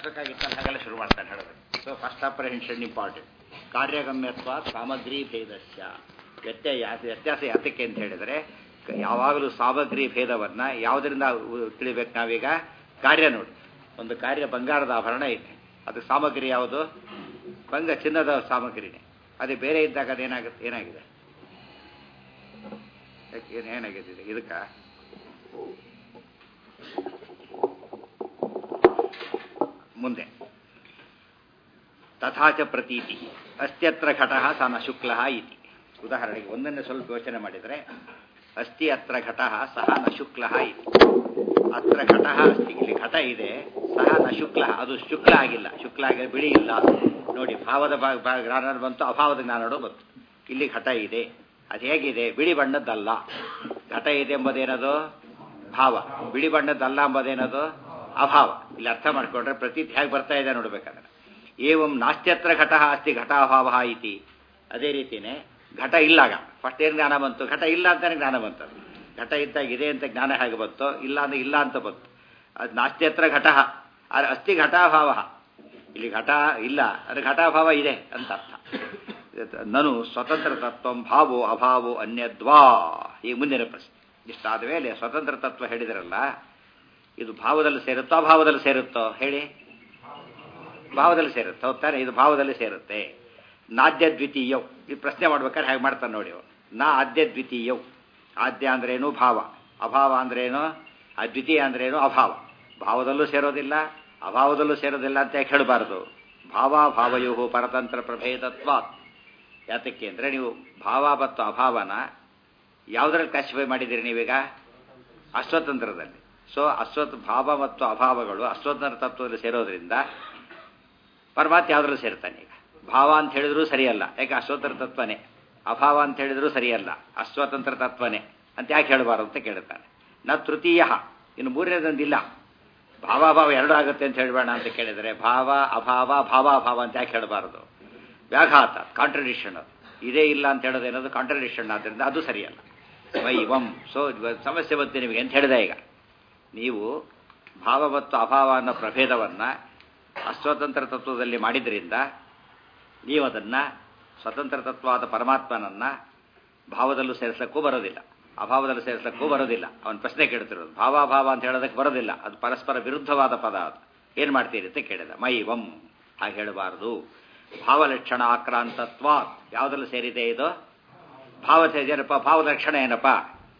ಕಷ್ಟಕ್ಕಾಗಿತ್ತು ಹಾಗೆಲ್ಲ ಶುರು ಮಾಡ್ತಾನೆ ಹೇಳೋದು ಸೊ ಫಸ್ಟ್ ಅಪ್ರಹೆನ್ಷನ್ ಇಂಪಾರ್ಟೆಂಟ್ ಕಾರ್ಯಗಮ್ಯತ್ವ ಸಾಮಗ್ರಿ ಭೇದಸ್ಯ ವ್ಯತ್ಯಯ ವ್ಯತ್ಯಾಸ ಯಾತಕ್ಕೆ ಅಂತ ಹೇಳಿದರೆ ಯಾವಾಗಲೂ ಸಾಮಗ್ರಿ ಭೇದವನ್ನು ಯಾವುದರಿಂದ ಉ- ತಿಳಿಬೇಕು ನಾವೀಗ ಕಾರ್ಯ ನೋಡಿ ಒಂದು ಕಾರ್ಯ ಬಂಗಾರದ ಆಭರಣ ಇದೆ ಅದು ಸಾಮಗ್ರಿ ಯಾವುದು ಬಂಗ ಚಿನ್ನದ ಸಾಮಗ್ರಿನೇ ಅದೇ ಬೇರೆ ಇದ್ದಾಗ ಅದೇನಾಗುತ್ತೆ ಏನಾಗಿದೆ ಯಾಕೆ- ಏನ್- ಏನಾಗಿದೆ ಇದು? ಇದಕ್ಕ ಮುಂದೆ ತಥಾಚ ಪ್ರತೀತಿ ಅಸ್ತ್ಯತ್ರ ಘಟ ಸ ನ ಶುಕ್ಲ ಇತಿ ಉದಾಹರಣೆಗೆ ಒಂದನ್ನೇ ಸ್ವಲ್ಪ ಯೋಚನೆ ಮಾಡಿದರೆ ಅಸ್ತಿ ಅತ್ರ ಘಟ ಸಹ ನ ಶುಕ್ಲ ಇತಿ ಅತ್ರ ಘಟ ಅಸ್ತಿ ಇಲ್ಲಿ ಘಟ ಇದೆ ಸಹ ನ ಶುಕ್ಲ ಅದು ಶುಕ್ಲ ಆಗಿಲ್ಲ ಶುಕ್ಲ ಆಗಿ ಬಿಳಿ ಇಲ್ಲ ನೋಡಿ ಭಾವದ ಭಾಗ ಭಾಗ ಜ್ಞಾನ ಬಂತು ಅಭಾವದ ಜ್ಞಾನಗಳು ಬಂತು ಇಲ್ಲಿ ಘಟ ಇದೆ ಅದು ಹೇಗಿದೆ ಬಿಳಿ ಬಣ್ಣದ್ದಲ್ಲ ಘಟ ಇದೆ ಎಂಬುದೇನದು ಭಾವ ಬಿಳಿ ಬಣ್ಣದ್ದಲ್ಲ ಎಂಬುದೇನದು ಅಭಾವ ಇಲ್ಲಿ ಅರ್ಥ ಮಾಡ್ಕೊಂಡ್ರೆ ಪ್ರತೀತಿ ಹೇಗೆ ಬರ್ತಾ ಇದೆ ನೋಡ್ಬೇಕಾದ್ರೆ ಏವಂ ನಾಸ್ತ್ಯತ್ರ ಘಟ ಅಸ್ತಿ ಘಟಾಭಾವ ಇತಿ ಅದೇ ರೀತಿನೇ ಘಟ ಇಲ್ಲಾಗ ಫಸ್ಟ್ ಏನು ಜ್ಞಾನ ಬಂತು ಘಟ ಇಲ್ಲ ಅಂತಾನೆ ಜ್ಞಾನ ಬಂತು ಘಟ ಇದ್ದಾಗ ಇದೆ ಅಂತ ಜ್ಞಾನ ಹೇಗೆ ಬಂತು ಇಲ್ಲ ಅಂದ್ರೆ ಇಲ್ಲ ಅಂತ ಬಂತು ಅದು ನಾಸ್ತ್ಯತ್ರ ಘಟ ಆದ್ರೆ ಅಸ್ತಿ ಘಟಾಭಾವ ಇಲ್ಲಿ ಘಟ ಇಲ್ಲ ಅದು ಘಟಾಭಾವ ಇದೆ ಅಂತ ಅರ್ಥ ನನು ಸ್ವತಂತ್ರ ತತ್ವ ಭಾವೋ ಅಭಾವೋ ಅನ್ಯದ್ವಾ ಈಗ ಮುಂದಿನ ಪ್ರಶ್ನೆ ಇಷ್ಟಾದ ಮೇಲೆ ಸ್ವತಂತ್ರ ತತ್ವ ಹೇಳಿದ್ರಲ್ಲ ಇದು ಭಾವದಲ್ಲಿ ಸೇರುತ್ತೋ ಅಭಾವದಲ್ಲಿ ಸೇರುತ್ತೋ ಹೇಳಿ ಭಾವದಲ್ಲಿ ಸೇರುತ್ತೆ ಹೌದಾನೆ ಇದು ಭಾವದಲ್ಲಿ ಸೇರುತ್ತೆ ನಾದ್ಯ ದ್ವಿತೀಯವ್ ಈ ಪ್ರಶ್ನೆ ಮಾಡ್ಬೇಕಾದ್ರೆ ಹೇಗೆ ಮಾಡ್ತಾನೆ ನೋಡಿ ಅವನು ನಾ ಆದ್ಯ ದ್ವಿತೀಯವ್ ಆದ್ಯ ಅಂದ್ರೇನು ಭಾವ ಅಭಾವ ಅಂದ್ರೇನು ಅದ್ವಿತೀಯ ಅಂದ್ರೇನು ಅಭಾವ ಭಾವದಲ್ಲೂ ಸೇರೋದಿಲ್ಲ ಅಭಾವದಲ್ಲೂ ಸೇರೋದಿಲ್ಲ ಅಂತ ಯಾಕೆ ಹೇಳಬಾರ್ದು ಭಾವಾಭಾವಯೋ ಪರತಂತ್ರ ಪ್ರಭೇದತ್ವ ಯಾತಕ್ಕೆ ಅಂದರೆ ನೀವು ಭಾವ ಮತ್ತು ಅಭಾವನ ಯಾವುದರಲ್ಲಿ ಕ್ಲಾಸಿಫೈ ಮಾಡಿದ್ದೀರಿ ನೀವೀಗ ಅಸ್ವತಂತ್ರದಲ್ಲಿ ಸೊ ಅಸ್ವತ್ ಭಾವ ಮತ್ತು ಅಭಾವಗಳು ಅಸ್ವತಂತ್ರ ತತ್ವದಲ್ಲಿ ಸೇರೋದ್ರಿಂದ ಪರಮಾತ್ಮ ಯಾವುದ್ರಲ್ಲಿ ಸೇರ್ತಾನೆ ಈಗ ಭಾವ ಅಂತ ಹೇಳಿದ್ರು ಸರಿಯಲ್ಲ ಯಾಕೆ ಅಸ್ವತಂತ್ರ ತತ್ವನೇ ಅಭಾವ ಅಂತ ಹೇಳಿದ್ರು ಸರಿಯಲ್ಲ ಅಸ್ವತಂತ್ರ ತತ್ವನೇ ಅಂತ ಯಾಕೆ ಹೇಳಬಾರದು ಅಂತ ಕೇಳ್ತಾನೆ ನ ತೃತೀಯ ಇನ್ನು ಮೂರನೇದೊಂದಿಲ್ಲ ಭಾವಾಭಾವ ಎರಡು ಆಗುತ್ತೆ ಅಂತ ಹೇಳಬೇಡ ಅಂತ ಕೇಳಿದರೆ ಭಾವ ಅಭಾವ ಭಾವಾಭಾವ ಅಂತ ಯಾಕೆ ಹೇಳಬಾರದು ವ್ಯಾಘಾತ ಕಾಂಟ್ರಡಿಕ್ಷನ್ ಅದು ಇದೇ ಇಲ್ಲ ಅಂತ ಹೇಳೋದು ಏನದು ಕಾಂಟ್ರಡಿಕ್ಷನ್ ಆದ್ದರಿಂದ ಅದು ಸರಿಯಲ್ಲ ವೈವಂ ಸೊ ಸಮಸ್ಯೆ ಬಂತು ನಿಮಗೆ ಅಂತ ಹೇಳಿದೆ ಈಗ ನೀವು ಭಾವ ಮತ್ತು ಅಭಾವ ಅನ್ನೋ ಪ್ರಭೇದವನ್ನು ಅಸ್ವತಂತ್ರ ತತ್ವದಲ್ಲಿ ಮಾಡಿದ್ರಿಂದ ನೀವು ಅದನ್ನು ಸ್ವತಂತ್ರ ತತ್ವವಾದ ಪರಮಾತ್ಮನನ್ನು ಭಾವದಲ್ಲೂ ಸೇರಿಸಕ್ಕೂ ಬರೋದಿಲ್ಲ ಅಭಾವದಲ್ಲಿ ಸೇರಿಸಕ್ಕೂ ಬರೋದಿಲ್ಲ ಅವನ ಪ್ರಶ್ನೆ ಕೇಳ್ತಿರೋದು ಭಾವಾಭಾವ ಅಂತ ಹೇಳೋದಕ್ಕೆ ಬರೋದಿಲ್ಲ ಅದು ಪರಸ್ಪರ ವಿರುದ್ಧವಾದ ಪದ ಅದು ಏನು ಮಾಡ್ತೀರಿ ಅಂತ ಕೇಳಿದ ಮೈವಂ ಹಾಗೆ ಹೇಳಬಾರದು ಭಾವಲಕ್ಷಣ ಆಕ್ರಾಂತತ್ವ ಯಾವುದ್ರಲ್ಲಿ ಸೇರಿದೆ ಇದು ಭಾವ ಏನಪ್ಪ ಭಾವಲಕ್ಷಣ ಏನಪ್ಪ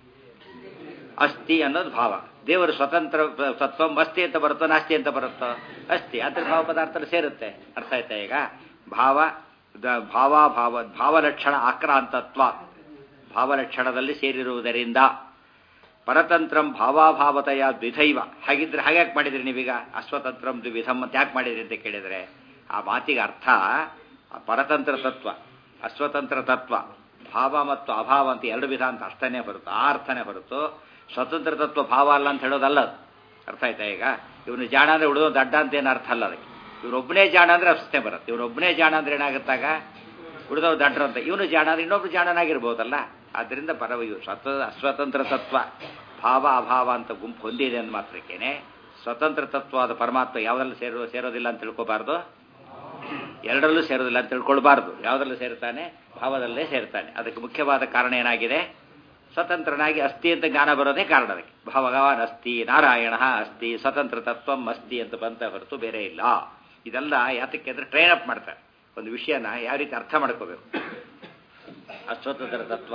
ಅಸ್ಥಿ ಅನ್ನೋದು ಭಾವ ದೇವರು ಸ್ವತಂತ್ರ ತತ್ವ ಅಸ್ಥಿ ಅಂತ ಬರುತ್ತೋ ನಾಸ್ತಿ ಅಂತ ಬರುತ್ತೋ ಅಸ್ಥಿ ಅದ್ರ ಭಾವ ಪದಾರ್ಥ ಸೇರುತ್ತೆ ಅರ್ಥ ಆಯ್ತಾ ಈಗ ಭಾವ ದ- ಭಾವ ಭಾವ ಭಾವಲಕ್ಷಣ ಆಕ್ರಾಂತತ್ವ ಭಾವಲಕ್ಷಣದಲ್ಲಿ ಸೇರಿರುವುದರಿಂದ ಪರತಂತ್ರಂ ಭಾವಾಭಾವತೆಯ ದ್ವಿಧೈವ ಹಾಗಿದ್ರೆ ಹಾಗ್ಯಾಕೆ ಮಾಡಿದ್ರಿ ನೀವೀಗ ಅಸ್ವತಂತ್ರಂ ದ್ವಿಧಂ ಅಂತ ಯಾಕೆ ಮಾಡಿದ್ರಿ ಅಂತ ಕೇಳಿದರೆ ಆ ಮಾತಿಗೆ ಅರ್ಥ ಆ ಪರತಂತ್ರ ತತ್ವ ಅಸ್ವತಂತ್ರ ತತ್ವ ಭಾವ ಮತ್ತು ಅಭಾವ ಅಂತ ಎರಡು ವಿಧ ಅಂತ ಅರ್ಥನೇ ಬರುತ್ತೆ ಆ ಅರ್ಥನೇ ಹೊರತು ಸ್ವತಂತ್ರ ತತ್ವ ಭಾವ ಅಲ್ಲ ಅಂತ ಹೇಳೋದಲ್ಲ ಅದು ಅರ್ಥ ಆಯ್ತಾ ಈಗ ಇವನು ಜಾಣ ಅಂದ್ರೆ ಉಳಿದೋ ದಡ್ಡ ಅಂತ ಏನು ಅರ್ಥ ಅಲ್ಲ ಅದಕ್ಕೆ ಇವನೊಬ್ಬನೇ ಜಾಣ ಅಂದ್ರೆ ಪ್ರಶ್ನೆ ಬರುತ್ತೆ ಇವನೊಬ್ಬನೇ ಜಾಣ ಅಂದ್ರೆ ಏನಾಗುತ್ತಾಗ ಉಳಿದವ್ರು ದಡ್ರು ಅಂತ ಇವನು ಜಾಣ ಅಂದ್ರೆ ಇನ್ನೊಬ್ರು ಜಾಣನಾಗಿರ್ಬೋದಲ್ಲ ಆದ್ದರಿಂದ ಪರ ಇವು ಸ್ವತ ಅಸ್ವತಂತ್ರ ತತ್ವ ಭಾವ ಅಭಾವ ಅಂತ ಗುಂಪು ಹೊಂದಿದೆ ಅಂದ ಮಾತ್ರಕ್ಕೇನೆ ಸ್ವತಂತ್ರ ತತ್ವವಾದ ಪರಮಾತ್ಮ ಯಾವುದ್ರಲ್ಲಿ ಸೇರೋ ಸೇರೋದಿಲ್ಲ ಅಂತ ತಿಳ್ಕೊಬಾರ್ದು ಎರಡರಲ್ಲೂ ಸೇರೋದಿಲ್ಲ ಅಂತ ತಿಳ್ಕೊಳ್ಬಾರ್ದು ಯಾವುದರಲ್ಲೂ ಸೇರ್ತಾನೆ ಭಾವದಲ್ಲೇ ಸೇರ್ತಾನೆ ಅದಕ್ಕೆ ಮುಖ್ಯವಾದ ಕಾರಣ ಏನಾಗಿದೆ ಸ್ವತಂತ್ರನಾಗಿ ಅಸ್ಥಿ ಅಂತ ಜ್ಞಾನ ಬರೋದೇ ಕಾರಣ ಅದಕ್ಕೆ ಭಗವಾನ್ ಅಸ್ತಿ ನಾರಾಯಣ ಅಸ್ತಿ ಸ್ವತಂತ್ರ ತತ್ವಂ ಅಸ್ತಿ ಅಂತ ಬಂತ ಹೊರತು ಬೇರೆ ಇಲ್ಲ ಇದೆಲ್ಲ ಯಾತಕ್ಕೆ ಅಂದ್ರೆ ಟ್ರೈನ್ ಅಪ್ ಮಾಡ್ತಾರೆ ಒಂದು ವಿಷಯನ ಯಾವ ರೀತಿ ಅರ್ಥ ಮಾಡ್ಕೋಬೇಕು ಅಸ್ವತಂತ್ರ ತತ್ವ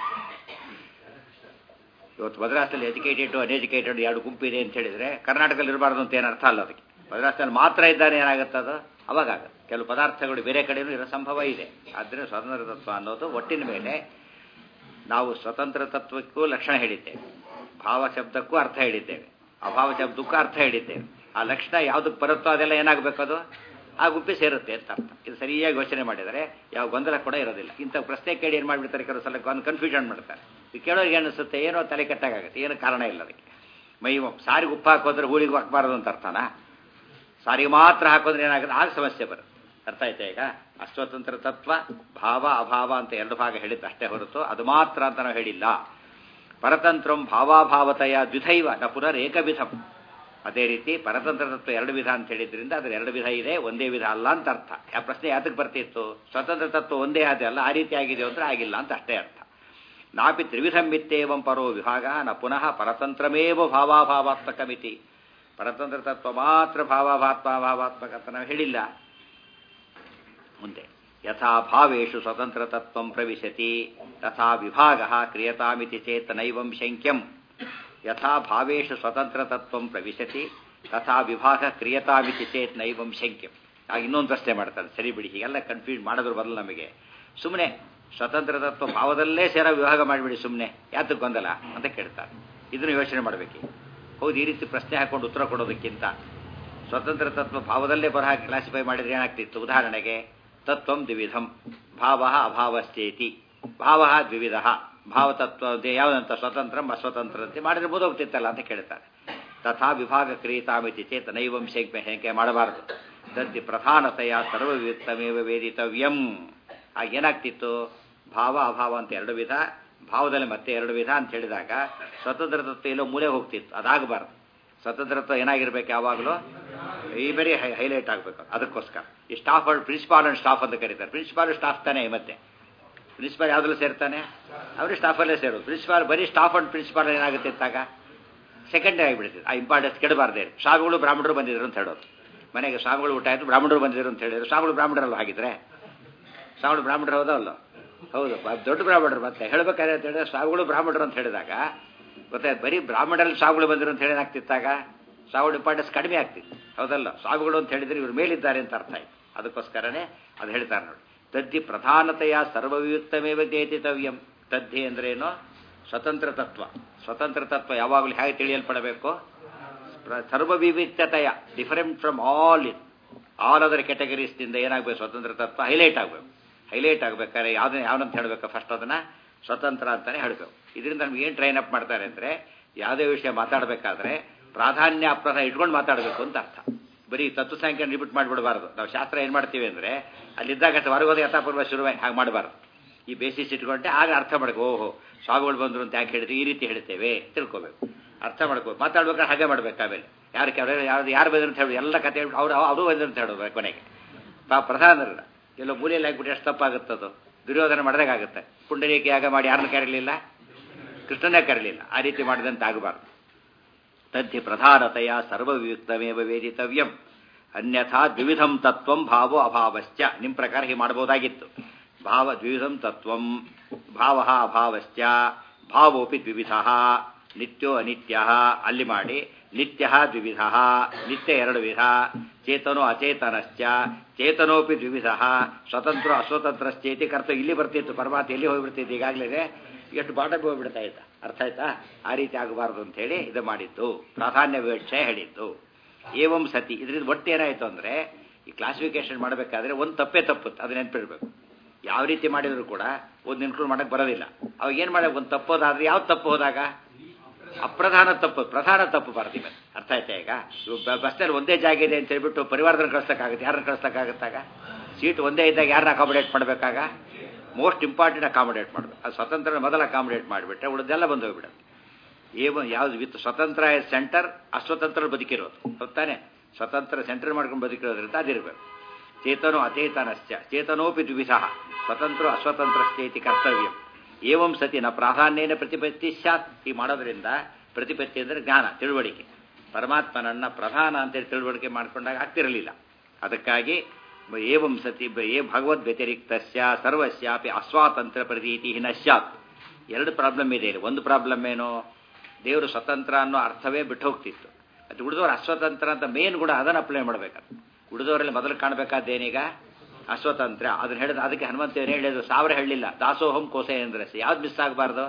ಇವತ್ತು ಮದ್ರಾಸಲ್ಲಿ ಎಜುಕೇಟೆಡ್ ಅನ್ಎಜುಕೇಟೆಡ್ ಎರಡು ಗುಂಪಿದೆ ಅಂತ ಹೇಳಿದ್ರೆ ಕರ್ನಾಟಕದಲ್ಲಿ ಇರಬಾರ್ದು ಅಂತ ಏನು ಅರ್ಥ ಅಲ್ಲ ಅದಕ್ಕೆ ಮದ್ರಾಸಲ್ಲಿ ಮಾತ್ರ ಇದ್ದಾನೆ ಏನಾಗುತ್ತೆ ಅದು ಅವಾಗ ಆಗುತ್ತೆ ಕೆಲವು ಪದಾರ್ಥಗಳು ಬೇರೆ ಕಡೆಯೂ ಇರೋ ಸಂಭವ ಇದೆ ಆದ್ದರಿಂದ ಸ್ವತಂತ್ರ ತತ್ವ ಅನ್ನೋದು ಒಟ್ಟಿನ ಮೇಲೆ ನಾವು ಸ್ವತಂತ್ರ ತತ್ವಕ್ಕೂ ಲಕ್ಷಣ ಹೇಳಿದ್ದೇವೆ ಭಾವ ಶಬ್ದಕ್ಕೂ ಅರ್ಥ ಹೇಳಿದ್ದೇವೆ ಅಭಾವ ಶಬ್ದಕ್ಕೂ ಅರ್ಥ ಹೇಳಿದ್ದೇವೆ ಆ ಲಕ್ಷಣ ಯಾವುದಕ್ಕೆ ಬರುತ್ತೋ ಅದೆಲ್ಲ ಏನಾಗಬೇಕು ಅದು ಆ ಗುಂಪಿ ಸೇರುತ್ತೆ ಅಂತ ಅರ್ಥ ಇದು ಸರಿಯಾಗಿ ಯೋಚನೆ ಮಾಡಿದರೆ ಯಾವ ಗೊಂದಲ ಕೂಡ ಇರೋದಿಲ್ಲ ಇಂಥ ಪ್ರಶ್ನೆ ಕೇಳಿ ಏನು ಮಾಡಿಬಿಡ್ತಾರೆ ಕೆಲವು ಸಲ ಒಂದು ಕನ್ಫ್ಯೂಷನ್ ಮಾಡ್ತಾರೆ ಇದು ಕೇಳೋರಿಗೆ ಅನಿಸುತ್ತೆ ಏನೋ ತಲೆ ಕೆಟ್ಟಾಗುತ್ತೆ ಏನು ಕಾರಣ ಇಲ್ಲ ಅದಕ್ಕೆ ಮೈ ಸಾರಿಗೆ ಉಪ್ಪು ಹಾಕೋದ್ರೆ ಹೂಳಿಗೆ ಹಾಕಬಾರ್ದು ಅಂತ ಅರ್ಥನಾ ಸಾರಿಗೆ ಮಾತ್ರ ಹಾಕೋದ್ರೆ ಏನಾಗುತ್ತೆ ಆಗ ಸಮಸ್ಯೆ ಬರುತ್ತೆ ಅರ್ಥ ಆಯ್ತಾ ಈಗ ಅಸ್ವತಂತ್ರ ತತ್ವ ಭಾವ ಅಭಾವ ಅಂತ ಎರಡು ಭಾಗ ಹೇಳಿದ್ದು ಅಷ್ಟೇ ಹೊರತು ಅದು ಮಾತ್ರ ಅಂತ ನಾವು ಹೇಳಿಲ್ಲ ಪರತಂತ್ರಂ ಭಾವಾಭಾವತೆಯ ದ್ವಿಧೈವ ನ ಪುನರ್ ಏಕವಿಧಂ ಅದೇ ರೀತಿ ಪರತಂತ್ರ ತತ್ವ ಎರಡು ವಿಧ ಅಂತ ಹೇಳಿದ್ರಿಂದ ಅದ್ರ ಎರಡು ವಿಧ ಇದೆ ಒಂದೇ ವಿಧ ಅಲ್ಲ ಅಂತ ಅರ್ಥ ಆ ಪ್ರಶ್ನೆ ಯಾತಕ್ಕೆ ಬರ್ತಿತ್ತು ಸ್ವತಂತ್ರ ತತ್ವ ಒಂದೇ ಅದೇ ಅಲ್ಲ ಆ ರೀತಿ ಆಗಿದೆ ಅಂದ್ರೆ ಆಗಿಲ್ಲ ಅಂತ ಅಷ್ಟೇ ಅರ್ಥ ನಾಪಿ ತ್ರಿವಿಧಮಿತ್ತೇವಂ ಪರೋ ವಿಭಾಗ ನ ಪುನಃ ಪರತಂತ್ರಮೇವ ಭಾವಾಭಾವಾತ್ಮಕಮಿತಿ ಪರತಂತ್ರ ತತ್ವ ಮಾತ್ರ ಭಾವಾಭಾತ್ಮ ಭಾವಾತ್ಮಕ ಅಂತ ನಾವು ಹೇಳಿಲ್ಲ ಮುಂದೆ ಯಥಾ ಭಾವೇಶು ಸ್ವತಂತ್ರ ತತ್ವ ಪ್ರವಿಶತಿ ತಥಾ ವಿಭಾಗ ಕ್ರಿಯತಾಮಿತಿ ಚೇತ್ ನೈವಂ ಶಂಕ್ಯಂ ಯಥಾ ಭಾವೇಶು ಸ್ವತಂತ್ರ ತತ್ವ ಪ್ರವಿಶತಿ ತಥಾ ವಿಭಾಗ ಕ್ರಿಯತಾಮಿತಿ ಚೇತ್ ನೈವಂ ಶಂಕ್ಯಂ ಆಗ ಇನ್ನೊಂದು ಪ್ರಶ್ನೆ ಮಾಡ್ತಾರೆ ಸರಿ ಬಿಡಿ ಹೀಗೆಲ್ಲ ಕನ್ಫ್ಯೂಸ್ ಮಾಡೋದ್ರ ಬರಲ್ಲ ನಮಗೆ ಸುಮ್ಮನೆ ಸ್ವತಂತ್ರ ತತ್ವ ಭಾವದಲ್ಲೇ ಸೇರ ವಿಭಾಗ ಮಾಡಿಬಿಡಿ ಸುಮ್ಮನೆ ಯಾತಕ್ಕೆ ಗೊಂದಲ ಅಂತ ಕೇಳ್ತಾರೆ ಇದನ್ನು ಯೋಚನೆ ಮಾಡಬೇಕು ಹೌದು ಈ ರೀತಿ ಪ್ರಶ್ನೆ ಹಾಕೊಂಡು ಉತ್ತರ ಕೊಡೋದಕ್ಕಿಂತ ಸ್ವತಂತ್ರ ತತ್ವ ಭಾವದಲ್ಲೇ ಬರಹ ಕ್ಲಾಸಿಫೈ ಮಾಡಿದ್ರೆ ಏನಾಗ್ತಿತ್ತು ಉದಾಹರಣೆಗೆ ತತ್ವಂ ದ್ವಿವಿಧಂ ಭಾವ ಅಭಾವಶ್ಚೇತಿ ಭಾವ ದ್ವಿವಿಧ ಭಾವತತ್ವ ಯಾವುದಂತ ಸ್ವತಂತ್ರ ಅಸ್ವತಂತ್ರ ಅಂತ ಮಾಡಿದ್ರೆ ಬೋಧೋಗ್ತಿತ್ತಲ್ಲ ಅಂತ ಕೇಳ್ತಾರೆ ತಥಾ ವಿಭಾಗ ಕ್ರಿಯತಾಮಿತಿ ಚೇತ ನೈವಂ ಶಂಕ್ಯ ಹೆಂಕೆ ಮಾಡಬಾರದು ತದ್ದಿ ಪ್ರಧಾನತೆಯ ಸರ್ವವಿತ್ತಮೇವ ವೇದಿತವ್ಯಂ ಆಗ ಏನಾಗ್ತಿತ್ತು ಭಾವ ಅಭಾವ ಅಂತ ಎರಡು ವಿಧ ಭಾವದಲ್ಲಿ ಮತ್ತೆ ಎರಡು ವಿಧ ಅಂತ ಹೇಳಿದಾಗ ಸ್ವತಂತ್ರ ತತ್ವ ಎಲ್ಲೋ ಮೂಲೆ ಹೋಗ್ತಿತ್ತು ಅದಾಗಬಾರ್ದು ಸ್ವತಂತ್ರತ್ವ ಏನಾಗಿರ್ಬೇಕು ಯಾವಾಗಲೂ ಈ ಬರೀ ಹೈಲೈಟ್ ಆಗಬೇಕು ಅದಕ್ಕೋಸ್ಕರ ಈ ಸ್ಟಾಫ್ ಪ್ರಿನ್ಸಿಪಾಲ್ ಅಂಡ್ ಸ್ಟಾಫ್ ಅಂತ ಕರೀತಾರೆ ಪ್ರಿನ್ಸಿಪಾಲ್ ಸ್ಟಾಫ್ ತಾನೇ ಮತ್ತೆ ಪ್ರಿನ್ಸಿಪಾಲ್ ಯಾವ್ದ್ರಲ್ಲಿ ಸೇರ್ತಾನೆ ಅವರು ಸ್ಟಾಫಲ್ಲೇ ಸೇರೋದು ಪ್ರಿನ್ಸಿಪಾಲ್ ಬರೀ ಸ್ಟಾಫ್ ಅಂಡ್ ಪ್ರಿನ್ಸಿಪಾಲ್ ಏನಾಗುತ್ತೆ ಇತ್ತಾಗ ಸೆಕೆಂಡರಿ ಆಗಿಬಿಡ್ತಿದೆ ಆ ಇಂಪಾರ್ಟೆನ್ಸ್ ಕೆಡಬಾರ್ದೇ ಸ್ವಾಮಿಗಳು ಬ್ರಾಹ್ಮಣರು ಬಂದಿದ್ರು ಅಂತ ಹೇಳೋದು ಮನೆಗೆ ಸ್ವಾಮಿಗಳು ಊಟ ಆಯಿತು ಬ್ರಾಹ್ಮಣರು ಬಂದಿದ್ರು ಅಂತ ಹೇಳಿದ್ರು ಸ್ವಾಮಿಗಳು ಬ್ರಾಹ್ಮಣರಲ್ಲ ಹಾಗಿದ್ರೆ ಸ್ವಾಮಿಗಳು ಬ್ರಾಹ್ಮಣರು ಹೌದಲ್ಲ ಹೌದು ದೊಡ್ಡ ಬ್ರಾಹ್ಮಣರು ಮತ್ತೆ ಹೇಳ್ಬೇಕಾದ್ರೆ ಅಂತ ಹೇಳಿದ್ರೆ ಸ್ವಾಮಿಗಳು ಬ್ರಾಹ್ಮಣರು ಅಂತ ಹೇಳಿದಾಗ ಗೊತ್ತಾಯ್ತು ಬರೀ ಬ್ರಾಹ್ಮಣರಲ್ಲಿ ಸ್ವಾಮಿಗಳು ಬಂದಿರು ಅಂತ ಹೇಳಿ ಏನಾಗ್ತಿತ್ತಾಗ ಸ್ವಾಮಿಗಳು ಇಂಪಾರ್ಟೆನ್ಸ್ ಕಡಿಮೆ ಆಗ್ತಿತ್ತು ಹೌದಲ್ಲ ಸ್ವಾಮಿಗಳು ಅಂತ ಹೇಳಿದ್ರೆ ಇವ್ರು ಮೇಲಿದ್ದಾರೆ ಅಂತ ಅರ್ಥ ಆಯ್ತು ಅದಕ್ಕೋಸ್ಕರನೇ ಅದು ಹೇಳ್ತಾರೆ ನೋಡಿ ತದ್ದಿ ಪ್ರಧಾನತೆಯ ಸರ್ವವಿಯುಕ್ತಮೇವ ಜೇತಿತವ್ಯಂ ತದ್ದಿ ಅಂದ್ರೇನು ಸ್ವತಂತ್ರ ತತ್ವ ಸ್ವತಂತ್ರ ತತ್ವ ಯಾವಾಗಲೂ ಹೇಗೆ ತಿಳಿಯಲ್ಪಡಬೇಕು ಸರ್ವವಿವಿಕ್ತತೆಯ different from all in all other ಕ್ಯಾಟಗರೀಸ್ನಿಂದ ಏನಾಗಬೇಕು ಸ್ವತಂತ್ರ ತತ್ವ ಹೈಲೈಟ್ ಆಗಬೇಕು ಹೈಲೈಟ್ ಆಗಬೇಕಾದ್ರೆ ಯಾವ್ದನ್ನ ಯಾವನಂತ ಹೇಳಬೇಕು ಫಸ್ಟ್ ಅದನ್ನ ಸ್ವತಂತ್ರ ಅಂತಾನೆ ಹೇಳಬೇಕು ಇದರಿಂದ ನಮ್ಗೆ ಏನು ಟ್ರೈನ್ ಅಪ್ ಮಾಡ್ತಾರೆ ಅಂದರೆ ಯಾವುದೇ ವಿಷಯ ಮಾತಾಡಬೇಕಾದ್ರೆ ಪ್ರಾಧಾನ್ಯ ಅಪ್ರಾಧಾನ್ಯ ಇಟ್ಕೊಂಡು ಮಾತಾಡಬೇಕು ಅಂತ ಅರ್ಥ ಬರೀ ತತ್ವ ಸಂಖ್ಯೆ ರಿಪೀಟ್ ಮಾಡಿಬಿಡಬಾರ್ದು ನಾವು ಶಾಸ್ತ್ರ ಏನು ಮಾಡ್ತೀವಿ ಅಂದರೆ ಅಲ್ಲಿದ್ದಾಗ ಹೊರಗೋದು ಯಥಾಪೂರ್ವ ಶುರುವಾಗಿ ಹಾಗೆ ಮಾಡಬಾರ್ದು ಈ ಬೇಸಿಸ್ ಇಟ್ಕೊಂಡೆ ಆಗ ಅರ್ಥ ಮಾಡ್ಕೋ ಓಹೋ ಸ್ವಾಮಿಗಳು ಬಂದರು ಅಂತ ಯಾಕೆ ಹೇಳಿದ್ವಿ ಈ ರೀತಿ ಹೇಳ್ತೇವೆ ತಿಳ್ಕೊಬೇಕು ಅರ್ಥ ಮಾಡ್ಕೋ ಮಾತಾಡ್ಬೇಕಾದ್ರೆ ಹಾಗೆ ಮಾಡ್ಬೇಕು ಆಮೇಲೆ ಯಾರು ಕೆಲ ಯಾವ್ದು ಯಾರು ಬಂದ್ರು ಅಂತ ಹೇಳೋದು ಎಲ್ಲ ಕತೆ ಹೇಳ್ಬಿಟ್ಟು ಅವ್ರು ಅವರು ಬಂದರು ಅಂತ ಹೇಳೋದು ಕೊನೆಗೆ ಪಾ ಪ್ರಧಾನರಲ್ಲ ಎಲ್ಲೋ ಮೂಲೆಯಲ್ಲಿ ಹಾಕ್ಬಿಟ್ಟು ಎಷ್ಟು ತಪ್ಪಾಗುತ್ತದು ದುರ್ಯೋಧನ ಮಾಡಿದಾಗುತ್ತೆ ಪುಂಡರೀಕೆ ಯಾಗ ಮಾಡಿ ಯಾರನ್ನ ಕರೀಲಿಲ್ಲ ಕೃಷ್ಣನೇ ಕರೀಲಿಲ್ಲ ಆ ರೀತಿ ಮಾಡಿದಂತೆ ಆಗಬಾರ್ದು ತದ್ದಿ ಪ್ರಧಾನತೆಯ ಸರ್ವವಿಯುಕ್ತಮೇವ ವೇದಿತವ್ಯಂ ಅನ್ಯಥಾ ದ್ವಿವಿಧಂ ತತ್ವಂ ಭಾವೋ ಅಭಾವಶ್ಚ ನಿಮ್ಮ ಪ್ರಕಾರ ಹೀಗೆ ಮಾಡಬಹುದಾಗಿತ್ತು ಭಾವ ದ್ವಿವಿಧಂ ತತ್ವಂ ಭಾವ ಅಭಾವಶ್ಚ ಭಾವೋಪಿ ದ್ವಿವಿಧ ನಿತ್ಯೋ ಅನಿತ್ಯ ಅಲ್ಲಿ ಮಾಡಿ ನಿತ್ಯ ದ್ವಿವಿಧ ನಿತ್ಯ ಎರಡು ವಿಧ ಚೇತನೋ ಅಚೇತನಶ್ಚ ಚೇತನೋಪಿ ದ್ವಿವಿಧ ಸ್ವತಂತ್ರ ಅಸ್ವತಂತ್ರಶ್ಚೇತಿ ಕರ್ತ ಇಲ್ಲಿ ಬರ್ತಿತ್ತು ಪರಮಾತ್ಮ ಎಲ್ಲಿ ಹೋಗ್ಬಿಡ್ತಿತ್ತು ಈಗಾಗಲೇ ಎಷ್ಟು ಬಾಟಕ್ಕೆ ಹೋಗ್ಬಿಡ್ತಾ ಇದ್ದ ಅರ್ಥ ಆಯ್ತಾ ಆ ರೀತಿ ಆಗಬಾರ್ದು ಅಂತ ಹೇಳಿ ಇದು ಮಾಡಿದ್ದು ಪ್ರಾಧಾನ್ಯ ವಿವಕ್ಷೆ ಹೇಳಿದ್ದು ಏವಂ ಸತಿ ಇದರಿಂದ ಒಟ್ಟು ಏನಾಯಿತು ಅಂದರೆ ಈ ಕ್ಲಾಸಿಫಿಕೇಶನ್ ಮಾಡಬೇಕಾದ್ರೆ ಒಂದು ತಪ್ಪೇ ತಪ್ಪುತ್ತೆ ಅದು ನೆನಪಿರ್ಬೇಕು ಯಾವ ರೀತಿ ಮಾಡಿದ್ರು ಕೂಡ ಒಂದು ಇನ್ಕ್ಲೂಡ್ ಮಾಡಕ್ಕೆ ಬರೋದಿಲ್ಲ ಅವಾಗ ಏನು ಮಾಡಕ್ಕೆ ಒಂದು ತಪ್ಪೋದಾದ್ರೆ ಯಾವ ತಪ್ಪು ಹೋದಾಗ ಅಪ್ರಧಾನ ತಪ್ಪು ಪ್ರಧಾನ ತಪ್ಪು ಬರ್ತೀವಿ ಅರ್ಥ ಆಯ್ತಾ ಈಗ ಬಸ್ನಲ್ಲಿ ಒಂದೇ ಜಾಗ ಇದೆ ಅಂತ ಹೇಳ್ಬಿಟ್ಟು ಪರಿವಾರದಲ್ಲಿ ಕಳಿಸೋಕ್ಕಾಗುತ್ತೆ ಯಾರನ್ನ ಕಳಿಸೋಕ್ಕಾಗುತ್ತಾಗ ಸೀಟ್ ಒಂದೇ ಇದ್ದಾಗ ಯಾರನ್ನ ಅಕಾಮಡೇಟ್ ಮಾಡಬೇಕಾಗ ಮೋಸ್ಟ್ ಇಂಪಾರ್ಟೆಂಟ್ ಅಕಾಮಡೇಟ್ ಮಾಡಬೇಕು ಅದು ಸ್ವತಂತ್ರ ಮೊದಲು ಅಕಾಮಡೇಟ್ ಮಾಡಿಬಿಟ್ರೆ ಉಳಿದೆಲ್ಲ ಬಂದು ಹೋಗ್ಬಿಡುತ್ತೆ ಏವ ಯಾವ್ದು ವಿತ್ ಸ್ವತಂತ್ರ ಸೆಂಟರ್ ಅಸ್ವತಂತ್ರ ಬದುಕಿರೋದು ಹೊತ್ತಾನೆ ಸ್ವತಂತ್ರ ಸೆಂಟರ್ ಮಾಡ್ಕೊಂಡು ಬದುಕಿರೋದ್ರಿಂದ ಅದಿರಬೇಕು ಚೇತನೋ ಅಚೇತನಶ್ಚ ಚೇತನೋಪಿ ದ್ವಿಧ ಸ್ವತಂತ್ರ ಅಸ್ವತಂತ್ರಶ್ಚೇತಿ ಕರ್ತವ್ಯ ಏವಂ ಸತಿ ನ ಪ್ರಾಧಾನ್ಯನ ಪ್ರತಿಪತ್ತಿ ಸ್ಯಾತ್ ಈ ಮಾಡೋದ್ರಿಂದ ಪ್ರತಿಪತ್ತಿ ಅಂದರೆ ಜ್ಞಾನ ತಿಳುವಳಿಕೆ ಪರಮಾತ್ಮನನ್ನ ಪ್ರಧಾನ ಅಂತೇಳಿ ತಿಳುವಳಿಕೆ ಮಾಡ್ಕೊಂಡಾಗ ಆಗ್ತಿರಲಿಲ್ಲ ಅದಕ್ಕಾಗಿ ಏವಂ ಸತಿ ಏ ಭಗವದ್ ವ್ಯತಿರಿಕ್ತಸ್ಯ ಸರ್ವಸ್ಯಾಪಿ ಅಸ್ವಾತಂತ್ರ ಪ್ರತೀತಿ ನ ಸ್ಯಾತ್ ಎರಡು ಪ್ರಾಬ್ಲಮ್ ಇದೆ ಇಲ್ಲಿ ಒಂದು ಪ್ರಾಬ್ಲಮ್ ಏನು ದೇವರು ಸ್ವತಂತ್ರ ಅನ್ನೋ ಅರ್ಥವೇ ಬಿಟ್ಟು ಹೋಗ್ತಿತ್ತು ಅದು ಉಳಿದವರು ಅಸ್ವತಂತ್ರ ಅಂತ ಮೇನ್ ಕೂಡ ಅದನ್ನು ಅಪ್ಲೈ ಮಾಡಬೇಕಾದ್ರೆ ಉಳಿದವರಲ್ಲಿ ಮೊದಲು ಕಾಣಬೇಕಾದ್ದೇನೀಗ ಅಸ್ವತಂತ್ರ ಅದನ್ನ ಹೇಳಿದ ಅದಕ್ಕೆ ಹನುಮಂತ ಏನು ಹೇಳಿದ್ರು ಸಾವಿರ ಹೇಳಲಿಲ್ಲ ದಾಸೋಹಂ ಕೋಸೆ ಅಂದ್ರೆ ಯಾವ್ದು ಮಿಸ್ ಆಗಬಾರ್ದು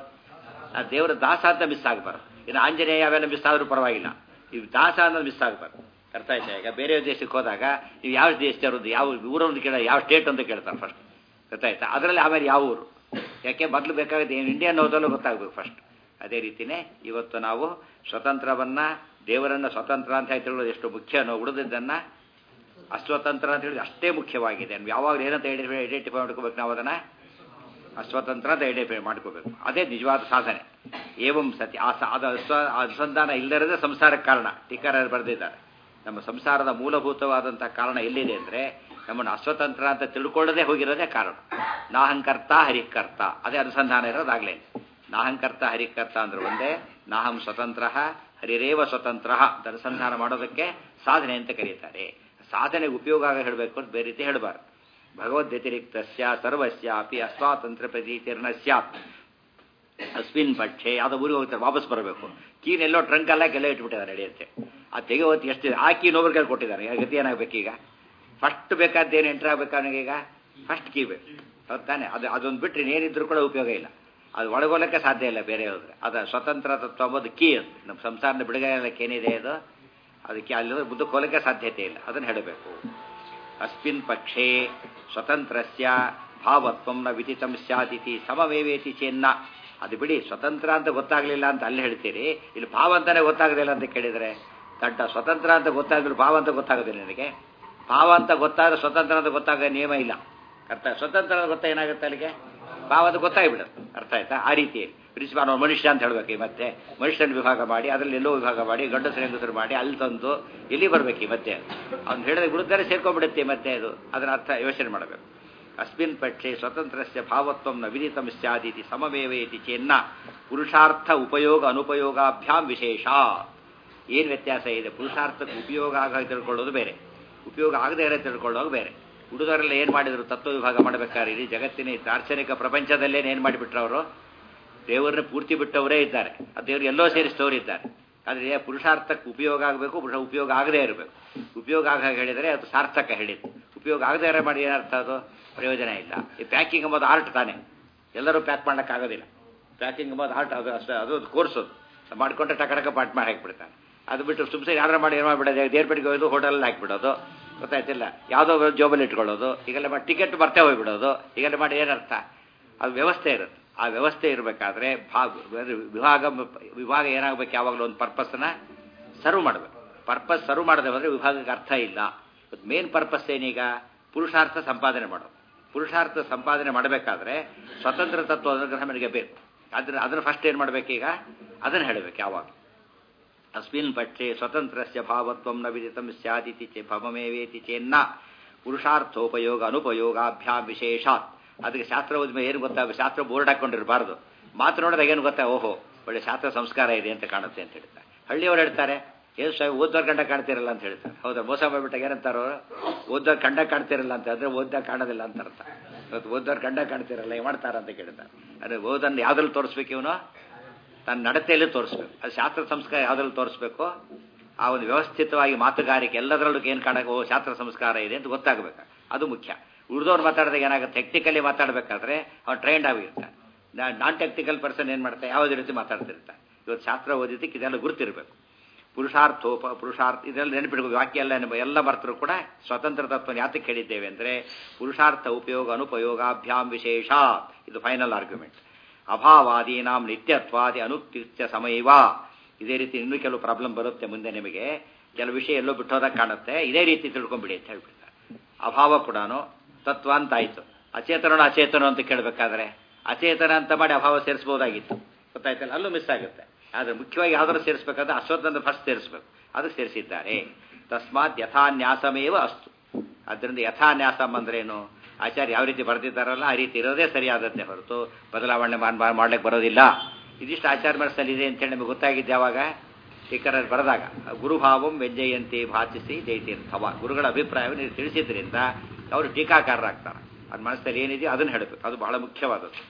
ಆ ದೇವರ ದಾಸ ಅಂತ ಮಿಸ್ ಆಗಬಾರ್ದು ಇನ್ನು ಆಂಜನೇಯ ಅವೆಲ್ಲ ಮಿಸ್ ಆದ್ರೂ ಪರವಾಗಿಲ್ಲ ಇವು ದಾಸ ಅನ್ನೋದು ಮಿಸ್ ಆಗಬಾರ್ದು ಅರ್ಥ ಆಯ್ತಾ ಈಗ ಬೇರೆ ದೇಶಕ್ಕೆ ಹೋದಾಗ ನೀವು ಯಾವ ದೇಶದವ್ರದ್ದು ಯಾವ ಊರೊಂದು ಕೇಳ ಯಾವ ಸ್ಟೇಟ್ ಅಂತ ಕೇಳ್ತಾರೆ ಫಸ್ಟ್ ಗೊತ್ತಾಯ್ತಾ ಅದರಲ್ಲಿ ಆಮೇಲೆ ಯಾವ ಊರು ಯಾಕೆ ಮೊದಲು ಬೇಕಾಗುತ್ತೆ ಏನು ಇಂಡಿಯನ್ ಹೋದಲ್ಲೂ ಗೊತ್ತಾಗಬೇಕು ಫಸ್ಟ್ ಅದೇ ರೀತಿಯೇ ಇವತ್ತು ನಾವು ಸ್ವತಂತ್ರವನ್ನ ದೇವರನ್ನ ಸ್ವತಂತ್ರ ಅಂತ ತಿಳೋದು ಎಷ್ಟು ಮುಖ್ಯನೋ ಉಳಿದಿದ್ದನ್ನು ಅಸ್ವತಂತ್ರ ಅಂತ ಹೇಳಿದ್ರೆ ಅಷ್ಟೇ ಮುಖ್ಯವಾಗಿದೆ ಯಾವಾಗ ಏನಂತ ಹೇಳಿ ಐಡೆಂಟಿಫೈ ಮಾಡ್ಕೋಬೇಕು ನಾವು ಅದನ್ನು ಅಸ್ವತಂತ್ರ ಅಂತ ಐಡೆಂಟಿಫೈ ಮಾಡ್ಕೋಬೇಕು ಅದೇ ನಿಜವಾದ ಸಾಧನೆ ಏವಂ ಸತಿ ಆ ಸಾ- ಅದು ಅಸ್ವ ಅನುಸಂಧಾನ ಇಲ್ಲದಿರದೆ ಸಂಸಾರಕ್ಕೆ ಕಾರಣ ಟೀಕಾರ ಬರೆದಿದ್ದಾರೆ ನಮ್ಮ ಸಂಸಾರದ ಮೂಲಭೂತವಾದಂಥ ಕಾರಣ ಎಲ್ಲಿದೆ ಅಂದರೆ ನಮ್ಮನ್ನು ಅಸ್ವತಂತ್ರ ಅಂತ ತಿಳ್ಕೊಳ್ಳದೆ ಹೋಗಿರೋದೇ ಕಾರಣ ನಾಹಂಕರ್ತ ಹರಿಕರ್ತ ಅದೇ ಅನುಸಂಧಾನ ಇರೋದಾಗಲೇ ನಾಹಂಕರ್ತ ಹರಿಕರ್ತ ಅಂದ್ರೆ ಒಂದೇ ನಾಹಂ ಸ್ವತಂತ್ರ ಹರಿರೇವ ಸ್ವತಂತ್ರ ಅಂತ ಅನುಸಂಧಾನ ಮಾಡೋದಕ್ಕೆ ಸಾಧನೆ ಅಂತ ಕರೀತಾರೆ ಸಾಧನೆಗೆ ಉಪಯೋಗ ಆಗ ಹೇಳಬೇಕು ಅಂತ ಬೇರೆ ರೀತಿ ಹೇಳಬಾರ್ದು ಭಗವದ್ ವ್ಯತಿರಿಕ್ತಸ್ಯ ಸರ್ವಸ್ಯ ಅಪಿ ಅಸ್ವಾತಂತ್ರ ಪ್ರತೀತಿರ್ನ ಸ್ಯಾತ್ ಅಸ್ಮಿನ್ ಪಕ್ಷೆ ಯಾವುದೋ ಊರಿಗೆ ಹೋಗ್ತಾರೆ ವಾಪಸ್ ಬರಬೇಕು ಕೀನ್ ಎಲ್ಲೋ ಟ್ರಂಕ್ ಎಲ್ಲ ಕೆಲ ಇಟ್ಬಿಟ್ಟಿದ್ದಾರೆ ನಡೆಯುತ್ತೆ ಆ ತೆಗೆವತ್ತು ಎಷ್ಟು ಆ ಕೀ ಇನ್ನೊಬ್ರ ಕೈಲಿ ಕೊಟ್ಟಿದ್ದಾರೆ ಈಗ ಗತಿ ಏನಾಗಬೇಕೀಗ ಫಸ್ಟ್ ಬೇಕಾದ್ದೇನು ಎಂಟ್ರ್ ಆಗ್ಬೇಕು ಅವನಿಗೀಗ ಫಸ್ಟ್ ಕೀ ಬೇಕು ಹೌದ್ ತಾನೆ ಅದು ಅದೊಂದು ಬಿಟ್ಟರೆ ಏನಿದ್ರು ಕೂಡ ಉಪಯೋಗ ಇಲ್ಲ ಅದು ಒಳಗೋಲಕ್ಕೆ ಸಾಧ್ಯ ಇಲ್ಲ ಬೇರೆ ಹೋದ್ರೆ ಅದು ಸ್ವತಂತ್ರ ತತ್ವ ಅಂಬೋದು ಕೀ ಅದು ನಮ್ಮ ಸಂಸಾರದ ಬಿಡುಗಡೆಕ್ಕೆ ಏನಿದೆ ಅದು ಅದಕ್ಕೆ ಅಲ್ಲಿ ಮುಂದಕ್ಕೆ ಹೋಗಲಿಕ್ಕೆ ಸಾಧ್ಯತೆ ಇಲ್ಲ ಅದನ್ನು ಹೇಳಬೇಕು ಅಸ್ಮಿನ್ ಪಕ್ಷೇ ಸ್ವತಂತ್ರಸ್ಯ ಭಾವತ್ವಂ ನ ವಿದಿತಂ ಸ್ಯಾದಿತಿ ಸಮವೇವೇತಿ ಚೆನ್ನ ಅದು ಬಿಡಿ ಸ್ವತಂತ್ರ ಅಂತ ಗೊತ್ತಾಗ್ಲಿಲ್ಲ ಅಂತ ಅಲ್ಲಿ ಹೇಳ್ತೀರಿ ಇಲ್ಲಿ ಭಾವ ಅಂತಾನೆ ಗೊತ್ತಾಗಲಿಲ್ಲ ಅಂತ ಕೇಳಿದರೆ ದಡ್ಡ ಸ್ವತಂತ್ರ ಅಂತ ಗೊತ್ತಾಗಿದ್ರು ಭಾವ ಅಂತ ಗೊತ್ತಾಗೋದಿಲ್ಲ ನನಗೆ ಭಾವ ಅಂತ ಗೊತ್ತಾದ್ರೆ ಸ್ವತಂತ್ರ ಅಂತ ಗೊತ್ತಾಗೋ ನಿಯಮ ಇಲ್ಲ ಅರ್ಥ ಸ್ವತಂತ್ರ ಅಂತ ಗೊತ್ತಾ ಏನಾಗುತ್ತೆ ಅಲ್ಲಿಗೆ ಭಾವ ಅಂತ ಗೊತ್ತಾಗಿಬಿಡುತ್ತೆ ಅರ್ಥ ಆಯ್ತಾ ಆ ರೀತಿ ಪ್ರಿನ್ಸಿಪಾಲ್ ಅವ್ನು ಮನುಷ್ಯ ಅಂತ ಹೇಳ್ಬೇಕು ಈ ಮತ್ತೆ ಮನುಷ್ಯನ ವಿಭಾಗ ಮಾಡಿ ಅದರಲ್ಲಿ ಎಲ್ಲೋ ವಿಭಾಗ ಮಾಡಿ ಗಂಡಸರ ಹೆಂಗಸರು ಮಾಡಿ ಅಲ್ಲಿ ತಂದು ಇಲ್ಲಿ ಬರ್ಬೇಕು ಈ ಮತ್ತೆ ಅವ್ನು ಹೇಳಿದ ಗುರುದ್ದಾರೆ ಸೇರ್ಕೊಂಡ್ಬಿಡುತ್ತೆ ಮತ್ತೆ ಅದು ಅದರ ಅರ್ಥ ಯೋಚನೆ ಮಾಡಬೇಕು ಅಸ್ಮಿನ್ ಪಕ್ಷೆ ಸ್ವತಂತ್ರಸ್ಯ ಭಾವತ್ವಂ ನ ವಿದಿತಂ ಸ್ಯಾದಿತಿ ಸಮವೇವೇತಿ ಚೆನ್ನ ಪುರುಷಾರ್ಥ ಉಪಯೋಗ ಅನುಪಯೋಗಾಭ್ಯಾಂ ವಿಶೇಷ ಏನು ವ್ಯತ್ಯಾಸ ಇದೆ ಪುರುಷಾರ್ಥಕ್ಕೆ ಉಪಯೋಗ ಆಗ ತಿಳ್ಕೊಳ್ಳೋದು ಬೇರೆ ಉಪಯೋಗ ಆಗದೇ ಇರೋ ತಿಳ್ಕೊಳ್ಳೋದು ಬೇರೆ ಹುಡುಗರೆಲ್ಲ ಏನು ಮಾಡಿದ್ರು ತತ್ವ ವಿಭಾಗ ಮಾಡಬೇಕಾದ್ರೆ ಇಡೀ ಜಗತ್ತಿನ ಈ ದಾರ್ಶನಿಕ ಪ್ರಪಂಚದಲ್ಲೇನು ಏನು ಮಾಡಿಬಿಟ್ರು ಅವರು ದೇವರನ್ನ ಪೂರ್ತಿ ಬಿಟ್ಟವರೇ ಇದ್ದಾರೆ ಆ ದೇವರು ಎಲ್ಲೋ ಸೇರಿಸಿದವರು ಇದ್ದಾರೆ ಆದರೆ ಪುರುಷಾರ್ಥಕ್ಕೆ ಉಪಯೋಗ ಆಗಬೇಕು ಪುರುಷ ಉಪಯೋಗ ಆಗದೇ ಇರಬೇಕು ಉಪಯೋಗ ಆಗ ಹೇಳಿದರೆ ಅದು ಸಾರ್ಥಕ ಹೇಳಿದ್ದು ಉಪಯೋಗ ಆಗದೇ ಇರೋ ಮಾಡಿ ಏನರ್ಥ ಅದು ಪ್ರಯೋಜನ ಇಲ್ಲ ಈ ಪ್ಯಾಕಿಂಗ್ ಎಂಬುದು ಆರ್ಟ್ ತಾನೆ ಎಲ್ಲರೂ ಪ್ಯಾಕ್ ಮಾಡೋಕ್ಕಾಗೋದಿಲ್ಲ ಪ್ಯಾಕಿಂಗ್ ಎಂಬುದು ಆರ್ಟ್ ಅದು ಅಷ್ಟೇ ಅದು ಕೋರ್ಸ್ ಅದು ಮಾಡ್ಕೊಂಡ್ರೆ ಟಕಟಕ ಪಾಟ್ ಮಾಡಿ ಹಾಕಿಬಿಡ್ತಾನೆ ಅದು ಬಿಟ್ಟು ಸುಮ್ಮನೆ ಯಾರು ಮಾಡಿ ಏನು ಮಾಡಿಬಿಡೋದು ದೇರ್ಪೇಟೆಗೆ ಹೋಗೋದು ಹೋಟೆಲಲ್ಲಿ ಹಾಕಿಬಿಡೋದು ಗೊತ್ತಾಯ್ತಿಲ್ಲ ಯಾವುದೋ ಒಂದು ಜೋಬಲ್ಲಿ ಇಟ್ಕೊಳ್ಳೋದು ಈಗೆಲ್ಲ ಮಾಡಿ ಟಿಕೆಟ್ ಬರ್ತೇ ಹೋಗ್ಬಿಡೋದು ಈಗೆಲ್ಲ ಮಾಡಿ ಏನರ್ಥ ಅದು ವ್ಯವಸ್ಥೆ ಇರುತ್ತೆ ಆ ವ್ಯವಸ್ಥೆ ಇರಬೇಕಾದ್ರೆ ಭಾಗ ವಿಭಾಗ ವಿಭಾಗ ಏನಾಗಬೇಕು ಯಾವಾಗಲೂ ಒಂದು ಪರ್ಪಸ್ನ ಸರ್ವ್ ಮಾಡಬೇಕು ಪರ್ಪಸ್ ಸರ್ವ್ ಮಾಡದೆ ಹೋದರೆ ವಿಭಾಗಕ್ಕೆ ಅರ್ಥ ಇಲ್ಲ ಮೇನ್ ಪರ್ಪಸ್ ಏನೀಗ ಪುರುಷಾರ್ಥ ಸಂಪಾದನೆ ಮಾಡೋದು ಪುರುಷಾರ್ಥ ಸಂಪಾದನೆ ಮಾಡಬೇಕಾದ್ರೆ ಸ್ವತಂತ್ರ ತತ್ವ ಅನುಗ್ರಹ ನಮಗೆ ಬೇಕು ಅದನ್ನ ಅದನ್ನು ಫಸ್ಟ್ ಏನು ಮಾಡಬೇಕೀಗ ಅದನ್ನು ಹೇಳಬೇಕು ಯಾವಾಗ ಅಸ್ಮಿನ್ ಪಕ್ಷೆ ಸ್ವತಂತ್ರಸ್ಯ ಭಾವತ್ವಂ ನ ವಿದಿತಂ ಸ್ಯಾದಿತಿ ಚೆ ಭವಮೇವೇತಿ ಚೆನ್ನ ಪುರುಷಾರ್ಥೋಪಯೋಗ ಅನುಪಯೋಗಾಭ್ಯಾಂ ವಿಶೇಷಾತ್ ಅದಕ್ಕೆ ಶಾಸ್ತ್ರ ಓದ್ಮೇಲೆ ಏನು ಗೊತ್ತಾಗ ಶಾಸ್ತ್ರ ಬೋರ್ಡ್ ಹಾಕೊಂಡಿರಬಾರ್ದು ಮಾತು ನೋಡಿದಾಗ ಏನು ಗೊತ್ತಾ ಓಹೋ ಒಳ್ಳೆ ಶಾಸ್ತ್ರ ಸಂಸ್ಕಾರ ಇದೆ ಅಂತ ಕಾಣುತ್ತೆ ಅಂತ ಹೇಳ್ತಾರೆ ಹಳ್ಳಿಯವರು ಹೇಳ್ತಾರೆ ಏನು ಸ್ವಾಮಿ ಓದ್ದವ್ರ ಕಂಡ ಕಾಣ್ತಿರಲ್ಲ ಅಂತ ಹೇಳ್ತಾರೆ ಹೌದಾ ಮೋಸ ಮಾಡಿಬಿಟ್ಟಾಗ ಏನಂತಾರೋ ಓದ್ದವ್ರ ಕಂಡ ಕಾಣ್ತಿರಲ್ಲ ಅಂತ ಅಂದ್ರೆ ಓದ್ದಾಗ ಕಾಣೋದಿಲ್ಲ ಅಂತ ಅರ್ಥ ಇವತ್ತು ಓದ್ದವ್ರ ಕಂಡ ಕಾಣ್ತಿರಲ್ಲ ಏನು ಮಾಡ್ತಾರ ಅಂತ ಕೇಳ್ತಾರೆ ಅಂದರೆ ಓದನ್ನು ಯಾವ್ದ್ರಲ್ಲಿ ತೋರಿಸ್ಬೇಕು ಇವನು ತನ್ನ ನಡತೆಯಲ್ಲಿ ತೋರಿಸ್ಬೇಕು ಅದು ಶಾಸ್ತ್ರ ಸಂಸ್ಕಾರ ಯಾವ್ದ್ರಲ್ಲಿ ತೋರಿಸ್ಬೇಕು ಆ ಒಂದು ವ್ಯವಸ್ಥಿತವಾಗಿ ಮಾತುಗಾರಿಕೆ ಎಲ್ಲದರಲ್ಲೂ ಏನು ಕಾಣಕ್ಕೆ ಓ ಶಾಸ್ತ್ರ ಸಂಸ್ಕಾರ ಇದೆ ಅಂತ ಗೊತ್ತಾಗಬೇಕು ಅದು ಮುಖ್ಯ ಉಳಿದವ್ರು ಮಾತಾಡಿದಾಗ ಏನಾಗುತ್ತೆ ಟೆಕ್ನಿಕಲಿ ಮಾತಾಡಬೇಕಾದ್ರೆ ಅವ್ನು ಟ್ರೈಂಡ್ ಆಗಿರ್ತಾನೆ ನಾನ್ ಟೆಕ್ನಿಕಲ್ ಪರ್ಸನ್ ಏನು ಮಾಡ್ತಾರೆ ಯಾವುದೇ ರೀತಿ ಮಾತಾಡ್ತಿರ್ತಾರೆ ಇವತ್ತು ಶಾಸ್ತ್ರ ಓದಿದ್ದಕ್ಕೆ ಇದೆಲ್ಲ ಗುರುತಿರಬೇಕು ಪುರುಷಾರ್ಥೋಪ ಪುರುಷಾರ್ಥ ಇದೆಲ್ಲ ನೆನಪಿಡ್ಬೇಕು ವಾಕ್ಯ ಎಲ್ಲ ನೆನಪು ಎಲ್ಲ ಬರ್ತರೂ ಕೂಡ ಸ್ವತಂತ್ರ ತತ್ವ ಯಾತಕ್ಕೆ ಹೇಳಿದ್ದೇವೆ ಅಂದರೆ ಪುರುಷಾರ್ಥ ಉಪಯೋಗ ಅನುಪಯೋಗಾಭ್ಯಾಂ ವಿಶೇಷ ಇದು ಫೈನಲ್ ಆರ್ಗ್ಯುಮೆಂಟ್ ಅಭಾವಾದೀನಾಂ ನಿತ್ಯತ್ವಾದಿ ಅನುತ್ಯ ಸಮಯವ ಇದೇ ರೀತಿ ಇನ್ನೂ ಕೆಲವು ಪ್ರಾಬ್ಲಮ್ ಬರುತ್ತೆ ಮುಂದೆ ನಿಮಗೆ ಕೆಲವು ವಿಷಯ ಎಲ್ಲೋ ಬಿಟ್ಟೋದಾಗ ಕಾಣುತ್ತೆ ಇದೇ ರೀತಿ ತಿಳ್ಕೊಂಬಿಡಿ ಅಂತ ಹೇಳ್ಬಿಡ್ತಾರೆ ಅಭಾವ ಕೂಡ ತತ್ವ ಅಂತ ಆಯಿತು ಅಚೇತನ ಅಚೇತನ ಅಂತ ಕೇಳಬೇಕಾದ್ರೆ ಅಚೇತನ ಅಂತ ಮಾಡಿ ಅಭಾವ ಸೇರಿಸ್ಬೋದಾಗಿತ್ತು ಗೊತ್ತಾಯ್ತಲ್ಲ ಅಲ್ಲೂ ಮಿಸ್ ಆಗುತ್ತೆ ಆದರೆ ಮುಖ್ಯವಾಗಿ ಯಾವ್ದಾದ್ರು ಸೇರಿಸ್ಬೇಕಾದ್ರೆ ಅಶ್ವತ್ಥಂತ ಫಸ್ಟ್ ಸೇರಿಸ್ಬೇಕು ಅದು ಸೇರಿಸಿದ್ದಾರೆ ತಸ್ಮಾತ್ ಯಥಾನ್ಯಾಸಮೇವ ಅಸ್ತು ಅದರಿಂದ ಯಥಾನ್ಯಾಸಂ ಅಂದ್ರೇನು ಆಚಾರ್ಯ ಯಾವ ರೀತಿ ಬರೆದಿದ್ದಾರಲ್ಲ ಆ ರೀತಿ ಇರೋದೇ ಸರಿಯಾದದ್ದೇ ಹೊರತು ಬದಲಾವಣೆ ಮಾಡ್ಲಿಕ್ಕೆ ಬರೋದಿಲ್ಲ ಇದಿಷ್ಟು ಆಚಾರ ಮನಸ್ಸಲ್ಲಿ ಇದೆ ಅಂತೇಳಿ ನಮಗೆ ಗೊತ್ತಾಗಿದ್ದು ಯಾವಾಗ ಟೀಕರಲ್ಲಿ ಬರೆದಾಗ ಗುರುಭಾವಂ ವ್ಯಂಜಯಂತಿ ಭಾಷಿಸಿ ಜೈತೀರ್ಥವ ಗುರುಗಳ ಅಭಿಪ್ರಾಯವನ್ನು ನೀವು ತಿಳಿಸಿದ್ರಿಂದ ಅವರು ಟೀಕಾಕಾರರಾಗ್ತಾರೆ ಅದು ಮನಸ್ಸಲ್ಲಿ ಏನಿದೆಯೋ ಅದನ್ನು ಹೇಳಬೇಕು ಅದು ಬಹಳ ಮುಖ್ಯವಾದದ್ದು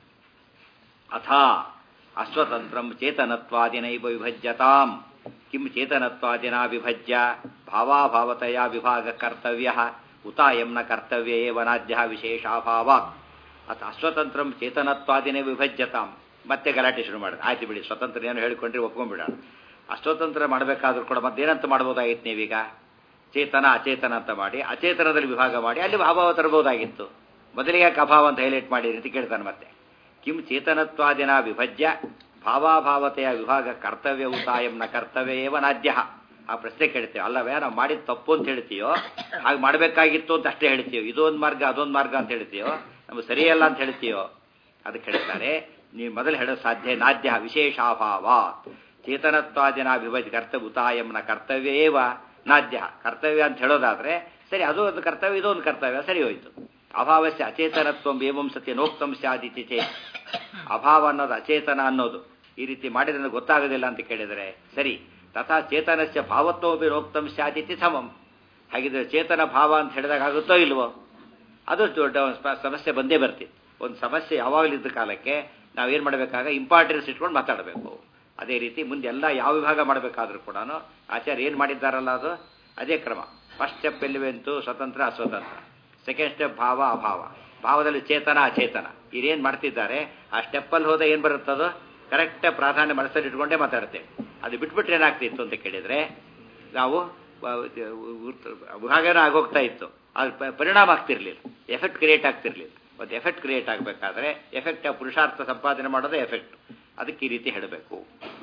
ಅಥ ಅಸ್ವತಂತ್ರಂ ಚೇತನತ್ವಾದಿನೈವ ವಿಭಜ್ಯತಾಂ ಕಿಂ ಚೇತನತ್ವಾದಿನ ವಿಭಜ್ಯ ಭಾವಾಭಾವತೆಯ ವಿಭಾಗ ಕರ್ತವ್ಯ ಉತಾಯಂ ನ ಕರ್ತವ್ಯ ಏವ ನಾದ್ಯ ವಿಶೇಷಾಭಾವ ಅಥ ಅಸ್ವತಂತ್ರಂ ಚೇತನತ್ವಾದಿನೇ ವಿಭಜ್ಯತಾಂ ಮತ್ತೆ ಗಲಾಟೆ ಶುರು ಮಾಡಿದೆ ಆಯ್ತು ಬಿಡಿ ಸ್ವತಂತ್ರ ಏನು ಹೇಳಿಕೊಂಡ್ರೆ ಒಪ್ಕೊಂಡ್ಬಿಡೋಣ ಅಸ್ವತಂತ್ರ ಮಾಡಬೇಕಾದ್ರೂ ಕೂಡ ಮತ್ತೇನಂತ ಮಾಡ್ಬೋದಾಗಿತ್ತು ನೀವೀಗ ಚೇತನ ಅಚೇತನ ಅಂತ ಮಾಡಿ ಅಚೇತನದಲ್ಲಿ ವಿಭಾಗ ಮಾಡಿ ಅಲ್ಲಿ ಅಭಾವ ತರಬಹುದಾಗಿತ್ತು ಮೊದಲಿಗೆ ಯಾಕೆ ಅಭಾವ ಅಂತ ಹೈಲೈಟ್ ಮಾಡಿ ಅಂತ ಕೇಳ್ತಾನೆ ಮತ್ತೆ ಕಿಂ ಚೇತನತ್ವಾದಿನ ವಿಭಜ್ಯ ಭಾವಾಭಾವತೆಯ ವಿಭಾಗ ಕರ್ತವ್ಯ ಉತಾಯಂ ನ ಕರ್ತವ್ಯ ಏವ ನಾದ್ಯ ಆ ಪ್ರಶ್ನೆ ಕೇಳ್ತೇವೆ ಅಲ್ಲವೇ ನಾವು ಮಾಡಿದ ತಪ್ಪು ಅಂತ ಹೇಳ್ತೀಯೋ ಹಾಗೆ ಮಾಡಬೇಕಾಗಿತ್ತು ಅಂತ ಅಷ್ಟೇ ಹೇಳ್ತೀಯೋ ಇದೊಂದು ಮಾರ್ಗ ಅದೊಂದು ಮಾರ್ಗ ಅಂತ ಹೇಳ್ತೀಯೋ ನಮ್ಗೆ ಸರಿಯಲ್ಲ ಅಂತ ಹೇಳ್ತೀಯೋ ಅದಕ್ಕೆ ಹೇಳ್ತಾರೆ ನೀವು ಮೊದಲು ಹೇಳೋ ಸಾಧ್ಯ ನಾದ್ಯ ವಿಶೇಷಾಭಾವ ಚೇತನತ್ವಾದಿನಾಭಿಭಜ ಕರ್ತವ್ಯ ಉತಾಯಂನ ಕರ್ತವ್ಯೇವ ನಾದ್ಯ ಕರ್ತವ್ಯ ಅಂತ ಹೇಳೋದಾದ್ರೆ ಸರಿ ಅದು ಒಂದು ಕರ್ತವ್ಯ ಇದು ಒಂದು ಕರ್ತವ್ಯ ಸರಿ ಹೋಯ್ತು ಅಭಾವಸ್ಯ ಅಚೇತನತ್ವ ಏವಂ ಸತ್ಯ ನೋಕ್ತಂ ಸ್ಯಾದಿತಿ ಚೇ ಅಭಾವ ಅನ್ನೋದು ಅಚೇತನ ಅನ್ನೋದು ಈ ರೀತಿ ಮಾಡಿದ್ರೆ ಗೊತ್ತಾಗೋದಿಲ್ಲ ಅಂತ ಕೇಳಿದರೆ ಸರಿ ತಥಾ ಚೇತನಸ್ಯ ಭಾವತ್ವಪಿ ನೋಕ್ತಂ ಸ್ಯಾದಿತಿ ಸಮಂ ಹಾಗಿದ್ರೆ ಚೇತನ ಭಾವ ಅಂತ ಹೇಳಿದಾಗ ಆಗುತ್ತೋ ಇಲ್ವೋ ಅದು ದೊಡ್ಡ ಸ್ಪ- ಸಮಸ್ಯೆ ಬಂದೇ ಬರ್ತಿತ್ತು ಒಂದು ಸಮಸ್ಯೆ ಯಾವಾಗಲಿದ್ದ ಕಾಲಕ್ಕೆ ನಾವೇನು ಮಾಡಬೇಕಾಗ ಇಂಪಾರ್ಟೆನ್ಸ್ ಇಟ್ಕೊಂಡು ಮಾತಾಡಬೇಕು ಅದೇ ರೀತಿ ಮುಂದೆ ಎಲ್ಲ ಯಾವ ವಿಭಾಗ ಮಾಡಬೇಕಾದ್ರೂ ಕೂಡ ಆಚಾರ್ಯ ಏನು ಮಾಡಿದ್ದಾರಲ್ಲ ಅದು ಅದೇ ಕ್ರಮ ಫಸ್ಟ್ ಸ್ಟೆಪ್ ಎಲ್ಲಿವೆಂತು ಸ್ವತಂತ್ರ ಅಸ್ವತಂತ್ರ ಸೆಕೆಂಡ್ ಸ್ಟೆಪ್ ಭಾವ ಅಭಾವ ಭಾವದಲ್ಲಿ ಚೇತನ ಅಚೇತನ ಇದೇನು ಮಾಡ್ತಿದ್ದಾರೆ ಆ ಸ್ಟೆಪ್ಪಲ್ಲಿ ಹೋದ ಏನು ಬರುತ್ತದೋ ಕರೆಕ್ಟ್ ಪ್ರಾಧಾನ್ಯ ಮನಸ್ಸಲ್ಲಿ ಇಟ್ಕೊಂಡೇ ಮಾತಾಡ್ತೇವೆ ಅದು ಬಿಟ್ಬಿಟ್ರೆ ಏನಾಗ್ತಿತ್ತು ಅಂತ ಕೇಳಿದರೆ ನಾವು ವಿಭಾಗನ ಆಗೋಗ್ತಾ ಇತ್ತು ಅದು ಪ- ಪರಿಣಾಮ ಆಗ್ತಿರ್ಲಿಲ್ಲ ಎಫೆಕ್ಟ್ ಕ್ರಿಯೇಟ್ ಆಗ್ತಿರ್ಲಿಲ್ಲ ಒಂದು ಎಫೆಕ್ಟ್ ಕ್ರಿಯೇಟ್ ಆಗಬೇಕಾದ್ರೆ ಎಫೆಕ್ಟ್ ಪುರುಷಾರ್ಥ ಸಂಪಾದನೆ ಮಾಡೋದೇ ಎಫೆಕ್ಟ್ ಅದಕ್ಕೆ ಈ ರೀತಿ ಹೇಳಬೇಕು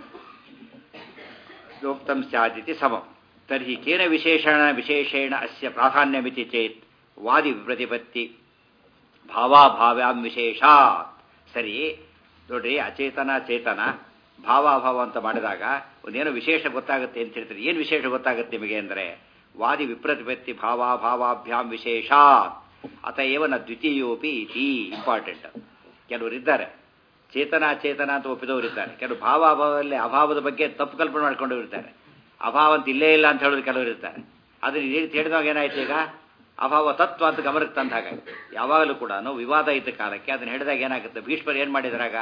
ಯೋಕ್ತಂ ಸ್ಯಾದಿತಿ ಸಮಂ ತರ್ಹಿ ಕೇನ ವಿಶೇಷಣ ವಿಶೇಷೇಣ ಅಸ್ಯ ಪ್ರಾಧಾನ್ಯಮಿತಿ ಚೇತ್ ವಾದಿ ಪ್ರತಿಪತ್ತಿ ಭಾವಾಭಾವ್ಯಾಂ ವಿಶೇಷ ಸರಿ ನೋಡ್ರಿ ಅಚೇತನ ಚೇತನ ಭಾವಾಭಾವ ಅಂತ ಮಾಡಿದಾಗ ಒಂದೇನೋ ವಿಶೇಷ ಗೊತ್ತಾಗುತ್ತೆ ಅಂತ ಹೇಳ್ತಾರೆ ಏನು ವಿಶೇಷ ಗೊತ್ತಾಗುತ್ತೆ ನಿಮಗೆ ಅಂದರೆ ವಾದಿ ವಿಪ್ರತಿಪತ್ತಿ ಭಾವಾಭಾವಾಭ್ಯಾಂ ವಿಶೇಷ ಅತ ಏವನ ದ್ವಿತೀಯೋಪಿ ಇತಿ ಇಂಪಾರ್ಟೆಂಟ್ ಕೆಲವರು ಇದ್ದಾರೆ ಚೇತನ ಚೇತನ ಅಂತ ಒಪ್ಪಿದವರು ಇದ್ದಾರೆ ಕೆಲವು ಭಾವಾಭಾವದಲ್ಲಿ ಅಭಾವದ ಬಗ್ಗೆ ತಪ್ಪು ಕಲ್ಪನೆ ಮಾಡ್ಕೊಂಡು ಇರ್ತಾರೆ ಅಭಾವ ಅಂತ ಇಲ್ಲೇ ಇಲ್ಲ ಅಂತ ಹೇಳೋರು ಕೆಲವರು ಇರ್ತಾರೆ ಅದನ್ನ ಈ ರೀತಿ ಹೇಳಿದಾಗ ಏನಾಯ್ತು ಈಗ ಅಭಾವ ತತ್ವ ಅಂತ ಗಮನಕ್ಕೆ ತಂದ ಹಾಗಾಗುತ್ತೆ ಯಾವಾಗಲೂ ಕೂಡ ವಿವಾದ ಇದ್ದ ಕಾಲಕ್ಕೆ ಅದನ್ನ ಹೇಳಿದಾಗ ಏನಾಗುತ್ತೆ ಭೀಷ್ಮರು ಏನು ಮಾಡಿದ್ರಾಗ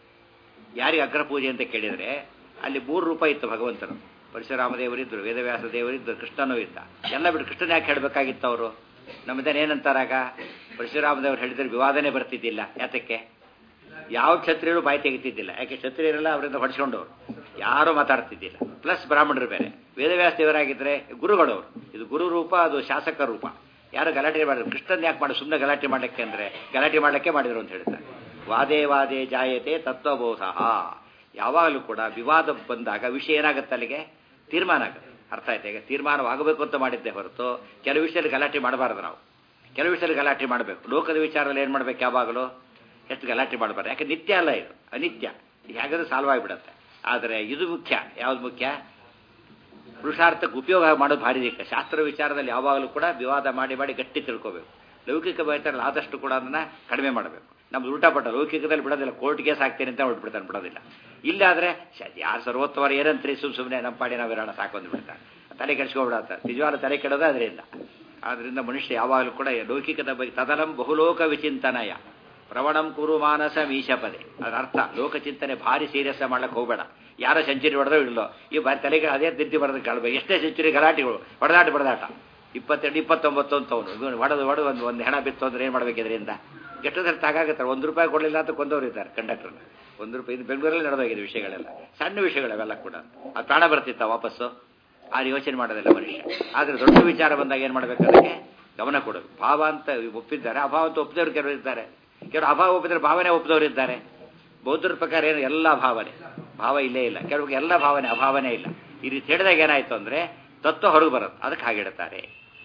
ಯಾರಿಗೆ ಅಗ್ರ ಪೂಜೆ ಅಂತ ಕೇಳಿದರೆ ಅಲ್ಲಿ ಮೂರು ರೂಪ ಇತ್ತು ಭಗವಂತನು ಪರಶುರಾಮ ದೇವರಿದ್ದರು ವೇದವ್ಯಾಸ ದೇವರಿದ್ದರು ಕೃಷ್ಣನೂ ಇದ್ದ ಎಲ್ಲ ಬಿಟ್ಟು ಕೃಷ್ಣನ ಯಾಕೆ ಹೇಳಬೇಕಾಗಿತ್ತು ಅವರು ನಮ್ಮಿಂದ ಏನಂತಾರಾಗ ಪರಶುರಾಮ ದೇವರು ಹೇಳಿದ್ರೆ ವಿವಾದನೆ ಬರ್ತಿದ್ದಿಲ್ಲ ಯಾತಕ್ಕೆ ಯಾವ ಕ್ಷತ್ರಿಯರು ಬಾಯಿ ತೆಗಿತಿದ್ದಿಲ್ಲ ಯಾಕೆ ಕ್ಷತ್ರಿಯರೆಲ್ಲ ಅವರಿಂದ ಹೊಡಿಸ್ಕೊಂಡವ್ರು ಯಾರೂ ಮಾತಾಡ್ತಿದ್ದಿಲ್ಲ ಪ್ಲಸ್ ಬ್ರಾಹ್ಮಣರು ಬೇರೆ ವೇದವ್ಯಾಸ ದೇವರಾಗಿದ್ದರೆ ಗುರುಗಳವರು ಇದು ಗುರು ರೂಪ ಅದು ಶಾಸಕ ರೂಪ ಯಾರು ಗಲಾಟೆ ಮಾಡಿದ್ರು ಕೃಷ್ಣನ್ ಯಾಕೆ ಮಾಡಿ ಸುಮ್ಮನೆ ಗಲಾಟೆ ಮಾಡಲಿಕ್ಕೆ ಅಂದರೆ ಗಲಾಟೆ ಮಾಡಲಿಕ್ಕೆ ಮಾಡಿದ್ರು ಅಂತ ಹೇಳ್ತಾರೆ ವಾದೇ ವಾದೇ ಜಾಯತೆ ತತ್ವಬೋಧ ಯಾವಾಗಲೂ ಕೂಡ ವಿವಾದ ಬಂದಾಗ ವಿಷಯ ಏನಾಗುತ್ತೆ ಅಲ್ಲಿಗೆ ತೀರ್ಮಾನ ಆಗುತ್ತೆ ಅರ್ಥ ಆಯ್ತಾ ಈಗ ತೀರ್ಮಾನವಾಗಬೇಕು ಅಂತ ಮಾಡಿದ್ದೆ ಹೊರತು ಕೆಲವು ವಿಷಯದಲ್ಲಿ ಗಲಾಟೆ ಮಾಡಬಾರ್ದು ನಾವು ಕೆಲವು ವಿಷಯದಲ್ಲಿ ಗಲಾಟೆ ಮಾಡಬೇಕು ಲೋಕದ ವಿಚಾರದಲ್ಲಿ ಏನು ಮಾಡಬೇಕು ಯಾವಾಗಲೂ ಎಷ್ಟು ಗಲಾಟೆ ಮಾಡಬಾರ್ದು ಯಾಕೆ ನಿತ್ಯ ಅಲ್ಲ ಇದು ಅನಿತ್ಯ ಹೇಗಾದ್ರೂ ಸಾಲ್ವ್ ಆಗಿಬಿಡತ್ತೆ ಆದರೆ ಇದು ಮುಖ್ಯ ಯಾವ್ದು ಮುಖ್ಯ ಪುರುಷಾರ್ಥಕ್ಕೆ ಉಪಯೋಗ ಮಾಡೋದು ಭಾರಿ ದಿಕ್ಕ ಶಾಸ್ತ್ರ ವಿಚಾರದಲ್ಲಿ ಯಾವಾಗಲೂ ಕೂಡ ವಿವಾದ ಮಾಡಿ ಮಾಡಿ ಗಟ್ಟಿ ತಿಳ್ಕೋಬೇಕು ಲೌಕಿಕ ಬಯತರಲ್ಲಿ ಆದಷ್ಟು ಕೂಡ ಅದನ್ನ ಕಡಿಮೆ ಮಾಡಬೇಕು ನಮ್ದು ಉಲ್ಟಾ ಪಟ್ಟ ಲೌಕಿಕದಲ್ಲಿ ಬಿಡೋದಿಲ್ಲ ಕೋರ್ಟ್ ಕೇಸ್ ಹಾಕ್ತೇನೆ ಅಂತ ಹೊಟ್ಬಿಡ್ತಾನೆ ಬಿಡೋದಿಲ್ಲ ಇಲ್ಲಾದ್ರೆ ಯಾರು ಸರ್ವೋತ್ತಮರು ಏನಂತ್ರಿ ಸುಮ್ ಸುಮ್ಮನೆ ನಮ್ಮ ಪಾಡಿ ನಾವಿರೋಣ ಸಾಕೊಂದು ಬಿಡ್ತಾನೆ ತಲೆ ಕೆಡಿಸ್ಕೊಬಿಡತ್ತ ನಿಜವಾದ ತಲೆ ಕೆಡೋದು ಅದರಿಂದ ಆದ್ರಿಂದ ಮನುಷ್ಯ ಯಾವಾಗಲೂ ಕೂಡ ಲೌಕಿಕದ ಬಗ್ಗೆ ತದಲಂ ಬಹುಲೋಕ ವಿಚಿಂತನಯ ಪ್ರವಣಂ ಕುರು ಮಾನಸ ಮೀಶಪದೆ ಅದರ ಅರ್ಥ ಲೋಕಚಿಂತನೆ ಭಾರಿ ಸೀರಿಯಸ್ ಮಾಡ್ಲಿಕ್ಕೆ ಹೋಗಬೇಡ ಯಾರೋ ಸೆಂಚುರಿ ಹೊಡೆದೋ ಇಡಲೋ ಈ ಬಾರಿ ತಲೆಗೆ ಅದೇ ದಿದ್ದಿ ಬರೋದು ಕಾಳ್ಬೇಕು ಎಷ್ಟೇ ಸೆಂಚುರಿ ಗಲಾಟೆಗಳು ಹೊಡೆದಾಟ ಬಡದಾಟ ಇಪ್ಪತ್ತೆರಡು ಇಪ್ಪತ್ತೊಂಬತ್ತು ಅಂತ ಅವನು ಹೊಡೆದು ಹೊಡೆದು ಒಂದು ಒಂದು ಹೆಣ ಬಿತ್ತು ಅಂದ್ರೆ ಏನು ಮಾಡ್ಬೇಕು ಇದರಿಂದ ಎಷ್ಟೊಂದ್ರೆ ತಾಗಾಗತ್ತಾರೆ ಒಂದು ರೂಪಾಯಿ ಕೊಡಲಿಲ್ಲ ಅಂತ ಕೊಂದವರು ಇದ್ದಾರೆ ಕಂಡಕ್ಟರ್ ಒಂದು ರೂಪಾಯಿ ಇದು ಬೆಂಗಳೂರಲ್ಲಿ ನಡೆದೋಗಿದೆ ವಿಷಯಗಳೆಲ್ಲ ಸಣ್ಣ ವಿಷಯಗಳವೆಲ್ಲ ಕೂಡ ಆ ಪ್ರಾಣ ಬರ್ತಿತ್ತ ವಾಪಸ್ಸು ಆ ಯೋಚನೆ ಮಾಡೋದಿಲ್ಲ ಮನುಷ್ಯ ಆದರೆ ದೊಡ್ಡ ವಿಚಾರ ಬಂದಾಗ ಏನು ಮಾಡ್ಬೇಕು ಅದಕ್ಕೆ ಗಮನ ಕೊಡೋದು ಭಾವ ಅಂತ ಒಪ್ಪಿದ್ದಾರೆ ಅಭಾವ ಅಂತ ಒಪ್ಪಿದವರು ಕೆಲವರು ಇದ್ದಾರೆ ಕೆಲವರು ಅಭಾವ ಒಪ್ಪಿದ್ರೆ ಭಾವನೆ ಒಪ್ಪಿದವರು ಇದ್ದಾರೆ ಬೌದ್ಧರ ಪ್ರಕಾರ ಏನು ಎಲ್ಲ ಭಾವನೆ ಭಾವ ಇಲ್ಲೇ ಇಲ್ಲ ಕೆಲವ್ರಿಗೆ ಎಲ್ಲ ಭಾವನೆ ಅಭಾವನೆ ಇಲ್ಲ ಈ ರೀತಿ ಹೇಳಿದಾಗ ಏನಾಯ್ತು ಅಂದ್ರೆ ತತ್ವ ಹೊರಗೆ ಬರುತ್ತೆ ಅದಕ್ಕೆ ಹಾಗಿಡ್ತಾರೆ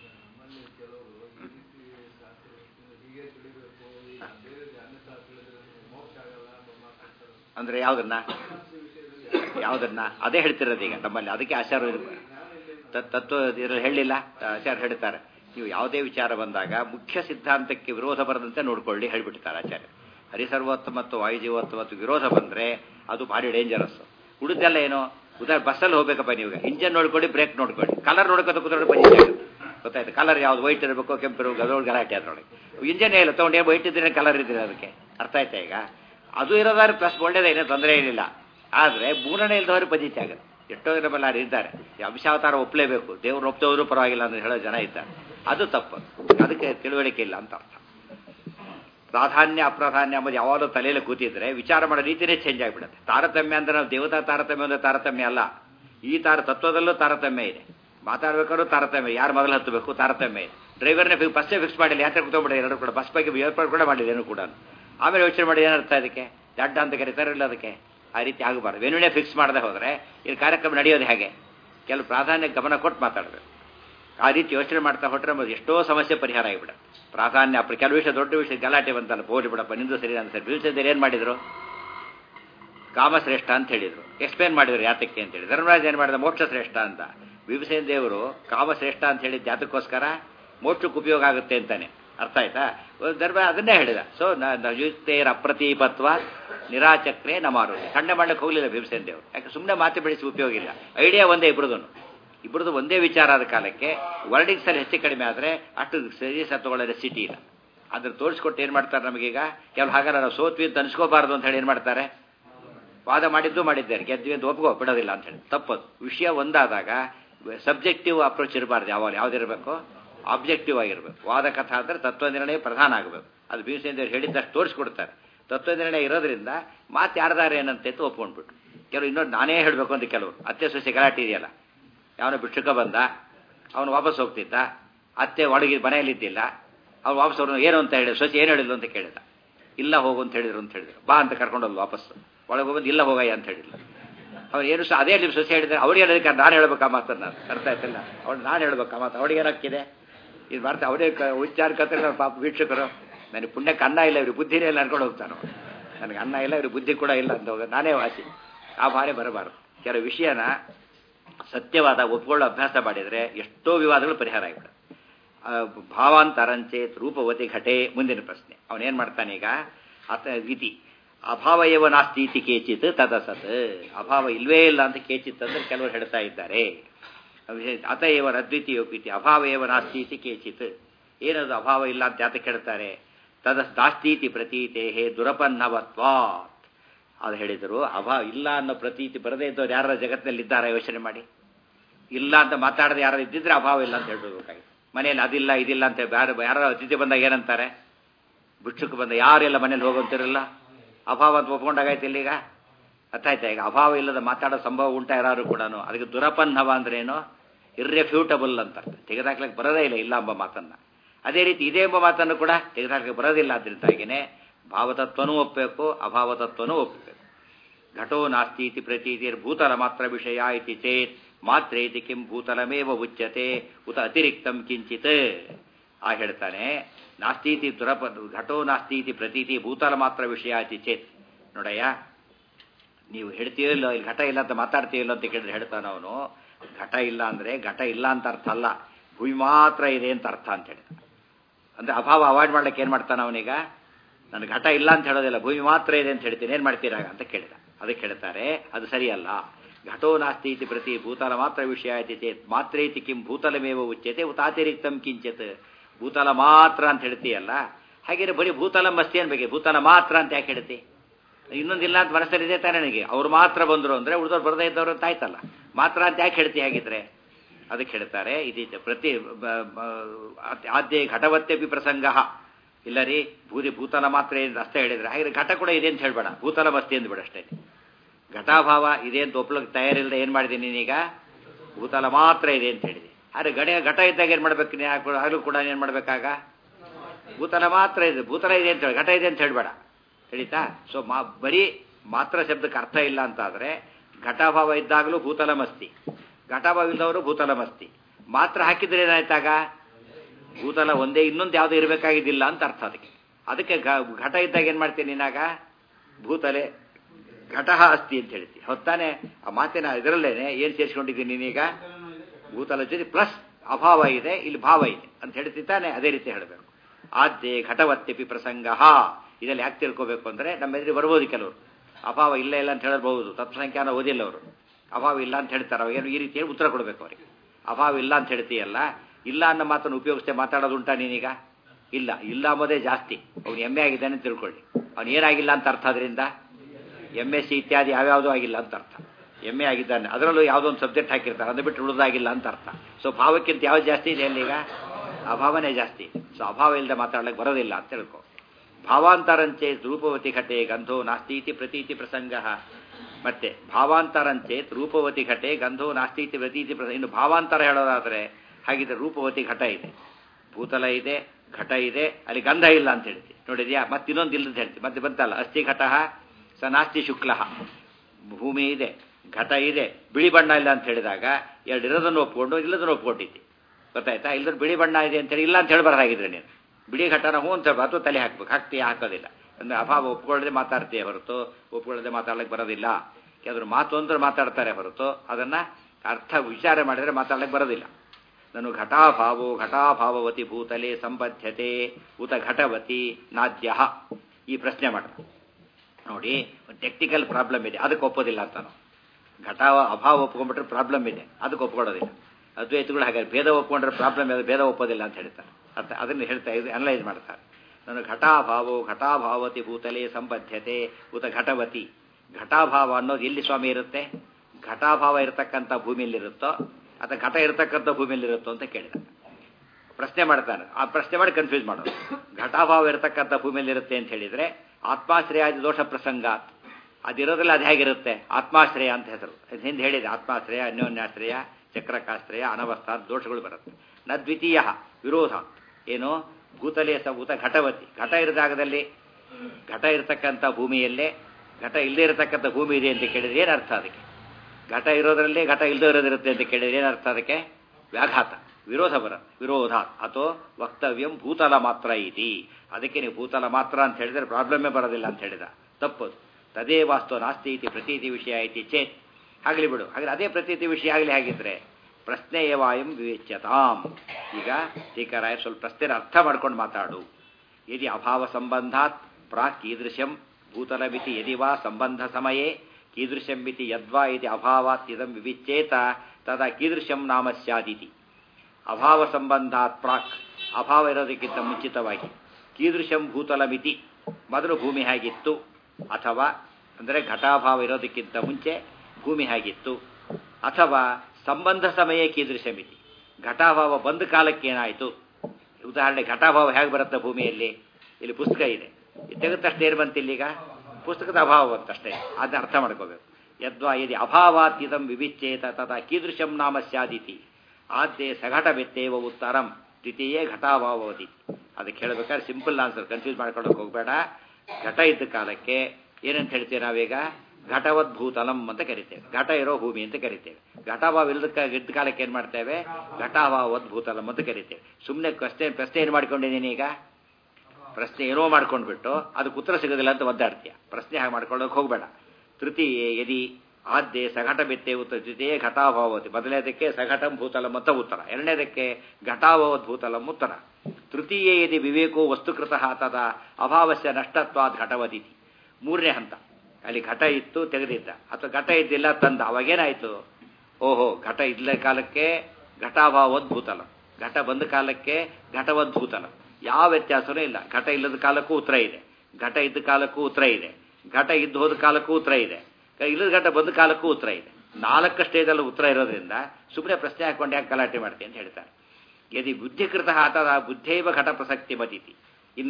ಅಂದ್ರೆ ಯಾವ್ದನ್ನ ಯಾವ್ದನ್ನ ಅದೇ ಹೇಳ್ತಿರೋದು ಈಗ ನಮ್ಮಲ್ಲಿ ಅದಕ್ಕೆ ಆಚಾರ ತತ್ವ ಇದ್ರಲ್ಲಿ ಹೇಳಿಲ್ಲ ಆಚಾರ್ಯ ಹೇಳ್ತಾರೆ ನೀವು ಯಾವುದೇ ವಿಚಾರ ಬಂದಾಗ ಮುಖ್ಯ ಸಿದ್ಧಾಂತಕ್ಕೆ ವಿರೋಧ ಬರದಂತೆ ನೋಡ್ಕೊಳ್ಳಿ ಹೇಳ್ಬಿಡ್ತಾರೆ ಆಚಾರ್ಯ ಹರಿಸರ್ವೋತ್ತಮ ಮತ್ತು ವಾಯುಜೀವೋತ್ತಮ ಮತ್ತು ವಿರೋಧ ಬಂದ್ರೆ ಅದು ಭಾರಿ ಡೇಂಜರಸ್ ಉಳಿದೆಲ್ಲ ಏನು ಉದಾಹರಣೆ ಬಸ್ಸಲ್ಲಿ ಹೋಗ್ಬೇಕಪ್ಪ ನೀವು ಇಂಜನ್ ನೋಡ್ಕೊಳ್ಳಿ ಬ್ರೇಕ್ ನೋಡ್ಕೊಳ್ಳಿ ಕಲರ್ ನೋಡ್ಕೊತ ಕೂತ್ಕೊಂಡು ಬಂದಿದೆ ಗೊತ್ತಾಯ್ತು ಕಲರ್ ಯಾವ್ದು ವೈಟ್ ಇರಬೇಕು ಕೆಂಪು ಇರಬೇಕು ಅದ್ರೊಳಗೆ ಗಲಾಟೆ ಅದ್ರೊಳಗೆ ಇಂಜನ್ ಇಲ್ಲ ತೊಗೊಂಡು ಏನು ವೈಟ್ ಇದ್ರೆ ಕಲರ್ ಇದ್ರೆ ಅದಕ್ಕೆ ಅರ್ಥ ಆಯ್ತಾ ಈಗ ಅದು ಇರೋದಾದ್ರೆ ಪ್ಲಸ್ ಒಳ್ಳೇದೇ ಏನೋ ತೊಂದರೆ ಏನಿಲ್ಲ ಆದರೆ ಮೂರನೇ ಇಲ್ದವರು ಪದ್ಧತಿ ಆಗುತ್ತೆ ಎಷ್ಟೋ ನಮ್ಮಲ್ಲಿ ಯಾರು ಇದ್ದಾರೆ ಈ ಅಂಶಾವತಾರ ಒಪ್ಪಲೇಬೇಕು ದೇವ್ರು ಒಪ್ತವರು ಪರವಾಗಿಲ್ಲ ಅಂತ ಹೇಳೋ ಜನ ಇದ್ದಾರೆ ಅದು ತಪ್ಪು ಅದಕ್ಕೆ ತಿಳುವಳಿಕೆ ಇಲ್ಲ ಅಂತ ಅರ್ಥ ಪ್ರಾಧಾನ್ಯ ಅಪ್ರಾಧಾನ್ಯ ಎಂಬುದು ಯಾವಾಗಲೂ ತಲೆಯಲ್ಲಿ ಕೂತಿದ್ರೆ ವಿಚಾರ ಮಾಡೋ ರೀತಿನೇ ಚೇಂಜ್ ಆಗಿಬಿಡುತ್ತೆ ತಾರತಮ್ಯ ಅಂದ್ರೆ ನಾವು ದೇವತಾ ತಾರತಮ್ಯ ಅಂದ್ರೆ ತಾರತಮ್ಯ ಅಲ್ಲ ಈ ತಾರ ತತ್ವದಲ್ಲೂ ತಾರತಮ್ಯ ಇದೆ ಮಾತಾಡ್ಬೇಕಾದ್ರೂ ತಾರತಮ್ಯ ಯಾರು ಮೊದಲು ಹತ್ತಬೇಕು ತಾರತಮ್ಯ ಇದೆ ಡ್ರೈವರ್ನೇ ಫಿಕ್ಸ್ ಬಸ್ಸೇ ಫಿಕ್ಸ್ ಮಾಡಿಲ್ಲ ಯಾತ್ರೆ ಕೂತ್ಕೊಂಡ್ಬಿಡಿ ಎರಡು ಕೂಡ ಬಸ್ ಬಗ್ಗೆ ಏರ್ಪಾಡು ಕೂಡ ಮಾಡಿಲ್ಲ ಏನು ಕೂಡ ಆಮೇಲೆ ಯೋಚನೆ ಮಾಡಿ ಏನರ್ಥ ಅದಕ್ಕೆ ದಡ್ಡ ಅಂತ ಕರೀತಾರಿಲ್ಲ ಅದಕ್ಕೆ ಆ ರೀತಿ ಆಗಬಾರ್ದು ವೆನ್ಯೂನೇ ಫಿಕ್ಸ್ ಮಾಡದೆ ಹೋದರೆ ಇದು ಕಾರ್ಯಕ್ರಮ ನಡೆಯೋದು ಹೇಗೆ ಕೆಲವು ಪ್ರಾಧಾನ್ಯ ಗಮನ ಕೊಟ್ಟು ಮಾತಾಡಬೇಕು ಆ ರೀತಿ ಯೋಚನೆ ಮಾಡ್ತಾ ಹೊಟ್ಟರೆ ನಮಗೆ ಎಷ್ಟೋ ಸಮಸ್ಯೆ ಪರಿಹಾರ ಆಗಿಬಿಡ ಪ್ರಾಧಾನ್ಯ ಅಪ್ರ ಕೆಲವು ವಿಷಯ ದೊಡ್ಡ ವಿಷಯ ಗಲಾಟೆ ಬಂತಲ್ಲ ಬೋಲಿ ಬಿಡಪ್ಪ ನಿಂದು ಸರಿ ಅಂತ ಸರಿ ಭೀಮಸೇಂದ್ರ ಏನು ಮಾಡಿದ್ರು ಕಾಮಶ್ರೇಷ್ಠ ಅಂತ ಹೇಳಿದ್ರು ಎಕ್ಸ್ಪ್ಲೇನ್ ಮಾಡಿದ್ರು ಯಾತಕ್ಕೆ ಅಂತ ಹೇಳಿ ಧರ್ಮರಾಜ್ ಏನು ಮಾಡಿದ ಮೋಕ್ಷ ಶ್ರೇಷ್ಠ ಅಂತ ಭೀಮಸೇನ ದೇವರು ಕಾಮಶ್ರೇಷ್ಠ ಅಂತ ಹೇಳಿದ ಯಾತಕ್ಕೋಸ್ಕರ ಮೋಕ್ಷಕ್ಕೆ ಉಪಯೋಗ ಆಗುತ್ತೆ ಅಂತಾನೆ ಅರ್ಥ ಆಯ್ತಾ ಧರ್ಮ ಅದನ್ನೇ ಹೇಳಿದ ಸೊ ನಯುಕ್ತೇರ ಅಪ್ರತೀಪತ್ವ ನಿರಾಚಕ್ರೆ ನಮಾರು ಖಂಡ ಮಾಡಕ್ಕೆ ಹೋಗಲಿಲ್ಲ ಭೀಮಸೇನ ದೇವರು ಯಾಕೆ ಸುಮ್ಮನೆ ಮಾತು ಬೆಳೆಸಿ ಉಪಯೋಗ ಇಲ್ಲ ಐಡಿಯಾ ಒಂದೇ ಇಬ್ಬರದೂ ಇಬ್ಬರದು ಒಂದೇ ವಿಚಾರ ಆದ ಕಾಲಕ್ಕೆ ವರ್ಡಿಂಗ್ಸ್ ಅಲ್ಲಿ ಹೆಚ್ಚು ಕಡಿಮೆ ಆದರೆ ಅಷ್ಟು ಸೀರಿಯಸ್ ತಗೊಳ್ಳೋ ಸಿಟಿ ಇಲ್ಲ ಅದ್ರ ತೋರಿಸ್ಕೊಟ್ಟು ಏನು ಮಾಡ್ತಾರೆ ನಮಗೀಗ ಕೆಲವು ಹಾಗಾದ್ರೆ ನಾವು ಸೋತ್ವಿ ಅಂತ ಅನ್ಸ್ಕೋಬಾರ್ದು ಅಂತ ಹೇಳಿ ಏನು ಮಾಡ್ತಾರೆ ವಾದ ಮಾಡಿದ್ದು ಮಾಡಿದ್ದಾರೆ ಗೆದ್ವಿ ಅಂತ ಒಪ್ಕೋ ಬಿಡೋದಿಲ್ಲ ಅಂತ ಹೇಳಿ ತಪ್ಪದು ವಿಷಯ ಒಂದಾದಾಗ ಸಬ್ಜೆಕ್ಟಿವ್ ಅಪ್ರೋಚ್ ಇರಬಾರ್ದು ಯಾವಾಗ ಯಾವ್ದಿರಬೇಕು ಆಬ್ಜೆಕ್ಟಿವ್ ಆಗಿರ್ಬೇಕು ವಾದ ಕಥಾ ಅಂದರೆ ತತ್ವ ನಿರ್ಣಯ ಪ್ರಧಾನ ಆಗಬೇಕು ಅದು ಭೀಮಸೇಂದ್ರ ಹೇಳಿದ್ದಷ್ಟು ತೋರಿಸ್ಕೊಡ್ತಾರೆ ತತ್ವ ನಿರ್ಣಯ ಇರೋದ್ರಿಂದ ಮಾತು ಯಾರ್ದಾರೆ ಏನಂತ ಎತ್ತು ಒಪ್ಕೊಂಡ್ಬಿಟ್ಟು ಕೆಲವು ಇನ್ನೊಂದು ನಾನೇ ಹೇಳಬೇಕು ಅಂತ ಕೆಲವರು ಅತ್ತೆ ಸೊಸೆ ಗಲಾಟೆ ಇದೆಯಲ್ಲ ಯಾವನ ಭಿಕ್ಷುಕ ಬಂದ ಅವನು ವಾಪಸ್ ಹೋಗ್ತಿದ್ದ ಅತ್ತೆ ಒಳಗೆ ಮನೆಯಲ್ಲಿದ್ದಿಲ್ಲ ಅವ್ನು ವಾಪಸ್ ಅವ್ರನ್ನ ಏನು ಅಂತ ಹೇಳಿದ್ರು ಸೊಸೆ ಏನು ಹೇಳಿದ್ಲು ಅಂತ ಕೇಳಿದ ಇಲ್ಲ ಹೋಗು ಅಂತ ಹೇಳಿದ್ರು ಅಂತ ಹೇಳಿದ್ರು ಬಾ ಅಂತ ಕರ್ಕೊಂಡೋದು ವಾಪಸ್ ಒಳಗೆ ಹೋಗೋದು ಇಲ್ಲ ಹೋಗಯ್ಯ ಅಂತ ಹೇಳಿಲ್ಲ ಅವ್ರು ಏನು ಸಹ ಅದೇ ನಿಮ್ಮ ಸೊಸೆ ಹೇಳಿದ್ರೆ ಅವ್ರಿಗೆ ಹೇಳೋದಕ್ಕೆ ನಾನು ಹೇಳ್ಬೇಕಾ ಮಾತನ್ನ ನಾನು ಅರ್ಥ ಆಯ್ತಿಲ್ಲ ಅವ್ಳು ನಾನು ಹೇಳ್ಬೇಕಾ ಮಾತು ಅವ್ರಿಗೆ ಏನಾಗ್ತಿದೆ ಇದು ಮಾಡ್ತಾ ಅವರೇ ಉಚ್ಚಾರ ಕತ್ರ ಪಾಪ ವೀಕ್ಷಕರು ನನಗೆ ಪುಣ್ಯಕ್ಕೆ ಅನ್ನ ಇಲ್ಲ ಇವ್ರಿಗೆ ಬುದ್ಧಿನೇ ಇಲ್ಲ ಅನ್ಕೊಂಡು ಹೋಗ್ತಾನೆ ನನಗೆ ಅನ್ನ ಇಲ್ಲ ಇವ್ರಿಗೆ ಬುದ್ಧಿ ಕೂಡ ಇಲ್ಲ ಅಂತ ಹೋಗ ನಾನೇ ವಾಸಿ ಆ ಭಾರೆ ಬರಬಾರ್ದು ಕೆಲವು ವಿಷಯನ ಸತ್ಯವಾದ ಒಪ್ಕೊಳ್ಳೋ ಅಭ್ಯಾಸ ಮಾಡಿದರೆ ಎಷ್ಟೋ ವಿವಾದಗಳು ಪರಿಹಾರ ಆಗಿಬಿಡುತ್ತೆ ಭಾವಾಂತರಂಚೇತ್ ರೂಪವತಿ ಘಟೆ ಮುಂದಿನ ಪ್ರಶ್ನೆ ಅವನೇನು ಮಾಡ್ತಾನೆ ಈಗ ಅತ ಇತಿ ಅಭಾವ ಏವ ನಾಸ್ತಿ ಇತಿ ಕೇಚಿತ್ ತದಸತ್ ಅಭಾವ ಇಲ್ವೇ ಇಲ್ಲ ಅಂತ ಕೇಚಿತ್ ಅಂದ್ರೆ ಕೆಲವರು ಹೇಳ್ತಾ ಇದ್ದಾರೆ ಅತ ಏವ ಅದ್ವಿತೀಯೋಪಿತಿ ಅಭಾವ ಏವ ನಾಸ್ತಿ ಇತಿ ಕೇಚಿತ್ ಏನದು ಅಭಾವ ಇಲ್ಲ ಅಂತ ಯಾತಕ್ಕೆ ಹೇಳ್ತಾರೆ ತದ ನಾಸ್ತೀತಿ ಪ್ರತೀತೆ ಹೇ ದುರಪನ್ನವತ್ವಾತ್ ಅದು ಹೇಳಿದರು ಅಭಾವ ಇಲ್ಲ ಅನ್ನೋ ಪ್ರತೀತಿ ಬರದೇ ಇದ್ದವ್ರು ಯಾರ ಜಗತ್ತಿನಲ್ಲಿ ಇದ್ದಾರೆ ಯೋಚನೆ ಮಾಡಿ ಇಲ್ಲ ಅಂತ ಮಾತಾಡದೆ ಯಾರು ಇದ್ದಿದ್ರೆ ಅಭಾವ ಇಲ್ಲ ಅಂತ ಹೇಳ್ಬೇಕಾಗಿತ್ತು ಮನೆಯಲ್ಲಿ ಅದಿಲ್ಲ ಇದಿಲ್ಲ ಅಂತ ಯಾರು ಯಾರು ಅತಿಥಿ ಬಂದಾಗ ಏನಂತಾರೆ ಭಿಕ್ಷುಕ ಬಂದ ಯಾರೆಲ್ಲ ಮನೇಲಿ ಹೋಗೋಂತಿರಲ್ಲ ಅಭಾವ ಅಂತ ಒಪ್ಕೊಂಡಾಗಾಯ್ತು ಇಲ್ಲೀಗ ಅರ್ಥ ಆಯ್ತಾ ಈಗ ಅಭಾವ ಇಲ್ಲದ ಮಾತಾಡೋ ಸಂಭವ ಉಂಟಾ ಯಾರು ಕೂಡ ಅದಕ್ಕೆ ದುರಪನ್ನವ ಅಂದ್ರೆ ಏನು ಇರ್ರೆಫ್ಯೂಟಬಲ್ ಅಂತ ತೆಗೆದಾಕ್ಲಿಕ್ಕೆ ಬರೋದೇ ಇಲ್ಲ ಇಲ್ಲ ಎಂಬ ಮಾತನ್ನ ಅದೇ ರೀತಿ ಇದೆ ಎಂಬ ಮಾತನ್ನು ಕೂಡ ತೆಗೆದಾಕ್ಲಿಕ್ಕೆ ಬರೋದಿಲ್ಲ ಅದರಿಂದಾಗಿನೇ ಭಾವತತ್ವನೂ ಒಪ್ಪಬೇಕು ಅಭಾವತತ್ವನೂ ಒಪ್ಪಬೇಕು ಘಟೋ ನಾಸ್ತಿ ಇತಿ ಪ್ರತೀತಿರ್ ಭೂತಲ ಮಾತ್ರ ವಿಷಯ ಇತಿ ಚೇತ್ ಮಾತ್ರ ಇತಿ ಕಿಂ ಭೂತಲಮೇವ ಉಚ್ಯತೆ ಉತ ಅತಿರಿಕ್ತಂ ಕಿಂಚಿತ್ ಆ ಹೇಳ್ತಾನೆ ನಾಸ್ತೀತಿ ದುರಪ ಘಟೋ ನಾಸ್ತೀತಿ ಪ್ರತೀತಿ ಭೂತಲ ಮಾತ್ರ ವಿಷಯ ಇತಿ ಚೇತ್ ನೋಡಯ್ಯ ನೀವು ಹೇಳ್ತೀಯೋ ಇಲ್ಲೋ ಇಲ್ಲಿ ಘಟ ಇಲ್ಲ ಅಂತ ಮಾತಾಡ್ತೀಯೋ ಇಲ್ಲೋ ಅಂತ ಕೇಳಿದ್ರೆ ಹೇಳ್ತಾನ ಅವನು ಘಟ ಇಲ್ಲ ಅಂದ್ರೆ ಘಟ ಇಲ್ಲ ಅಂತ ಅರ್ಥ ಅಲ್ಲ ಭೂಮಿ ಮಾತ್ರ ಇದೆ ಅಂತ ಅರ್ಥ ಅಂತ ಹೇಳಿದ ಅಂದ್ರೆ ಅಭಾವ ಅವಾಯ್ಡ್ ಮಾಡ್ಲಿಕ್ಕೆ ಏನ್ ಮಾಡ್ತಾನ ಅವನೀಗ ನನ್ನ ಘಟ ಇಲ್ಲ ಅಂತ ಹೇಳೋದಿಲ್ಲ ಭೂಮಿ ಮಾತ್ರ ಇದೆ ಅಂತ ಹೇಳ್ತೀನಿ ಏನ್ ಮಾಡ್ತೀರಾಗ ಅಂತ ಕೇಳಿದ ಅದಕ್ಕೆ ಹೇಳ್ತಾರೆ ಅದು ಸರಿಯಲ್ಲ ಘಟೋ ನಾಸ್ತಿ ಇತಿ ಪ್ರತಿ ಭೂತಲ ಮಾತ್ರ ವಿಷಯ ಐತಿ ಚೇತ್ ಮಾತ್ರ ಐತಿ ಕಿಂ ಭೂತಲಮೇವ ಉಚ್ಯತೆ ಉತಾತಿರಿಕ್ತಂ ಕಿಂಚಿತ್ ಭೂತಲ ಮಾತ್ರ ಅಂತ ಹೇಳ್ತೀಯಲ್ಲ ಹಾಗೆ ಬರೀ ಭೂತಲ ಮಸ್ತಿ ಅನ್ಬೇಕು ಭೂತಲ ಮಾತ್ರ ಅಂತ ಯಾಕೆ ಹೇಳ್ತಿ ಇನ್ನೊಂದಿಲ್ಲ ಅಂತ ಮನಸ್ಸಲ್ಲಿ ಇದೆ ತಾನೇ ನನಗೆ ಅವ್ರು ಮಾತ್ರ ಬಂದರು ಅಂದ್ರೆ ಉಳಿದವ್ರು ಬರದೇ ಇದ್ದವ್ರು ಅಂತ ಆಯ್ತಲ್ಲ ಮಾತ್ರ ಅಂತ ಯಾಕೆ ಹೇಳ್ತಿ ಹಾಗಿದ್ರೆ ಅದಕ್ಕೆ ಹೇಳ್ತಾರೆ ಇದೀತ ಪ್ರತಿ ಆದ್ಯ ಘಟವತ್ಯಪಿ ಪ್ರಸಂಗ ಇಲ್ಲ ರೀ ಭೂರಿ ಭೂತಲ ಮಾತ್ರ ಏನು ಅಷ್ಟೇ ಹೇಳಿದ್ರೆ ಹಾಗೆ ಘಟ ಕೂಡ ಇದೆ ಅಂತ ಹೇಳ್ಬೇಡ ಭೂತಲ ಮಸ್ತಿ ಅಂದ್ಬಿಡ ಅಷ್ಟೇ ಘಟಾಭಾವ ಇದೆ ಅಂತ ಒಪ್ಲಕ್ಕೆ ತಯಾರಿಲ್ಲದೆ ಏನು ಮಾಡಿದ್ದೀನಿ ನೀನೀಗ ಭೂತಲ ಮಾತ್ರ ಇದೆ ಅಂತ ಹೇಳಿದೆ ಆದರೆ ಗಡೆ ಘಟ ಇದ್ದಾಗ ಏನು ಮಾಡ್ಬೇಕು ನೀ ಆಗಲೂ ಕೂಡ ಏನು ಮಾಡಬೇಕಾಗ ಭೂತಲ ಮಾತ್ರ ಇದೆ ಭೂತಲ ಇದೆ ಅಂತ ಹೇಳಿ ಘಟ ಇದೆ ಅಂತ ಹೇಳ್ಬೇಡ ತಿಳಿತಾ ಸೊ ಮಾ ಬರೀ ಮಾತ್ರ ಶಬ್ದಕ್ಕೆ ಅರ್ಥ ಇಲ್ಲ ಅಂತ ಆದರೆ ಘಟಾಭಾವ ಇದ್ದಾಗಲೂ ಭೂತಲ ಮಸ್ತಿ ಘಟಾಭಾವ ಇದ್ದವರು ಭೂತಲ ಮಸ್ತಿ ಮಾತ್ರ ಹಾಕಿದ್ರೆ ಏನಾಯ್ತಾಗ ಭೂತಲ ಒಂದೇ ಇನ್ನೊಂದು ಯಾವುದೂ ಇರಬೇಕಾಗಿದ್ದಿಲ್ಲ ಅಂತ ಅರ್ಥ ಅದಕ್ಕೆ ಅದಕ್ಕೆ ಘಟ ಇದ್ದಾಗ ಏನು ಮಾಡ್ತೀನಿ ನೀನಾಗ ಭೂತಲೆ ಘಟಃ ಅಸ್ತಿ ಅಂತ ಹೇಳ್ತಿ ಹೊತ್ತಾನೆ ಆ ಮಾತಿನ ಇದರಲ್ಲೇನೆ ಏನು ಸೇರಿಸ್ಕೊಂಡಿದ್ದೀನಿ ನೀನೀಗ ಭೂತಲ ಜೊತೆ ಪ್ಲಸ್ ಅಭಾವ ಇದೆ ಇಲ್ಲಿ ಭಾವ ಇದೆ ಅಂತ ಹೇಳ್ತಿದ್ದಾನೆ ಅದೇ ರೀತಿ ಹೇಳಬೇಕು ಆದ್ಯ ಘಟವತ್ಯಪಿ ಪ್ರಸಂಗ ಇದರಲ್ಲಿ ಯಾಕೆ ತಿಳ್ಕೋಬೇಕು ಅಂದ್ರೆ ನಮ್ಮ ಎದುರು ಬರ್ಬೋದು ಕೆಲವರು ಅಭಾವ ಇಲ್ಲ ಇಲ್ಲ ಅಂತ ಹೇಳಬಹುದು ತತ್ವಸಂಖ್ಯಾನ ಓದಿಲ್ಲ ಅವರು ಅಭಾವ ಇಲ್ಲ ಅಂತ ಹೇಳ್ತಾರೆ ಅವಾಗೇನು ಈ ರೀತಿ ಹೇಳಿ ಉತ್ತರ ಕೊಡಬೇಕು ಅವರಿಗೆ ಅಭಾವ ಇಲ್ಲ ಅಂತ ಹೇಳ್ತೀಯಲ್ಲ ಇಲ್ಲ ಅನ್ನೋ ಮಾತನ್ನು ಉಪಯೋಗಿಸ್ತೇ ಮಾತಾಡೋದು ಉಂಟಾ ನೀನೀಗ ಇಲ್ಲ ಇಲ್ಲ ಅಂಬೋದೇ ಜಾಸ್ತಿ ಅವ್ನು ಎಮ್ಮೆ ಆಗಿದ್ದಾನೆ ಅಂತ ತಿಳ್ಕೊಳ್ಳಿ ಅವ್ನು ಏನಾಗಿಲ್ಲ ಅಂತ ಅರ್ಥ ಅದರಿಂದ ಎಮ್ ಎಸ್ ಸಿ ಇತ್ಯಾದಿ ಯಾವ್ಯಾವುದೂ ಆಗಿಲ್ಲ ಅಂತ ಅರ್ಥ ಎಮ್ ಎ ಆಗಿದ್ದಾನೆ ಅದರಲ್ಲೂ ಯಾವುದೋ ಒಂದು ಸಬ್ಜೆಕ್ಟ್ ಹಾಕಿರ್ತಾರೆ ಅದು ಬಿಟ್ಟು ಉಳಿದಾಗಿಲ್ಲ ಅಂತ ಅರ್ಥ ಸೊ ಭಾವಕ್ಕಿಂತ ಯಾವ್ದು ಜಾಸ್ತಿ ಇದೆ ಅಲ್ಲೀಗ ಅಭಾವನೆ ಜಾಸ್ತಿ ಸೊ ಅಭಾವ ಇಲ್ಲದೆ ಮಾತಾಡ್ಲಿಕ್ಕೆ ಬರೋದಿಲ್ಲ ಅಂತ ತಿಳ್ಕೊ ಭಾವಾಂತರಂಚೆ ರೂಪವತಿ ಘಟೆ ಗಂಧೋ ನಾಸ್ತೀತಿ ಪ್ರತೀತಿ ಪ್ರಸಂಗ ಮತ್ತೆ ಭಾವಾಂತರಂಚೇತ್ ರೂಪವತಿ ಘಟೆ ಗಂಧೋ ನಾಸ್ತೀತಿ ಪ್ರತೀತಿ ಪ್ರಸಂಗ ಇನ್ನು ಭಾವಾಂತರ ಹೇಳೋದಾದ್ರೆ ಹಾಗಿದ್ರೆ ರೂಪವತಿ ಘಟ ಇದೆ ಭೂತಲ ಇದೆ ಘಟ ಇದೆ ಅಲ್ಲಿ ಗಂಧ ಇಲ್ಲ ಅಂತ ಹೇಳ್ತಿ ನೋಡಿದ್ಯಾ ಮತ್ತೆ ಇನ್ನೊಂದು ಇಲ್ಲದ ಹೇಳ್ತಿ ಮತ್ತೆ ಬಂತಲ್ಲ ಅಸ್ಥಿ ಘಟ ಸ ನಾಸ್ತಿ ಶುಕ್ಲ ಭೂಮಿ ಇದೆ ಘಟ ಇದೆ ಬಿಳಿ ಬಣ್ಣ ಇಲ್ಲ ಅಂತ ಹೇಳಿದಾಗ ಎರಡು ಇರೋದನ್ನು ಒಪ್ಕೊಂಡು ಇಲ್ಲದನ್ನು ಒಪ್ಕೊಂಡಿದ್ದಿ ಗೊತ್ತಾಯ್ತಾ ಇಲ್ಲದ್ರೆ ಬಿಳಿ ಬಣ್ಣ ಇದೆ ಅಂತೇಳಿ ಇಲ್ಲ ಅಂತ ಹೇಳ್ಬಾರ್ದಾಗಿದ್ರೆ ನೀನು ಬಿಳಿ ಘಟನ ಹೂ ಅಂತ ಹೇಳ್ಬಾರ್ದು ತಲೆ ಹಾಕ್ಬೇಕು ಹಾಕ್ತೀಯ ಹಾಕೋದಿಲ್ಲ ಅಂದರೆ ಅಭಾವ ಒಪ್ಕೊಳ್ಳದೆ ಮಾತಾಡ್ತೀಯ ಹೊರತು ಒಪ್ಕೊಳ್ಳದೆ ಮಾತಾಡ್ಲಿಕ್ಕೆ ಬರೋದಿಲ್ಲ ಕೆಲವರು ಮಾತು ಅಂದ್ರೆ ಮಾತಾಡ್ತಾರೆ ಹೊರತು ಅದನ್ನು ಅರ್ಥ ವಿಚಾರ ಮಾಡಿದರೆ ಮಾತಾಡ್ಲಿಕ್ಕೆ ಬರೋದಿಲ್ಲ ನಾನು ಘಟಾಭಾವೋ ಘಟಾಭಾವವತಿ ಭೂತಲೆ ಸಂಬದ್ಧತೆ ಉತ ಘಟವತಿ ನಾದ್ಯ ಈ ಪ್ರಶ್ನೆ ಮಾಡ ನೋಡಿ ಟೆಕ್ನಿಕಲ್ ಪ್ರಾಬ್ಲಮ್ ಇದೆ ಅದಕ್ಕೆ ಒಪ್ಪೋದಿಲ್ಲ ಅಂತ ನಾವು ಘಟ ಅಭಾವ ಒಪ್ಕೊಂಡ್ಬಿಟ್ರೆ ಪ್ರಾಬ್ಲಮ್ ಇದೆ ಅದಕ್ಕೆ ಒಪ್ಕೊಳ್ಳೋದಿಲ್ಲ ಅದ್ವೈತಗಳು ಹಾಗೆ ಭೇದ ಒಪ್ಕೊಂಡ್ರೆ ಪ್ರಾಬ್ಲಮ್ ಇದೆ ಭೇದ ಒಪ್ಪೋದಿಲ್ಲ ಅಂತ ಹೇಳ್ತಾರೆ ಅರ್ಥ ಅದನ್ನು ಹೇಳ್ತಾ ಇದು ಅನಲೈಸ್ ಮಾಡ್ತಾರೆ ನಾನು ಘಟಾಭಾವೋ ಘಟಾಭಾವತಿ ಭೂತಲೆ ಸಂಬದ್ಧತೆ ಉತ ಘಟವತಿ ಘಟಾಭಾವ ಅನ್ನೋದು ಎಲ್ಲಿ ಸ್ವಾಮಿ ಇರುತ್ತೆ ಘಟಾಭಾವ ಇರತಕ್ಕಂಥ ಭೂಮಿಯಲ್ಲಿರುತ್ತೋ ಅಥವಾ ಘಟ ಇರತಕ್ಕಂಥ ಭೂಮಿಯಲ್ಲಿರುತ್ತೋ ಅಂತ ಕೇಳಿದ ಪ್ರಶ್ನೆ ಮಾಡ್ತಾನೆ ಆ ಪ್ರಶ್ನೆ ಮಾಡಿ ಕನ್ಫ್ಯೂಸ್ ಮಾಡೋದು ಘಟಾಭಾವ ಇರತಕ್ಕಂಥ ಭೂಮಿಯಲ್ಲಿರುತ್ತೆ ಅಂತ ಹೇಳಿದರೆ ಆತ್ಮಾಶ್ರಯಾದಿ ದೋಷ ಪ್ರಸಂಗ ಅದಿರೋದ್ರಲ್ಲಿ ಅದು ಹೇಗಿರುತ್ತೆ ಆತ್ಮಾಶ್ರಯ ಅಂತ ಹೆಸರು ಹಿಂದೆ ಹೇಳಿದೆ ಆತ್ಮಾಶ್ರಯ ಅನ್ಯೋನ್ಯಾಶ್ರಯ ಚಕ್ರಕಾಶ್ರಯ ಅನವಸ್ಥ ದೋಷಗಳು ಬರುತ್ತೆ ನ ದ್ವಿತೀಯ ವಿರೋಧ ಏನು ಭೂತಲೆ ಸಭೂತ ಘಟವತಿ ಘಟ ಇರೋ ಜಾಗದಲ್ಲಿ ಘಟ ಇರತಕ್ಕಂಥ ಭೂಮಿಯಲ್ಲೇ ಘಟ ಇಲ್ಲದೆ ಇರತಕ್ಕಂಥ ಭೂಮಿ ಇದೆ ಅಂತ ಕೇಳಿದ್ರೆ ಏನು ಅರ್ಥ ಅದಕ್ಕೆ ಘಟ ಇರೋದ್ರಲ್ಲಿ ಘಟ ಇಲ್ಲದೆ ಇರೋದಿರುತ್ತೆ ಅಂತ ಕೇಳಿದ್ರೆ ಏನು ಅರ್ಥ ಅದಕ್ಕೆ ವ್ಯಾಘಾತ ವಿರೋಧ ಬರುತ್ತೆ ವಿರೋಧ ಅಥವಾ ವಕ್ತವ್ಯಂ ಭೂತಲ ಮಾತ್ರ ಇತಿ ಅದಕ್ಕೆ ನೀವು ಭೂತಲ ಮಾತ್ರ ಅಂತ ಹೇಳಿದ್ರೆ ಪ್ರಾಬ್ಲಮ್ಮೇ ಬರೋದಿಲ್ಲ ಅಂತ ಹೇಳಿದ ತಪ್ಪದು ತದೇ ವಾಸ್ತು ನಾಸ್ತಿ ಇತಿ ಪ್ರತೀತಿ ವಿಷಯ ಐತಿ ಚೇತ್ ಆಗಲಿ ಬಿಡು ಹಾಗೆ ಅದೇ ಪ್ರತೀತಿ ವಿಷಯ ಆಗಲಿ ಹಾಗಿದ್ರೆ ಪ್ರಶ್ನೆ ಏವಾಯಂ ವಿವೇಚ್ಯತಾಂ ಈಗ ಟೀಕರಾಯ ಸ್ವಲ್ಪ ಪ್ರಶ್ನೆ ಅರ್ಥ ಮಾಡ್ಕೊಂಡು ಮಾತಾಡು ಯದಿ ಅಭಾವ ಸಂಬಂಧಾತ್ ಪ್ರಾಕ್ ಕೀದೃಶಂ ಭೂತಲಮಿತಿ ಯದಿ ವಾ ಸಂಬಂಧ ಸಮಯೇ ಕೀದೃಶಂ ಇತಿ ಯದ್ವಾ ಇತಿ ಅಭಾವಾತ್ ಇದಂ ವಿವಿಚ್ಯೇತ ತದಾ ಕೀದೃಶಂ ನಾಮ ಸ್ಯಾದಿತಿ ಅಭಾವ ಸಂಬಂಧಾತ್ ಪ್ರಾಕ್ ಅಭಾವ ಇರೋದಕ್ಕಿಂತ ಮುಂಚಿತವಾಗಿ ಕೀದೃಶಂ ಭೂತಲಮಿತಿ ಮೊದಲು ಭೂಮಿ ಹೇಗಿತ್ತು ಅಥವಾ ಅಂದರೆ ಘಟಾಭಾವ ಇರೋದಕ್ಕಿಂತ ಮುಂಚೆ ಭೂಮಿ ಹೇಗಿತ್ತು ಅಥವಾ ಸಂಬಂಧ ಸಮಯ ಕೀದೃಶಮಿತಿ ಘಟಾಭಾವ ಬಂದ ಕಾಲಕ್ಕೆ ಏನಾಯಿತು ಉದಾಹರಣೆ ಘಟಾಭಾವ ಹೇಗೆ ಬರುತ್ತೆ ಭೂಮಿಯಲ್ಲಿ ಇಲ್ಲಿ ಪುಸ್ತಕ ಇದೆ ತೆಗೆದ ತಕ್ಷಣ ಏನು ಬಂತು ಇಲ್ಲೀಗ ಪುಸ್ತಕದ ಅಭಾವ ಬಂತಷ್ಟೇ ಅದನ್ನ ಅರ್ಥ ಮಾಡ್ಕೋಬೇಕು ಯದ್ವಾ ಯದಿ ಅಭಾವಾತೀತಂ ವಿವಿಚ್ಯೇತ ತಥಾ ಕೀದೃಶಂ ನಾಮ ಸ್ಯಾದಿತಿ ಆದ್ಯೆ ಸಘಟ ವ್ಯತ್ಯೇವ ಉತ್ತರಂ ದ್ವಿತೀಯೇ ಘಟಾಭಾವವತಿ ಅದಕ್ಕೆ ಹೇಳಬೇಕಾದ್ರೆ ಸಿಂಪಲ್ ಆನ್ಸರ್ ಕನ್ಫ್ಯೂಸ್ ಮಾಡ್ಕೊಳ್ಳೋಕೆ ಹೋಗಬೇಡ ಘಟ ಇದ್ದ ಕಾಲಕ್ಕೆ ಏನಂತ ಹೇಳ್ತೇವೆ ನಾವೀಗ ಘಟವದ್ಭೂತಲಂ ಅಂತ ಕರಿತೇವೆ ಘಟ ಇರೋ ಭೂಮಿ ಅಂತ ಕರಿತೇವೆ ಘಟಾಭಾವ ಇಲ್ಲದ ಇದ್ದ ಕಾಲಕ್ಕೆ ಏನು ಮಾಡ್ತೇವೆ ಘಟಾಭಾವದ್ಭೂತಲಂ ಅಂತ ಕರಿತೇವೆ ಸುಮ್ಮನೆ ಪ್ರಶ್ನೆ ಪ್ರಶ್ನೆ ಏನು ಮಾಡ್ಕೊಂಡಿದ್ದೀನಿ ಈಗ ಪ್ರಶ್ನೆ ಏನೋ ಮಾಡ್ಕೊಂಡ್ಬಿಟ್ಟು ಅದಕ್ಕೆ ಉತ್ತರ ಸಿಗೋದಿಲ್ಲ ಅಂತ ಒದ್ದಾಡ್ತೀಯ ಪ್ರಶ್ನೆ ಹಾಗೆ ಮಾಡ್ಕೊಳ್ಳೋಕೆ ಹೋಗಬೇಡ ತೃತೀಯ ಯದಿ ಆದ್ಯ ಸಘಟ ಬಿತ್ತೆ ಉತ್ತರ ದ್ವಿತೀಯ ಘಟಾಭಾವತಿ ಮೊದಲನೇದಕ್ಕೆ ಸಘಟಂ ಭೂತಲಂ ಅಂತ ಉತ್ತರ ಎರಡನೇದಕ್ಕೆ ಘಟಾಭಾವದ್ ಭೂತಲಂ ಉತ್ತರ ತೃತೀಯ ಯದಿ ವಿವೇಕೋ ವಸ್ತುಕೃತ ತದ ಅಭಾವಸ್ಯ ನಷ್ಟತ್ವಾದ್ ಘಟವದಿತಿ ಮೂರನೇ ಹಂತ ಅಲ್ಲಿ ಘಟ ಇತ್ತು ತೆಗೆದಿದ್ದ ಅಥವಾ ಘಟ ಇದ್ದಿಲ್ಲ ತಂದ ಅವಾಗೇನಾಯಿತು ಓಹೋ ಘಟ ಇದ್ದ ಕಾಲಕ್ಕೆ ಘಟಾಭಾವದ್ಭೂತಲ ಘಟ ಬಂದ ಕಾಲಕ್ಕೆ ಘಟವದ್ಭೂತಲ ಯಾವ ವ್ಯತ್ಯಾಸನೂ ಇಲ್ಲ ಘಟ ಇಲ್ಲದ ಕಾಲಕ್ಕೂ ಉತ್ತರ ಇದೆ ಘಟ ಇದ್ದ ಕಾಲಕ್ಕೂ ಉತ್ತರ ಇದೆ ಘಟ ಇದ್ದು ಹೋದ ಕಾಲಕ್ಕೂ ಉತ್ತರ ಇದೆ ಇಲ್ಲದ ಘಟ ಬಂದ ಕಾಲಕ್ಕೂ ಉತ್ತರ ಇದೆ ನಾಲ್ಕು ಸ್ಟೇಜಲ್ಲಿ ಉತ್ತರ ಇರೋದ್ರಿಂದ ಸುಮ್ಮನೆ ಪ್ರಶ್ನೆ ಹಾಕೊಂಡು ಯಾಕೆ ಗಲಾಟೆ ಮಾಡ್ತೀನಿ ಅಂತ ಹೇಳ್ತಾರೆ ಯದಿ ಬುದ್ಧಿಕೃತ ಆತದ ಬುದ್ಧೈವ ಘಟ ಪ್ರಸಕ್ತಿ ಮದಿತಿ ಇನ್ನ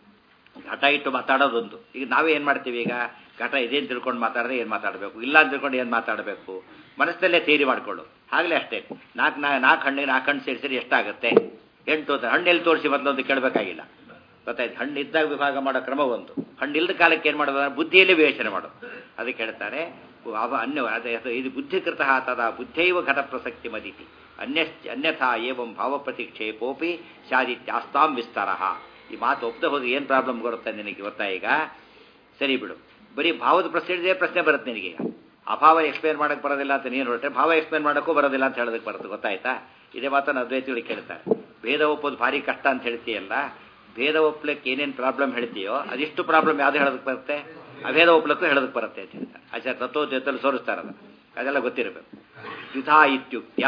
ಘಟ ಇಟ್ಟು ಮಾತಾಡೋದೊಂದು ಈಗ ನಾವೇ ಏನು ಮಾಡ್ತೀವಿ ಈಗ ಘಟ ಇದೇನು ತಿಳ್ಕೊಂಡು ಮಾತಾಡಿದ್ರೆ ಏನು ಮಾತಾಡಬೇಕು ಇಲ್ಲ ಅಂತ ತಿಳ್ಕೊಂಡು ಏನು ಮಾತಾಡಬೇಕು ಮನಸ್ಸಲ್ಲೇ ಥೇರಿ ಮಾಡಿಕೊಳ್ಳು ಆಗಲೇ ಅಷ್ಟೇ ನಾಲ್ಕು ನಾ ನಾಲ್ಕು ಹಣ್ಣಿಗೆ ನಾಲ್ಕು ಹಣ್ಣು ಸೇರಿಸಿದ್ರೆ ಎಷ್ಟಾಗುತ್ತೆ ಎಂಟು ಹಣ್ಣೆಲ್ಲಿ ತೋರಿಸಿ ಮೊದಲೊಂದು ಕೇಳಬೇಕಾಗಿಲ್ಲ ಗೊತ್ತಾಯ್ತು ಹಣ್ಣು ಇದ್ದಾಗ ವಿಭಾಗ ಮಾಡೋ ಕ್ರಮ ಒಂದು ಹಣ್ಣು ಇಲ್ಲದ ಕಾಲಕ್ಕೆ ಏನು ಮಾಡೋದು ಬುದ್ಧಿಯಲ್ಲೇ ವಿವೇಚನೆ ಮಾಡೋದು ಅದಕ್ಕೆ ಹೇಳ್ತಾರೆ ಅವ ಅನ್ಯ ಅದೇ ಇದು ಬುದ್ಧಿಕೃತ ತದ ಬುದ್ಧೈವ ಘಟ ಪ್ರಸಕ್ತಿ ಮದಿತಿ ಅನ್ಯ ಅನ್ಯಥಾ ಏವಂ ಭಾವಪ್ರತಿಕ್ಷೇಪೋಪಿ ಸ್ಯಾದಿತ್ಯಾಸ್ತಾಂ ವಿಸ್ತಾರ ಈ ಮಾತು ಒಪ್ಪದೆ ಹೋದ್ರೆ ಏನು ಪ್ರಾಬ್ಲಮ್ ಬರುತ್ತೆ ನಿನಗೆ ಗೊತ್ತಾ ಈಗ ಸರಿ ಬಿಡು ಬರೀ ಭಾವದ ಪ್ರಶ್ನೆ ಇದೇ ಪ್ರಶ್ನೆ ಬರುತ್ತೆ ನಿನಗೀಗ ಅಭಾವ ಎಕ್ಸ್ಪ್ಲೇನ್ ಮಾಡಕ್ಕೆ ಬರೋದಿಲ್ಲ ಅಂತ ನೀನು ಹೊರಟ್ರೆ ಭಾವ ಎಕ್ಸ್ಪ್ಲೇನ್ ಮಾಡೋಕ್ಕೂ ಬರೋದಿಲ್ಲ ಅಂತ ಹೇಳೋದಕ್ಕೆ ಬರುತ್ತೆ ಗೊತ್ತಾಯ್ತಾ ಇದೇ ಮಾತನ್ನು ಅದ್ವೈತಿಗಳಿಗೆ ಕೇಳ್ತಾರೆ ಭೇದ ಒಪ್ಪೋದು ಭಾರಿ ಕಷ್ಟ ಅಂತ ಹೇಳ್ತೀಯಲ್ಲ ಭೇದ ಒಪ್ಪಲಿಕ್ಕೆ ಏನೇನು ಪ್ರಾಬ್ಲಮ್ ಹೇಳ್ತೀಯೋ ಅದಿಷ್ಟು ಪ್ರಾಬ್ಲಮ್ ಯಾವ್ದು ಹೇಳೋದಕ್ಕೆ ಬರುತ್ತೆ ಅಭೇದ ಒಪ್ಪಲಕ್ಕೂ ಹೇಳೋದಕ್ಕೆ ಬರುತ್ತೆ ಅಂತ ಹೇಳ್ತಾರೆ ಆಚಾರ ತತ್ವ ಜೊತೆಲಿ ಸೋರಿಸ್ತಾರಲ್ಲ ಅದೆಲ್ಲ ಗೊತ್ತಿರಬೇಕು ದ್ವಿಧಾ ಇತ್ಯುಕ್ತ್ಯ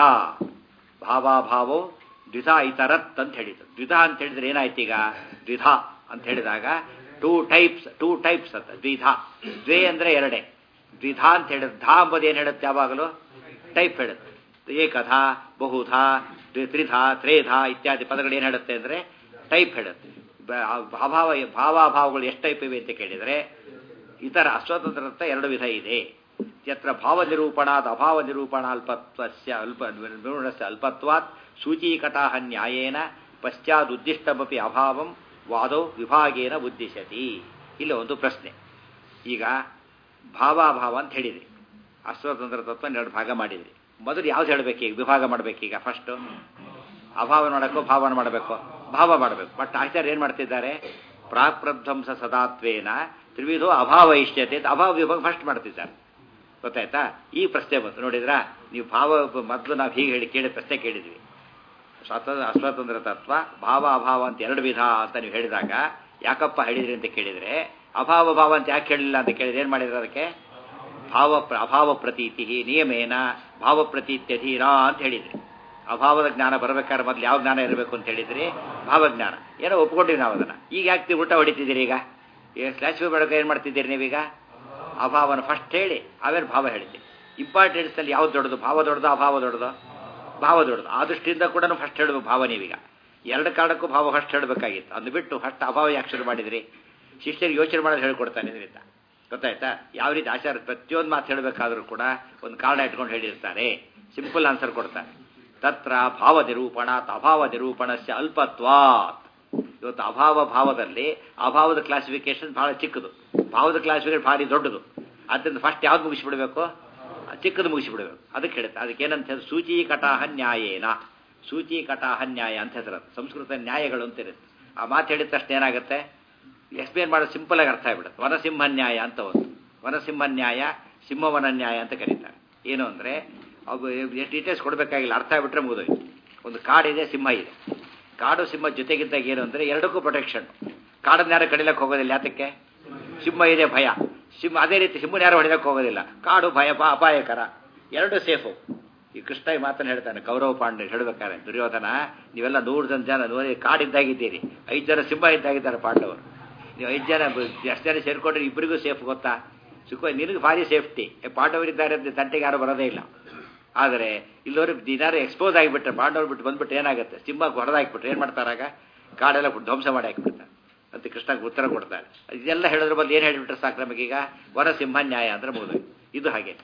ಭಾವಾಭಾವೋ ದ್ವಿಧಾ ಇತರತ್ ಅಂತ ಹೇಳಿದ್ರು ದ್ವಿಧಾ ಅಂತ ಹೇಳಿದ್ರೆ ಏನಾಯ್ತು ಈಗ ದ್ವಿಧಾ ಅಂತ ಹೇಳಿದಾಗ ಟೂ ಟೈಪ್ಸ್ ಟೂ ಟೈಪ್ಸ್ ಅಂತ ದ್ವಿಧಾ ದ್ವೇ ಅಂದರೆ ಎರಡೇ ದ್ವಿಧಾ ಅಂತ ಹೇಳಿದ್ರೆ ಧಾ ಅಂಬೋದು ಏನು ಹೇಳುತ್ತೆ ಯಾವಾಗಲೂ ಟೈಪ್ ಹೇಳುತ್ತೆ ಏಕಧಾ ಬಹುಧಾ ತ್ರಿಧಾ ತ್ರೇಧಾ ಇತ್ಯಾದಿ ಪದಗಳು ಏನು ಹೇಳುತ್ತೆ ಅಂದರೆ ಟೈಪ್ ಹೇಳುತ್ತೆ ಭಾವ ಭಾವಾಭಾವಗಳು ಎಷ್ಟು ಟೈಪ್ ಇವೆ ಅಂತ ಕೇಳಿದರೆ ಇತರ ಅಸ್ವತಂತ್ರತ ಎರಡು ವಿಧ ಇದೆ ಯತ್ರ ಭಾವ ನಿರೂಪಣಾದ ಅಭಾವ ನಿರೂಪಣ ಅಲ್ಪತ್ವಸ್ಯ ಅಲ್ಪ ನಿರ್ಗುಣಸ್ಯ ಅಲ್ಪತ್ವಾತ್ ಸೂಚೀಕಟಾ ನ್ಯಾಯೇನ ಪಶ್ಚಾದುದ್ದಿಷ್ಟಮಪಿ ಅಭಾವಂ ವಾದೋ ವಿಭಾಗೇನ ಉದ್ದೇಶತಿ ಇಲ್ಲ ಒಂದು ಪ್ರಶ್ನೆ ಈಗ ಭಾವಾಭಾವ ಅಂತ ಹೇಳಿದ್ರಿ ಅಸ್ವತಂತ್ರ ತತ್ವ ಎರಡು ಭಾಗ ಮಾಡಿದ್ರಿ ಮೊದಲು ಯಾವ್ದು ಹೇಳಬೇಕೀಗ ವಿಭಾಗ ಮಾಡಬೇಕೀಗ ಫಸ್ಟು ಅಭಾವ ಮಾಡಬೇಕು ಭಾವನ ಮಾಡಬೇಕು ಭಾವ ಮಾಡಬೇಕು ಬಟ್ ಆಚಾರ್ಯ ಏನು ಮಾಡ್ತಿದ್ದಾರೆ ಪ್ರಾಪ್ರಧ್ವಂಸ ಸದಾತ್ವೇನ ತ್ರಿವಿಧೋ ಅಭಾವ ಇಷ್ಟ್ಯತೆ ಅಂತ ಅಭಾವ ವಿಭಾಗ ಫಸ್ಟ್ ಮಾಡ್ತಿದ್ದಾರೆ ಗೊತ್ತಾಯ್ತಾ ಈ ಪ್ರಶ್ನೆ ಬಂತು ನೋಡಿದ್ರಾ ನೀವು ಭಾವ ಮೊದಲು ನಾವು ಹೀಗೆ ಹೇಳಿ ಕೇಳಿ ಪ್ರಶ್ನೆ ಕೇಳಿದ್ವಿ ಸ್ವತಂತ್ರ ಅಸ್ವತಂತ್ರ ತತ್ವ ಭಾವ ಅಭಾವ ಅಂತ ಎರಡು ವಿಧ ಅಂತ ನೀವು ಹೇಳಿದಾಗ ಯಾಕಪ್ಪ ಹೇಳಿದ್ರಿ ಅಂತ ಕೇಳಿದ್ರೆ ಅಭಾವ ಭಾವ ಅಂತ ಯಾಕೆ ಹೇಳಿಲ್ಲ ಅಂತ ಕೇಳಿದ್ರೆ ಏನು ಮಾಡಿದ್ರೆ ಅದಕ್ಕೆ ಭಾವ ಪ್ರ- ಅಭಾವ ಪ್ರತೀತಿ ನಿಯಮೇನ ಭಾವ ಪ್ರತೀತ್ಯಧೀರ ಅಂತ ಹೇಳಿದ್ರಿ ಅಭಾವದ ಜ್ಞಾನ ಬರಬೇಕಾದ್ರೆ ಮೊದಲು ಯಾವ ಜ್ಞಾನ ಇರಬೇಕು ಅಂತ ಹೇಳಿದ್ರಿ ಭಾವಜ್ಞಾನ ಏನೋ ಒಪ್ಕೊಂಡಿವಿ ನಾವು ಅದನ್ನ ಈಗ ಯಾಕೆ ಉಲ್ಟಾ ಹೊಡಿತಿದ್ದೀರಿ ಈಗ ಈಗ ಸ್ಲ್ಯಾಶ್ ಬೆಳಗ್ಗೆ ಏನು ಮಾಡ್ತಿದ್ದೀರಿ ನೀವೀಗ ಅಭಾವನ ಫಸ್ಟ್ ಹೇಳಿ ಆಮೇಲೆ ಭಾವ ಹೇಳ್ತೀವಿ ಇಂಪಾರ್ಟೆನ್ಸ್ ಅಲ್ಲಿ ಯಾವ್ದು ದೊಡ್ಡದು ಭಾವ ದೊಡ್ಡದು ಅಭಾವ ದೊಡ್ಡದು ಭಾವ ದೊಡ್ಡದು ಆ ದೃಷ್ಟಿಯಿಂದ ಕೂಡ ಫಸ್ಟ್ ಹೇಳಬೇಕು ಭಾವ ನೀವೀಗ ಎರಡು ಕಾರಣಕ್ಕೂ ಭಾವ ಫಸ್ಟ್ ಹೇಳಬೇಕಾಗಿತ್ತು ಅದು ಬಿಟ್ಟು ಫಸ್ಟ್ ಅಭಾವ ಯಾಕೆ ಶುರು ಮಾಡಿದ್ರಿ ಶಿಷ್ಯರಿಗೆ ಯೋಚನೆ ಮಾಡೋದು ಹೇಳ್ಕೊಡ್ತಾನೆ ಇದರಿಂದ ಗೊತ್ತಾಯ್ತಾ ಯಾವ ರೀತಿ ಆಚಾರ ಪ್ರತಿಯೊಂದು ಮಾತು ಹೇಳಬೇಕಾದ್ರೂ ಕೂಡ ಒಂದು ಕಾರಣ ಇಟ್ಕೊಂಡು ಹೇಳಿರ್ತಾರೆ ಸಿಂಪಲ್ ಆನ್ಸರ್ ಕೊಡ್ತಾರೆ ತತ್ರ ಭಾವ ನಿರೂಪಣ ಅಭಾವ ನಿರೂಪಣಸ್ಯ ಅಲ್ಪತ್ವಾತ್ ಇವತ್ತು ಅಭಾವ ಭಾವದಲ್ಲಿ ಅಭಾವದ ಕ್ಲಾಸಿಫಿಕೇಶನ್ ಬಹಳ ಚಿಕ್ಕದು ಭಾವದ ಕ್ಲಾಸಿಫಿಕೇಶನ್ ಭಾರಿ ದೊಡ್ಡದು ಆದ್ದರಿಂದ ಫಸ್ಟ್ ಯಾವ್ದು ಮುಗಿಸ್ಬಿಡ್ಬೇಕು ಚಿಕ್ಕದು ಮುಗಿಸಿಬಿಡಬೇಕು ಅದಕ್ಕೆ ಹೇಳುತ್ತೆ ಅದಕ್ಕೆ ಏನಂತ ಹೇಳಿದ್ರೆ ಸೂಚಿ ಕಟಾಹ ನ್ಯಾಯೇನ ಸೂಚಿ ಕಟಾಹ ನ್ಯಾಯ ಅಂತ ಹೆಸರು ಅದು. ಸಂಸ್ಕೃತ ನ್ಯಾಯಗಳು ಅಂತ ಇರುತ್ತೆ ಆ ಮಾತು ಹೇಳಿದ ತಕ್ಷಣ ಏನಾಗುತ್ತೆ ಎಕ್ಸ್ಪ್ಲೇನ್ ಮಾಡೋದು ಸಿಂಪಲ್ ಆಗಿ ಅರ್ಥ ಆಗ್ಬಿಡುತ್ತೆ ವನಸಿಂಹ ನ್ಯಾಯ ಅಂತ ಒಂದು ವನಸಿಂಹ ನ್ಯಾಯ ಸಿಂಹವನ ನ್ಯಾಯ ಅಂತ ಕರೀತಾರೆ ಏನು ಅಂದರೆ ಅವು ಎಷ್ಟು ಡೀಟೇಲ್ಸ್ ಕೊಡಬೇಕಾಗಿಲ್ಲ ಅರ್ಥ ಆಗ್ಬಿಟ್ರೆ ಮುಗಿದೋಯ್ತು ಒಂದು ಕಾಡಿದೆ ಸಿಂಹ ಇದೆ ಕಾಡು ಸಿಂಹ ಜೊತೆಗಿದ್ದಾಗ ಏನು ಅಂದರೆ ಎರಡಕ್ಕೂ ಪ್ರೊಟೆಕ್ಷನ್ ಕಾಡನ್ನ ಯಾರು ಕಡಿಲಕ್ಕೆ ಹೋಗೋದಿಲ್ಲ ಯಾತಕ್ಕೆ ಸಿಂಹ ಇದೆ ಭಯ ಸಿಂಹ ಅದೇ ರೀತಿ ಸಿಂಹನ ಯಾರು ಹೊಡಿಲಕ್ಕೆ ಹೋಗೋದಿಲ್ಲ ಕಾಡು ಭಯ ಪಾ ಅಪಾಯಕರ ಎರಡು ಸೇಫು ಈ ಕೃಷ್ಣ ಈ ಮಾತನ್ನು ಹೇಳ್ತಾನೆ ಕೌರವ ಪಾಂಡೆ ಹೇಳ್ಬೇಕಾದ್ರೆ ದುರ್ಯೋಧನ ನೀವೆಲ್ಲ ನೂರು ಜನ ಜನ ನೋಡಿ ಕಾಡಿದ್ದಾಗಿದ್ದೀರಿ ಐದು ಜನ ಸಿಂಹ ಇದ್ದಾಗಿದ್ದಾರೆ ಪಾಂಡವರು ನೀವು ಐದು ಜನ ಬ- ಎಷ್ಟು ಜನ ಸೇರ್ಕೊಂಡ್ರೆ ಇಬ್ಬರಿಗೂ ಸೇಫ್ ಗೊತ್ತಾ ಸುಖ ನಿನಗೆ ಭಾರಿ ಸೇಫ್ಟಿ ಪಾಂಡವರಿದ್ದಾರೆ ಅಂತ ತಂಟೆಗೆ ಯಾರು ಬರೋದೇ ಇಲ್ಲ ಆದರೆ ಇಲ್ಲವರು ದಿನಾರು ಎಕ್ಸ್ಪೋಸ್ ಆಗಿಬಿಟ್ರೆ ಪಾಂಡವ್ರು ಬಿಟ್ಟು ಬಂದ್ಬಿಟ್ಟು ಏನಾಗುತ್ತೆ ಸಿಂಹ ಹೊಡೆದಾಕ್ಬಿಟ್ರೆ ಏನು ಮಾಡ್ತಾರಾಗ ಕಾಡೆಲ್ಲ ಬಿಟ್ಟು ಧ್ವಂಸ ಮಾಡಿ ಹಾಕಿಬಿಡ್ತಾರೆ ಅಂತ ಕೃಷ್ಣಗೆ ಉತ್ತರ ಕೊಡ್ತಾರೆ ಇದೆಲ್ಲ ಹೇಳಿದ್ರ ಬದಲು ಏನು ಹೇಳಿಬಿಟ್ರೆ ಸಾಕು ನಮಗೀಗ ವರಸಿಂಹ ನ್ಯಾಯ ಅಂದ್ರೆ ಮುಗಿದು ಇದು ಹಾಗೆ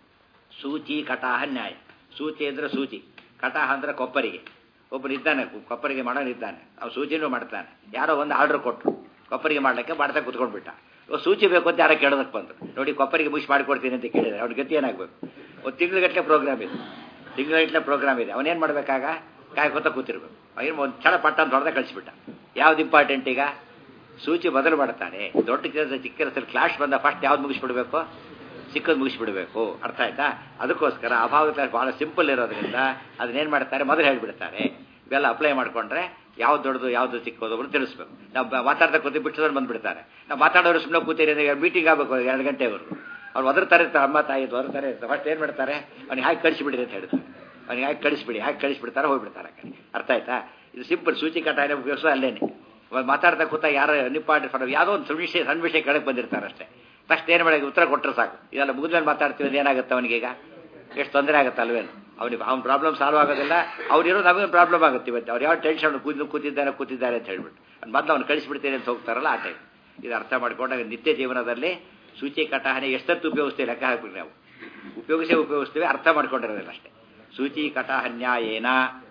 ಸೂಚಿ ಕಟಾಹ ನ್ಯಾಯ ಸೂಚಿ ಅಂದ್ರೆ ಸೂಚಿ ಕಟಾಹ ಅಂದ್ರೆ ಕೊಪ್ಪರಿಗೆ ಒಬ್ಬರು ಇದ್ದಾನೆ ಕು- ಕೊಪ್ಪರಿಗೆ ಮಾಡೋನು ಇದ್ದಾನೆ ಅವ್ನು ಸೂಚಿನೂ ಮಾಡ್ತಾನೆ ಯಾರೋ ಒಂದು ಆರ್ಡರ್ ಕೊಟ್ಟರು ಕೊಪ್ಪರಿಗೆ ಮಾಡ್ಲಿಕ್ಕೆ ಮಾಡ್ತಾ ಕುತ್ಕೊಂಡ್ಬಿಟ್ಟ ಇವಾಗ ಸೂಚಿ ಬೇಕು ಅಂತ ಯಾರೋ ಕೇಳೋದಕ್ಕೆ ಬಂದ್ರು ನೋಡಿ ಕೊಪ್ಪರಿಗೆ ಮುಗಿಸಿ ಮಾಡಿಕೊಡ್ತೀನಿ ಅಂತ ಕೇಳಿದ್ರೆ ಅವ್ನ ಗತಿ ಏನಾಗಬೇಕು ಒಂದು ತಿಂಗಳಗಟ್ಟಲೆ ಪ್ರೋಗ್ರಾಮ್ ಇದೆ ತಿಂಗಳಗಟ್ಟಲೆ ಪ್ರೋಗ್ರಾಮ್ ಇದೆ ಅವನೇನು ಮಾಡಬೇಕಾಗ ಕಾಯ್ಕೊತ ಕೂತಿರ್ಬೇಕು ಅವನು ಒಂದು ಕ್ಷಣ ಪಟ್ಟ ಅಂತ ಹೊಡೆದ ಕಳಿಸ್ಬಿಟ್ಟ ಯಾವ್ದು ಇಂಪಾರ್ಟೆಂಟ್ ಈಗ ಸೂಚಿ ಬದಲು ಮಾಡ್ತಾನೆ ದೊಡ್ಡ ಕೆಲಸ ಚಿಕ್ಕ ಕೆಲಸದಲ್ಲಿ ಕ್ಲಾಶ್ ಬಂದ ಫಸ್ಟ್ ಯಾವ್ದು ಮುಗಿಸ್ಬಿಡ್ಬೇಕು ಚಿಕ್ಕದು ಮುಗಿಸ್ಬಿಡ್ಬೇಕು ಅರ್ಥ ಆಯ್ತಾ ಅದಕ್ಕೋಸ್ಕರ ಅಭಾವ ಕ್ಲಾಸ್ ಬಹಳ ಸಿಂಪಲ್ ಇರೋದ್ರಿಂದ ಅದನ್ನೇನು ಮಾಡ್ತಾರೆ ಮೊದಲು ಹೇಳ್ಬಿಡ್ತಾರೆ ಇವೆಲ್ಲ ಅಪ್ಲೈ ಮಾಡ್ಕೊಂಡ್ರೆ ಯಾವ್ದು ದೊಡ್ಡದು ಯಾವ್ದು ಚಿಕ್ಕದು ಒಬ್ರು ತಿಳಿಸ್ಬೇಕು ನಾವು ಬ- ಮಾತಾಡ್ತಾ ಕೂತಿ ಬಿಟ್ಟದವ್ರು ಬಂದ್ಬಿಡ್ತಾರೆ ನಾವು ಮಾತಾಡೋರು ಸುಮ್ಮನೆ ಕೂತೀರಿ ಮೀಟಿಂಗ್ ಆಗಬೇಕು ಎರಡು ಗಂಟೆವರೆಗೂ ಅವ್ರು ಒದರ್ತಾರೆ ಇರ್ತಾರೆ ಅಮ್ಮ ತಾಯಿ ಒದರ್ತಾರೆ ಇರ್ತಾರೆ ಫಸ್ಟ್ ಏನು ಮಾಡ್ತಾರೆ ಅವ್ನಿಗೆ ಹಾಕಿ ಕಳಿಸಿಬಿಡಿ ಅಂತ ಹೇಳ್ತಾರೆ ಅವ್ನಿಗೆ ಹಾಕಿ ಕಳಿಸ್ಬಿಡಿ ಹಾಕಿ ಕಳಿಸ್ಬಿಡ್ತಾರೆ ಹೋಗ್ಬಿಡ್ತಾರೆ ಆ ಕಡೆ ಅರ್ಥ ಆಯ್ತಾ ಇದು ಸಿಂಪಲ್ ಸೂಚಿ ಕಟಾಯ ಉಪಯೋಗಿಸೋ ಅಲ್ಲೇನೆ ಇವಾಗ ಮಾತಾಡ್ತಾ ಕೂತ ಯಾರೋ ನಿಪ್ಪಾಡಿ ಫಾರ್ ಯಾವುದೋ ಒಂದು ಸಣ್ಣ ವಿಷಯ ಸಣ್ಣ ವಿಷಯ ಕೆಳಗೆ ಬಂದಿರ್ತಾರೆ ಅಷ್ಟೇ ತಕ್ಷಣ ಏನು ಮಾಡಿ ಉತ್ತರ ಕೊಟ್ಟರೆ ಸಾಕು ಇದೆಲ್ಲ ಮುಗಿದ್ಮೇಲೆ ಮಾತಾಡ್ತೀವಿ ಅಂದ್ರೆ ಏನಾಗುತ್ತೆ ಅವನಿಗೀಗ ಎಷ್ಟು ತೊಂದರೆ ಆಗುತ್ತೆ ಅಲ್ವೇನು ಅವನಿಗೆ ಅವ್ನ ಪ್ರಾಬ್ಲಮ್ ಸಾಲ್ವ್ ಆಗೋದಿಲ್ಲ ಅವ್ರಿರೋ ನಮಗೆ ಪ್ರಾಬ್ಲಮ್ ಆಗುತ್ತೆ ಇವತ್ತು ಅವ್ರು ಯಾವ ಟೆನ್ಷನ್ ಕೂತು ಕೂತಿದ್ದಾರೆ ಕೂತಿದ್ದಾರೆ ಅಂತ ಹೇಳ್ಬಿಟ್ಟು ಅದು ಮೊದಲು ಅವ್ನು ಕಳಿಸ್ಬಿಡ್ತೇನೆ ಅಂತ ಹೋಗ್ತಾರಲ್ಲ ಆ ಟೈಮ್ ಇದು ಅರ್ಥ ಮಾಡ್ಕೊಂಡಾಗ ನಿತ್ಯ ಜೀವನದಲ್ಲಿ ಸೂಚಿ ಕಟಾಹನೆ ಎಷ್ಟೊತ್ತು ಉಪಯೋಗಿಸ್ತೀವಿ ಲೆಕ್ಕ ಹಾಕ್ಬೇಕು ನಾವು ಉಪಯೋಗಿಸೇ ಉಪಯೋಗಿಸ್ತೀವಿ ಅರ್ಥ ಮಾಡ್ಕೊಂಡಿರೋದಿಲ್ಲ ಅಷ್ಟೇ ಸೂಚಿ ಕಟಾಹನ್ಯಾಯೇನ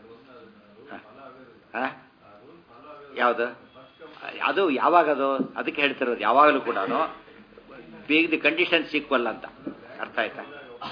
ಹ? ಯಾವುದು ಅದು ಯಾವಾಗದು ಅದಕ್ಕೆ ಹೇಳ್ತಿರೋದು ಯಾವಾಗಲೂ ಕೂಡ ಬೇಗ ದಿ ಕಂಡೀಷನ್ಸ್ ಈಕ್ವಲ್ ಅಂತ ಅರ್ಥ ಆಯ್ತಾ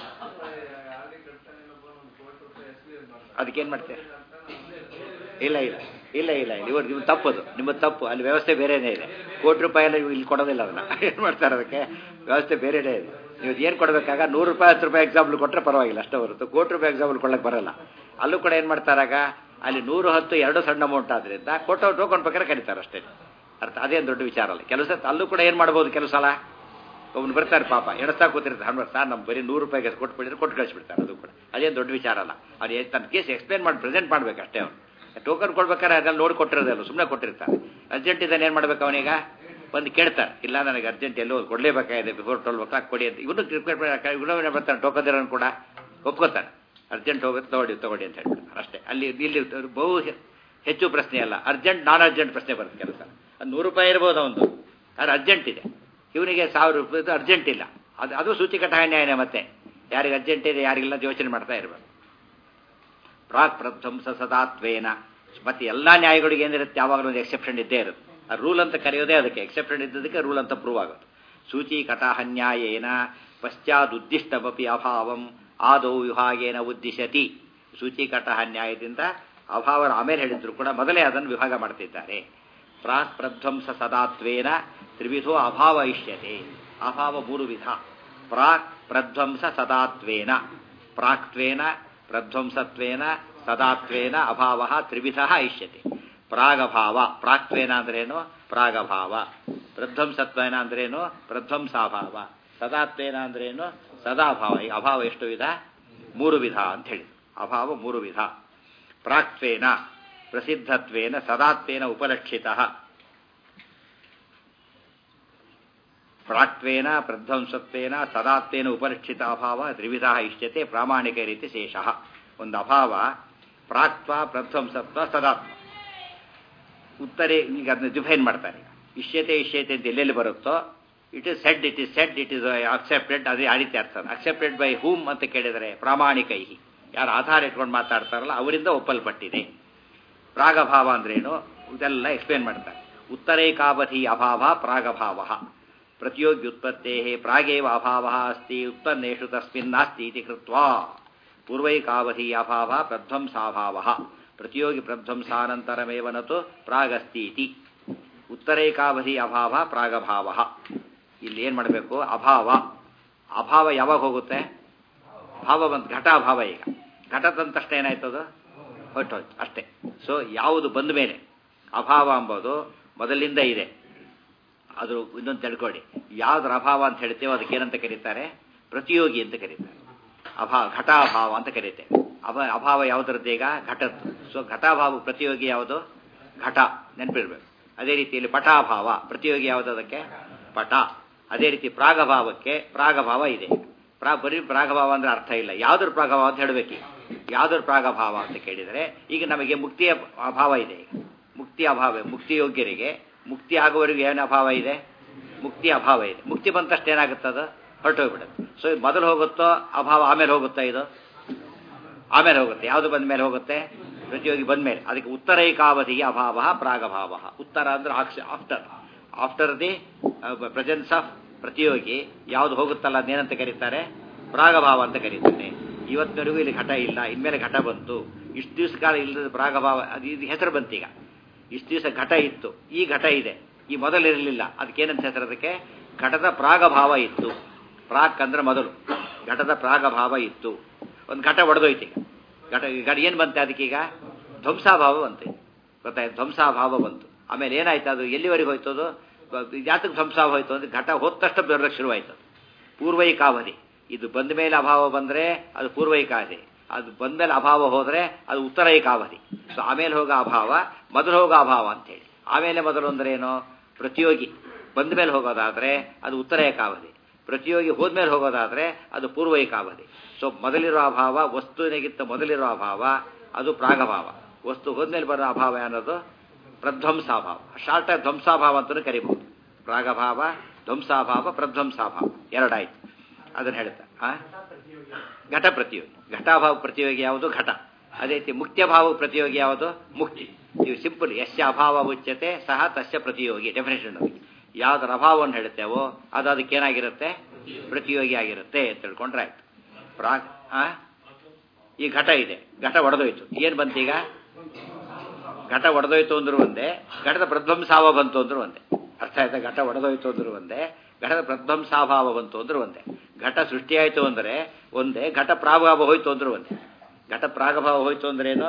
ಅದಕ್ಕೇನು ಮಾಡ್ತೀರಿ ಇಲ್ಲ ಇಲ್ಲ ಇಲ್ಲ ಇಲ್ಲ ಇಲ್ಲ ಇವರು ನಿಮ್ಮ ತಪ್ಪದು ನಿಮ್ಮ ತಪ್ಪು ಅಲ್ಲಿ ವ್ಯವಸ್ಥೆ ಬೇರೆನೇ ಇದೆ ಕೋಟಿ ರೂಪಾಯಿ ಎಲ್ಲ ಇಲ್ಲಿ ಕೊಡೋದಿಲ್ಲ ಅದನ್ನ ಏನು ಮಾಡ್ತಾರೆ ಅದಕ್ಕೆ ವ್ಯವಸ್ಥೆ ಬೇರೆನೇ ಇದೆ ನೀವು ಏನು ಕೊಡಬೇಕಾಗ ನೂರು ರೂಪಾಯಿ ಹತ್ತು ರೂಪಾಯಿ ಎಕ್ಸಾಂಪಲ್ ಕೊಟ್ಟರೆ ಪರವಾಗಿಲ್ಲ ಅಷ್ಟೇ ಹೊರತು ಕೋಟಿ ರೂಪಾಯಿ ಎಕ್ಸಾಂಪಲ್ ಕೊಡಕ್ಕೆ ಬರಲ್ಲ ಅಲ್ಲೂ ಕೂಡ ಏನು ಮಾಡ್ತಾರಾಗ ಅಲ್ಲಿ ನೂರು ಹತ್ತು ಎರಡು ಸಣ್ಣ ಅಮೌಂಟ್ ಆದ್ರಿಂದ ಕೊಟ್ಟೋ ಟೋಕನ್ ಪ್ರಕಾರ ಕರೀತಾರೆ ಅಷ್ಟೇ ಅರ್ಥ ಅದೇನು ದೊಡ್ಡ ವಿಚಾರ ಅಲ್ಲ ಕೆಲಸ ಅಲ್ಲೂ ಕೂಡ ಏನು ಮಾಡ್ಬೋದು ಕೆಲವು ಸಲ ಒಬ್ನು ಬರ್ತಾರೆ ಪಾಪ ಎಣಿಸ್ತಾ ಕೂತಿರ್ತಾರೆ ಹಣ್ಣು ಸರ್ ನಮ್ಮ ಬರೀ ನೂರು ರೂಪಾಯಿಗೆ ಕೊಟ್ಬಿಟ್ಟಿದ್ರೆ ಕೊಟ್ಟು ಕಳಿಸ್ಬಿಡ್ತಾರೆ ಅದು ಕೂಡ ಅದೇನು ದೊಡ್ಡ ವಿಚಾರ ಅಲ್ಲ ಅವ್ನು ಏನ್ ತನ್ನ ಕೇಸ್ ಎಕ್ಸ್ಪ್ಲೇನ್ ಮಾಡಿ ಪ್ರೆಸೆಂಟ್ ಮಾಡ್ಬೇಕು ಅಷ್ಟೇ ಅವ್ನು ಟೋಕನ್ ಕೊಡ್ಬೇಕಾದ್ರೆ ಅದೆಲ್ಲ ನೋಡಿ ಕೊಟ್ಟಿರೋದಲ್ಲ ಸುಮ್ಮನೆ ಕೊಟ್ಟಿರ್ತಾರೆ ಅರ್ಜೆಂಟ್ ಇದ್ದಾನೆ ಏನು ಮಾಡ್ಬೇಕು ಅವನೀಗ ಒಂದು ಕೇಳ್ತಾರೆ ಇಲ್ಲ ನನಗೆ ಅರ್ಜೆಂಟ್ ಎಲ್ಲೋ ಕೊಡಲೇಬೇಕಾಗಿದೆ ಬಿಫೋರ್ ಟ್ವೆಲ್ ಓ ಕ್ಲಾಕ್ ಕೊಡಿ ಅಂತ ಇವನು ಕ್ರಿಕೆಟ್ ಇವನು ಬರ್ತಾನೆ ಟೋಕನ್ ಇರೋನು ಕೂಡ ಒಪ್ಕೋತಾನೆ ಅರ್ಜೆಂಟ್ ಹೋಗುತ್ತೆ ತಗೊಳ್ಳಿ ತಗೊಳ್ಳಿ ಅಂತ ಹೇಳ್ಬಿಡ್ತಾರೆ ಅಷ್ಟೇ ಅಲ್ಲಿ ಇಲ್ಲಿ ಬಹು ಹೆ- ಹೆಚ್ಚು ಪ್ರಶ್ನೆ ಅಲ್ಲ ಅರ್ಜೆಂಟ್ ನಾನ್ ಅರ್ಜೆಂಟ್ ಪ್ರಶ್ನೆ ಬರುತ್ತೆ ಕೆಲಸ ಅದು ನೂರು ರೂಪಾಯಿ ಇರ್ಬೋದು ಅವನು ಅದು ಅರ್ಜೆಂಟ್ ಇದೆ ಇವನಿಗೆ ಸಾವಿರ ರೂಪಾಯಿ ಅರ್ಜೆಂಟ್ ಇಲ್ಲ ಅದು ಅದು ಸೂಚಿಕಟ ನ್ಯಾಯನೇ ಮತ್ತೆ ಯಾರಿಗೆ ಅರ್ಜೆಂಟ್ ಇದೆ ಯಾರಿಗಿಲ್ಲ ಅಂತ ಯೋಚನೆ ಮಾಡ್ತಾ ಇರಬೇಕು ಪ್ರಾಕ್ ಪ್ರಧ್ವಂಸ ಸದಾತ್ವೇನ ಮತ್ತೆ ಎಲ್ಲಾ ನ್ಯಾಯಗಳಿಗೆ ಏನಿರುತ್ತೆ ಯಾವಾಗಲೂ ಒಂದು ಎಕ್ಸೆಪ್ಷನ್ ಇದ್ದೇ ಇರುತ್ತೆ ಆ ರೂಲ್ ಅಂತ ಕರೆಯೋದೇ ಅದಕ್ಕೆ ಎಕ್ಸೆಪ್ಷನ್ ಇದ್ದದಕ್ಕೆ ರೂಲ್ ಅಂತ ಪ್ರೂವ್ ಆಗುತ್ತೆ ಸೂಚಿ ಕಟಾಹನ್ಯಾಯೇನ ಪಶ್ಚಾದುದ್ದಿಷ್ಟಮಪಿ ಅಭಾವಂ ಆದೌ ವಿಭಾಗೇನ ಉದ್ದಿಶತಿ ಸೂಚಿ ಕಟಾಹನ್ಯಾಯದಿಂದ ಅಭಾವ ಆಮೇಲೆ ಹೇಳಿದ್ರು ಕೂಡ ಮೊದಲೇ ಅದನ್ನು ವಿಭಾಗ ಮಾಡ್ತಿದ್ದಾರೆ ಪ್ರಾಕ್ ಪ್ರಧ್ವಂಸ ಸದಾತ್ವೇನ ತ್ರಿವಿಧೋ ಅಭಾವ ಇಷ್ಯತೆ ಅಭಾವ ಮೂರು ವಿಧ ಪ್ರಾಕ್ ಪ್ರಧ್ವಂಸ ಸದಾತ್ವೇನ ಪ್ರಾಕ್ತ್ವೇನ ಪ್ರಧ್ವಂಸತ್ವೇನ ಸದಾತ್ವೇನ ಅಭಾವ ತ್ರಿವಿಧ ಇಷ್ಯತೆ ಪ್ರಾಗಭಾವ ಪ್ರಾಕ್ತ್ವೇನ ಅಂದ್ರೇನು ಪ್ರಾಗಭಾವ ಪ್ರಧ್ವಂಸತ್ವೇನ ಅಂದ್ರೇನು ಪ್ರಧ್ವಂಸಾಭಾವ ಸದಾತ್ವೇನ ಅಂದ್ರೇನು ಸದಾಭಾವ ಈ ಅಭಾವ ಎಷ್ಟು ವಿಧ ಮೂರು ವಿಧ ಅಂತ ಹೇಳಿ ಅಭಾವ ಮೂರು ವಿಧ ಪ್ರಾಕ್ತ್ವೇನ ಪ್ರಸಿದ್ಧತ್ವೇನ ಸದಾತ್ವೇನ ಉಪಲಕ್ಷಿತ ಪ್ರಾಕ್ತ್ವೇನ ಪ್ರಧ್ವಂಸತ್ವೇನ ಸದಾತ್ವೇನ ಉಪಲಕ್ಷಿತ ಅಭಾವ ತ್ರಿವಿಧ ಇಷ್ಯತೆ ಪ್ರಾಮಾಣಿಕ ರೀತಿ ಶೇಷ ಒಂದು ಅಭಾವ ಪ್ರಾಕ್ತ್ವ ಪ್ರಧ್ವಂಸತ್ವ ಸದಾತ್ಮ ಉತ್ತರೆ ಈಗ ಅದನ್ನ ಡಿಫೈನ್ ಮಾಡ್ತಾರೆ ಇಷ್ಯತೆ ಇಷ್ಯತೆ ಅಂತ ಎಲ್ಲೆಲ್ಲಿ ಬರುತ್ತೋ it is said it is said it is accepted ಅದೇ ಆ ರೀತಿ ಅರ್ಥ ಅಕ್ಸೆಪ್ಟೆಡ್ ಬೈ ಹೂಮ್ ಅಂತ ಕೇಳಿದರೆ ಪ್ರಾಮಾಣಿಕೈ ಯಾರು ಆಧಾರ ಇಟ್ಕೊಂಡು ಮಾತಾಡ್ತಾರಲ್ಲ ಅವರಿಂದ ಒಪ್ಪಲ್ಪಟ್ಟಿದೆ ಪ್ರಾಗಭಾವ ಅಂದ್ರೇನು ಇದೆಲ್ಲ ಎಕ್ಸ್ಪ್ಲೇನ್ ಮಾಡ್ತಾರೆ ಉತ್ತರೈಕಾವಧಿ ಅಭಾವ ಪ್ರಾಗಭಾವ ಪ್ರತಿಯೋಗ್ಯುತ್ಪತ್ತೇ ಪ್ರಾಗೇವ ಅಭಾವ ಅಸ್ತಿ ಉತ್ಪನ್ನೇಷು ತಸ್ಮಿನ್ ನಾಸ್ತಿ ಇತಿ ಕೃತ್ವಾ ಪೂರ್ವೈಕಾವಧಿ ಅಭಾವ ಪ್ರಧ್ವಂಸಾಭಾವ ಪ್ರತಿಯೋಗಿ ಪ್ರಧ್ವಂಸಾನಂತರಮೇವ ನತು ಪ್ರಾಗಸ್ತಿ ಇತಿ ಉತ್ತರೈಕಾವಧಿ ಅಭಾವ ಪ್ರಾಗಭಾವ ಇಲ್ಲಿ ಏನು ಮಾಡಬೇಕು ಅಭಾವ ಅಭಾವ ಯಾವಾಗ ಹೋಗುತ್ತೆ ಭಾವ ಬಂತು ಘಟಾಭಾವ ಈಗ ಘಟ ತಂದ ತಕ್ಷಣ ಏನಾಯ್ತದು ಹೊಟ್ಟೋಯ್ತು ಅಷ್ಟೇ ಸೊ ಯಾವುದು ಬಂದ ಮೇಲೆ ಅಭಾವ ಎಂಬುದು ಮೊದಲಿಂದ ಇದೆ ಅದು ಇನ್ನೊಂದು ತಿಳ್ಕೊಳ್ಳಿ ಯಾವ್ದ್ರ ಅಭಾವ ಅಂತ ಹೇಳ್ತೇವೋ ಅದಕ್ಕೆ ಏನಂತ ಕರೀತಾರೆ ಪ್ರತಿಯೋಗಿ ಅಂತ ಕರೀತಾರೆ ಅಭಾವ ಘಟಾಭಾವ ಅಂತ ಕರೀತೇವೆ ಅಭ ಅಭಾವ ಯಾವುದರದ್ದು ಈಗ ಘಟದ್ದು ಸೊ ಘಟಾಭಾವ ಪ್ರತಿಯೋಗಿ ಯಾವುದು ಘಟ ನೆನಪಿರ್ಬೇಕು ಅದೇ ರೀತಿಯಲ್ಲಿ ಪಟಾಭಾವ ಪ್ರತಿಯೋಗಿ ಯಾವುದು ಅದಕ್ಕೆ ಪಟ ಅದೇ ರೀತಿ ಪ್ರಾಗಭಾವಕ್ಕೆ ಪ್ರಾಗಭಾವ ಇದೆ ಪ್ರಾ ಬರೀ ಪ್ರಾಗಭಾವ ಅಂದ್ರೆ ಅರ್ಥ ಇಲ್ಲ ಯಾವ್ದ್ರ ಪ್ರಾಗಭಾವ ಅಂತ ಹೇಳಬೇಕು ಯಾವ್ದ್ರ ಪ್ರಾಗಭಾವ ಅಂತ ಕೇಳಿದರೆ ಈಗ ನಮಗೆ ಮುಕ್ತಿಯ ಅಭಾವ ಇದೆ ಈಗ ಮುಕ್ತಿ ಅಭಾವ ಮುಕ್ತಿ ಯೋಗ್ಯರಿಗೆ ಮುಕ್ತಿ ಆಗುವವರೆಗೂ ಏನು ಅಭಾವ ಇದೆ ಮುಕ್ತಿ ಅಭಾವ ಇದೆ ಮುಕ್ತಿ ಬಂದ ತಕ್ಷಣ ಏನಾಗುತ್ತದು ಹೊರಟೋಗ್ಬಿಡುತ್ತೆ ಸೊ ಮೊದಲು ಹೋಗುತ್ತೋ ಅಭಾವ ಆಮೇಲೆ ಹೋಗುತ್ತಾ ಇದು ಆಮೇಲೆ ಹೋಗುತ್ತೆ ಯಾವುದು ಬಂದ ಮೇಲೆ ಹೋಗುತ್ತೆ ಪ್ರತಿಯೋಗಿ ಬಂದ ಮೇಲೆ ಅದಕ್ಕೆ ಉತ್ತರೈಕಾವಧಿಗೆ ಅಭಾವ ಪ್ರಾಗಭಾವ ಉತ್ತರ ಅಂದ್ರೆ after after the presence of ಪ್ರತಿಯೋಗಿ ಯಾವುದು ಹೋಗುತ್ತಲ್ಲ ಅದೇನಂತ ಕರೀತಾರೆ ಪ್ರಾಗಭಾವ ಅಂತ ಕರೀತಾರೆ ಇವತ್ತಿನವರೆಗೂ ಇಲ್ಲಿ ಘಟ ಇಲ್ಲ ಇನ್ಮೇಲೆ ಘಟ ಬಂತು ಇಷ್ಟು ದಿವಸ ಕಾಲ ಇಲ್ಲದ ಪ್ರಾಗಭಾವ ಅದು ಇದು ಹೆಸರು ಬಂತೀಗ ಇಷ್ಟು ದಿವಸ ಘಟ ಇತ್ತು ಈ ಘಟ ಇದೆ ಈ ಮೊದಲಿರಲಿಲ್ಲ ಅದಕ್ಕೇನಂತ ಹೆಸರು ಅದಕ್ಕೆ ಘಟದ ಪ್ರಾಗಭಾವ ಇತ್ತು ಪ್ರಾಕ್ ಅಂದ್ರೆ ಮೊದಲು ಘಟದ ಪ್ರಾಗಭಾವ ಇತ್ತು ಒಂದು ಘಟ ಒಡೆದೋಯ್ತು ಈಗ ಘಟ ಘಟ ಏನು ಬಂತೆ ಅದಕ್ಕೀಗ ಧ್ವಂಸಾಭಾವ ಬಂತು ಗೊತ್ತಾಯ್ತು ಧ್ವಂಸಾಭಾವ ಬಂತು ಆಮೇಲೆ ಏನಾಯ್ತು ಅದು ಎಲ್ಲಿವರೆಗೆ ಹೋಯ್ತು ಅದು ಜಾತಕ ಧ್ವಂಸಾಭಾವ ಹೋಯ್ತು ಅಂದ್ರೆ ಘಟ ಹೋದ ತಕ್ಷಣ ಬರೋಕ್ಕೆ ಶುರುವಾಯ್ತು ಪೂರ್ವೈಕಾವಧಿ ಇದು ಬಂದ ಮೇಲೆ ಅಭಾವ ಬಂದರೆ ಅದು ಪೂರ್ವೈಕಾವಧಿ ಅದು ಬಂದ ಮೇಲೆ ಅಭಾವ ಹೋದರೆ ಅದು ಉತ್ತರೈಕಾವಧಿ ಸೊ ಆಮೇಲೆ ಹೋಗೋ ಅಭಾವ ಮೊದಲು ಹೋಗೋ ಅಭಾವ ಅಂತೇಳಿ ಆಮೇಲೆ ಮೊದಲು ಅಂದ್ರೆ ಏನು ಪ್ರತಿಯೋಗಿ ಬಂದ ಮೇಲೆ ಹೋಗೋದಾದ್ರೆ ಅದು ಉತ್ತರೈಕಾವಧಿ ಪ್ರತಿಯೋಗಿ ಹೋದ್ಮೇಲೆ ಹೋಗೋದಾದ್ರೆ ಅದು ಪೂರ್ವೈಕಾವಧಿ ಸೊ ಮೊದಲಿರೋ ಅಭಾವ ವಸ್ತುವಿನಗಿಂತ ಮೊದಲಿರೋ ಅಭಾವ ಅದು ಪ್ರಾಗಭಾವ ವಸ್ತು ಹೋದ್ಮೇಲೆ ಬರೋ ಅಭಾವ ಅನ್ನೋದು ಪ್ರಧ್ವಂಸಾಭಾವ ಶಾರ್ಟ್ ಧ್ವಂಸಾಭಾವ ಅಂತಲೂ ಕರಿಬಹುದು ಪ್ರಾಗಭಾವ ಧ್ವಂಸಾಭಾವ ಪ್ರಧ್ವಂಸಾಭಾವ ಎರಡಾಯ್ತು ಅದನ್ನು ಹೇಳ್ತಾ ಆ ಘಟ ಪ್ರತಿಯೋಗಿ ಘಟಾಭಾವ ಪ್ರತಿಯೋಗಿ ಯಾವುದು ಘಟ ಅದೇ ರೀತಿ ಮುಕ್ತ್ಯಭಾವ ಪ್ರತಿಯೋಗಿ ಯಾವುದು ಮುಕ್ತಿ ಇವು ಸಿಂಪಲ್ ಯಶ್ಯ ಅಭಾವ ಉಚ್ಯತೆ ಸಹ ತಸ್ಯ ಪ್ರತಿಯೋಗಿ ಡೆಫಿನೇಷನ್ ಯಾವ್ದರ ಅಭಾವವನ್ನು ಹೇಳ್ತೇವೋ ಅದು ಅದಕ್ಕೇನಾಗಿರುತ್ತೆ ಪ್ರತಿಯೋಗಿ ಆಗಿರುತ್ತೆ ಅಂತ ತಿಳ್ಕೊಂಡ್ರೆ ಆಯ್ತು ಪ್ರಾಗ್ ಆ ಈ ಘಟ ಇದೆ ಘಟ ಒಡೆದೋಯ್ತು ಏನು ಬಂತೀಗ ಘಟ ಒಡೆದೋಯ್ತು ಅಂದ್ರು ಒಂದೇ ಘಟದ ಪ್ರಧ್ವಂಸಾವ ಬಂತು ಅಂದ್ರು ಒಂದೇ ಅರ್ಥ ಆಯ್ತಾ ಘಟ ಒಡೆದೋಯ್ತು ಅಂದ್ರು ಒಂದೇ ಘಟದ ಪ್ರಧ್ವಂಸಾಭಾವ ಬಂತು ಅಂದ್ರು ಒಂದೇ ಘಟ ಸೃಷ್ಟಿಯಾಯಿತು ಅಂದರೆ ಒಂದೇ ಘಟ ಪ್ರಾಗಭಾವ ಹೋಯ್ತು ಅಂದ್ರು ಒಂದೇ ಘಟ ಪ್ರಾಗಭಾವ ಹೋಯ್ತು ಅಂದ್ರೆ ಏನು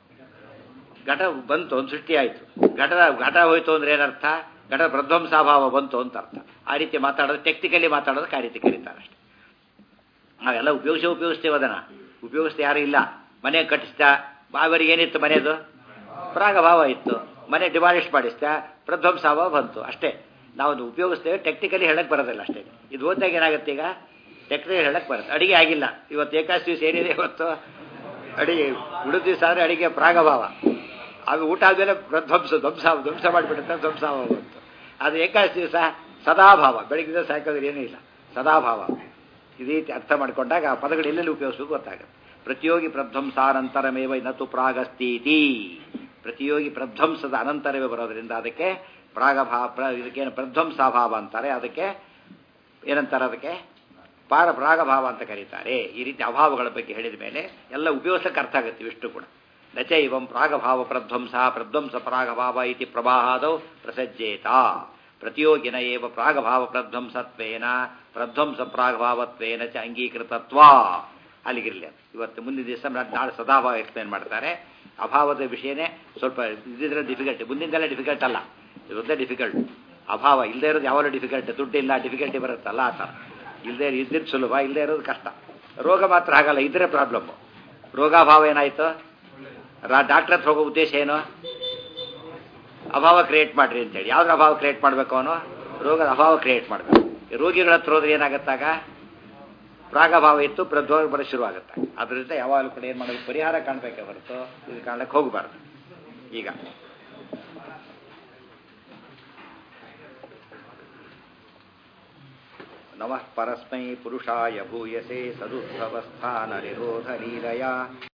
ಘಟ ಬಂತು ಒಂದು ಸೃಷ್ಟಿಯಾಯಿತು ಘಟದ ಘಟ ಹೋಯ್ತು ಅಂದ್ರೆ ಏನರ್ಥ ಘಟ ಪ್ರಧ್ವಂಸಾಭಾವ ಬಂತು ಅಂತ ಅರ್ಥ ಆ ರೀತಿ ಮಾತಾಡೋದು ಟೆಕ್ನಿಕಲಿ ಮಾತಾಡೋದಕ್ಕೆ ಆ ರೀತಿ ಕರೀತಾರೆ ಅಷ್ಟೆ ನಾವೆಲ್ಲ ಉಪಯೋಗಿಸಿ ಉಪಯೋಗಿಸ್ತೇವೆ ಅದನ್ನ ಉಪಯೋಗಿಸ್ತಾ ಯಾರು ಇಲ್ಲ ಮನೆ ಕಟ್ಟಿಸ್ತಾ ಅವರಿಗೆ ಏನಿತ್ತು ಮನೆಯದು ಪ್ರಾಗಭಾವ ಇತ್ತು ಮನೆ ಡಿಮಾಲಿಷ್ ಮಾಡಿಸ್ತಾ ಪ್ರಧ್ವಂಸಾಭಾವ ಬಂತು ಅಷ್ಟೇ ನಾವು ಅದು ಉಪಯೋಗಿಸ್ತೇವೆ ಟೆಕ್ನಿಕಲಿ ಹೇಳಕ್ ಬರೋದಿಲ್ಲ ಅಷ್ಟೇ ಇದು ಓದಿದಾಗ ಏನಾಗುತ್ತೆ ಈಗ ಟೆಕ್ನಿಕಲಿ ಹೇಳಕ್ ಬರುತ್ತೆ ಅಡಿಗೆ ಆಗಿಲ್ಲ ಇವತ್ತು ಏಕಾಶ ದಿವಸ ಏನಿದೆ ಇವತ್ತು ಅಡಿಗೆ ಉಳಿದ ದಿವಸ ಆದರೆ ಅಡಿಗೆ ಪ್ರಾಗಭಾವ ಅದು ಊಟ ಆದಮೇಲೆ ಧ್ವಂಸ ಧ್ವಂಸ ಧ್ವಂಸ ಮಾಡಿಬಿಡುತ್ತೆ ಧ್ವಂಸಾಭಾವ ಬಂತು ಅದು ಏಕಾಶ ದಿವಸ ಸದಾಭಾವ ಬೆಳಗ್ಗೆ ಸಾಯಂಕಾಲ ಏನೂ ಇಲ್ಲ ಸದಾಭಾವ ಈ ರೀತಿ ಅರ್ಥ ಮಾಡಿಕೊಂಡಾಗ ಆ ಪದಗಳು ಎಲ್ಲೆಲ್ಲಿ ಉಪಯೋಗಿಸೋದು ಗೊತ್ತಾಗುತ್ತೆ ಪ್ರತಿಯೋಗಿ ಪ್ರಧ್ವಂಸಾನಂತರಮೇವ ನತು ಪ್ರಾಗಸ್ತೀತಿ ಪ್ರತಿಯೋಗಿ ಪ್ರಧ್ವಂಸದ ಅನಂತರವೇ ಬರೋದ್ರಿಂದ ಅದಕ್ಕೆ ಪ್ರಾಗಭಾವ ಪ್ರ ಇದಕ್ಕೇನು ಪ್ರಧ್ವಂಸಾಭಾವ ಅಂತಾರೆ ಅದಕ್ಕೆ ಏನಂತಾರೆ ಅದಕ್ಕೆ ಪಾರ ಪ್ರಾಗಭಾವ ಅಂತ ಕರೀತಾರೆ ಈ ರೀತಿ ಅಭಾವಗಳ ಬಗ್ಗೆ ಹೇಳಿದ ಮೇಲೆ ಎಲ್ಲ ಉಪಯೋಗಿಸಕ್ಕೆ ಅರ್ಥ ಆಗುತ್ತೆ ಇಷ್ಟು ಕೂಡ ನಚ ಇವಂ ಪ್ರಾಗಭಾವ ಪ್ರಧ್ವಂಸ ಪ್ರಧ್ವಂಸ ಪ್ರಾಗಭಾವ ಇತಿ ಪ್ರವಾಹಾದೌ ಪ್ರಸಜ್ಜೇತ ಪ್ರತಿಯೋಗಿನ ಏವ ಪ್ರಾಗಭಾವ ಪ್ರಧ್ವಂಸತ್ವೇನ ಪ್ರಧ್ವಂಸ ಪ್ರಾಗಭಾವತ್ವೇನ ಚ ಅಂಗೀಕೃತತ್ವ ಅಲ್ಲಿಗಿರಲಿ ಅದು ಇವತ್ತು ಮುಂದಿನ ದಿವಸ ನಾಳೆ ಸದಾಭಾವ ಎಕ್ಸ್ಪ್ಲೇನ್ ಮಾಡ್ತಾರೆ ಅಭಾವದ ವಿಷಯನೇ ಸ್ವಲ್ಪ ಇದಿದ್ರೆ ಡಿಫಿಕಲ್ಟಿ ಮುಂದಿಂದೆಲ್ಲ ಡಿಫಿಕಲ್ಟ್ ಅಲ್ಲ ಇದೊಂದೇ ಡಿಫಿಕಲ್ಟ್ ಅಭಾವ ಇಲ್ಲದೆ ಇರೋದು ಯಾವಾಗಲೂ ಡಿಫಿಕಲ್ಟ್ ದುಡ್ಡಿಲ್ಲ ಡಿಫಿಕಲ್ಟಿ ಬರುತ್ತಲ್ಲ ಆ ಥರ ಇಲ್ಲದೆ ಇದ್ದಿದ್ದು ಸುಲಭ ಇಲ್ಲದೆ ಇರೋದು ಕಷ್ಟ ರೋಗ ಮಾತ್ರ ಆಗಲ್ಲ ಇದ್ರೆ ಪ್ರಾಬ್ಲಮ್ಮು ರೋಗಾಭಾವ ಏನಾಯಿತು ರಾ ಡಾಕ್ಟರ್ ಹತ್ರ ಹೋಗೋ ಉದ್ದೇಶ ಏನು ಅಭಾವ ಕ್ರಿಯೇಟ್ ಮಾಡ್ರಿ ಅಂತೇಳಿ ಯಾವ್ದ್ರ ಅಭಾವ ಕ್ರಿಯೇಟ್ ಮಾಡಬೇಕು ಅವನು ರೋಗದ ಅಭಾವ ಕ್ರಿಯೇಟ್ ಮಾಡಬೇಕು ರೋಗಿಗಳ ಹತ್ರ ಹೋದ್ರೆ ಏನಾಗತ್ತಾಗ ಪ್ರಾಗಭಾವ ಇತ್ತು ಪ್ರದ್ವಾಗ ಬರೋ ಶುರುವಾಗುತ್ತೆ ಅದರಿಂದ ಯಾವಾಗಲೂ ಕೂಡ ಏನು ಮಾಡಬೇಕು ಪರಿಹಾರ ಕಾಣಬೇಕೆ ಹೊರತು ಇದು ಕಾಣಕ್ಕೆ ಹೋಗಬಾರ್ದು ಈಗ ನಮಃ ಪರಸ್ಮೈ ಪುರುಷಾಯ ಭೂಯಸೆ ಸದುದ್ಭवस्थान ನಿರೋಧ ಲೀಲಯ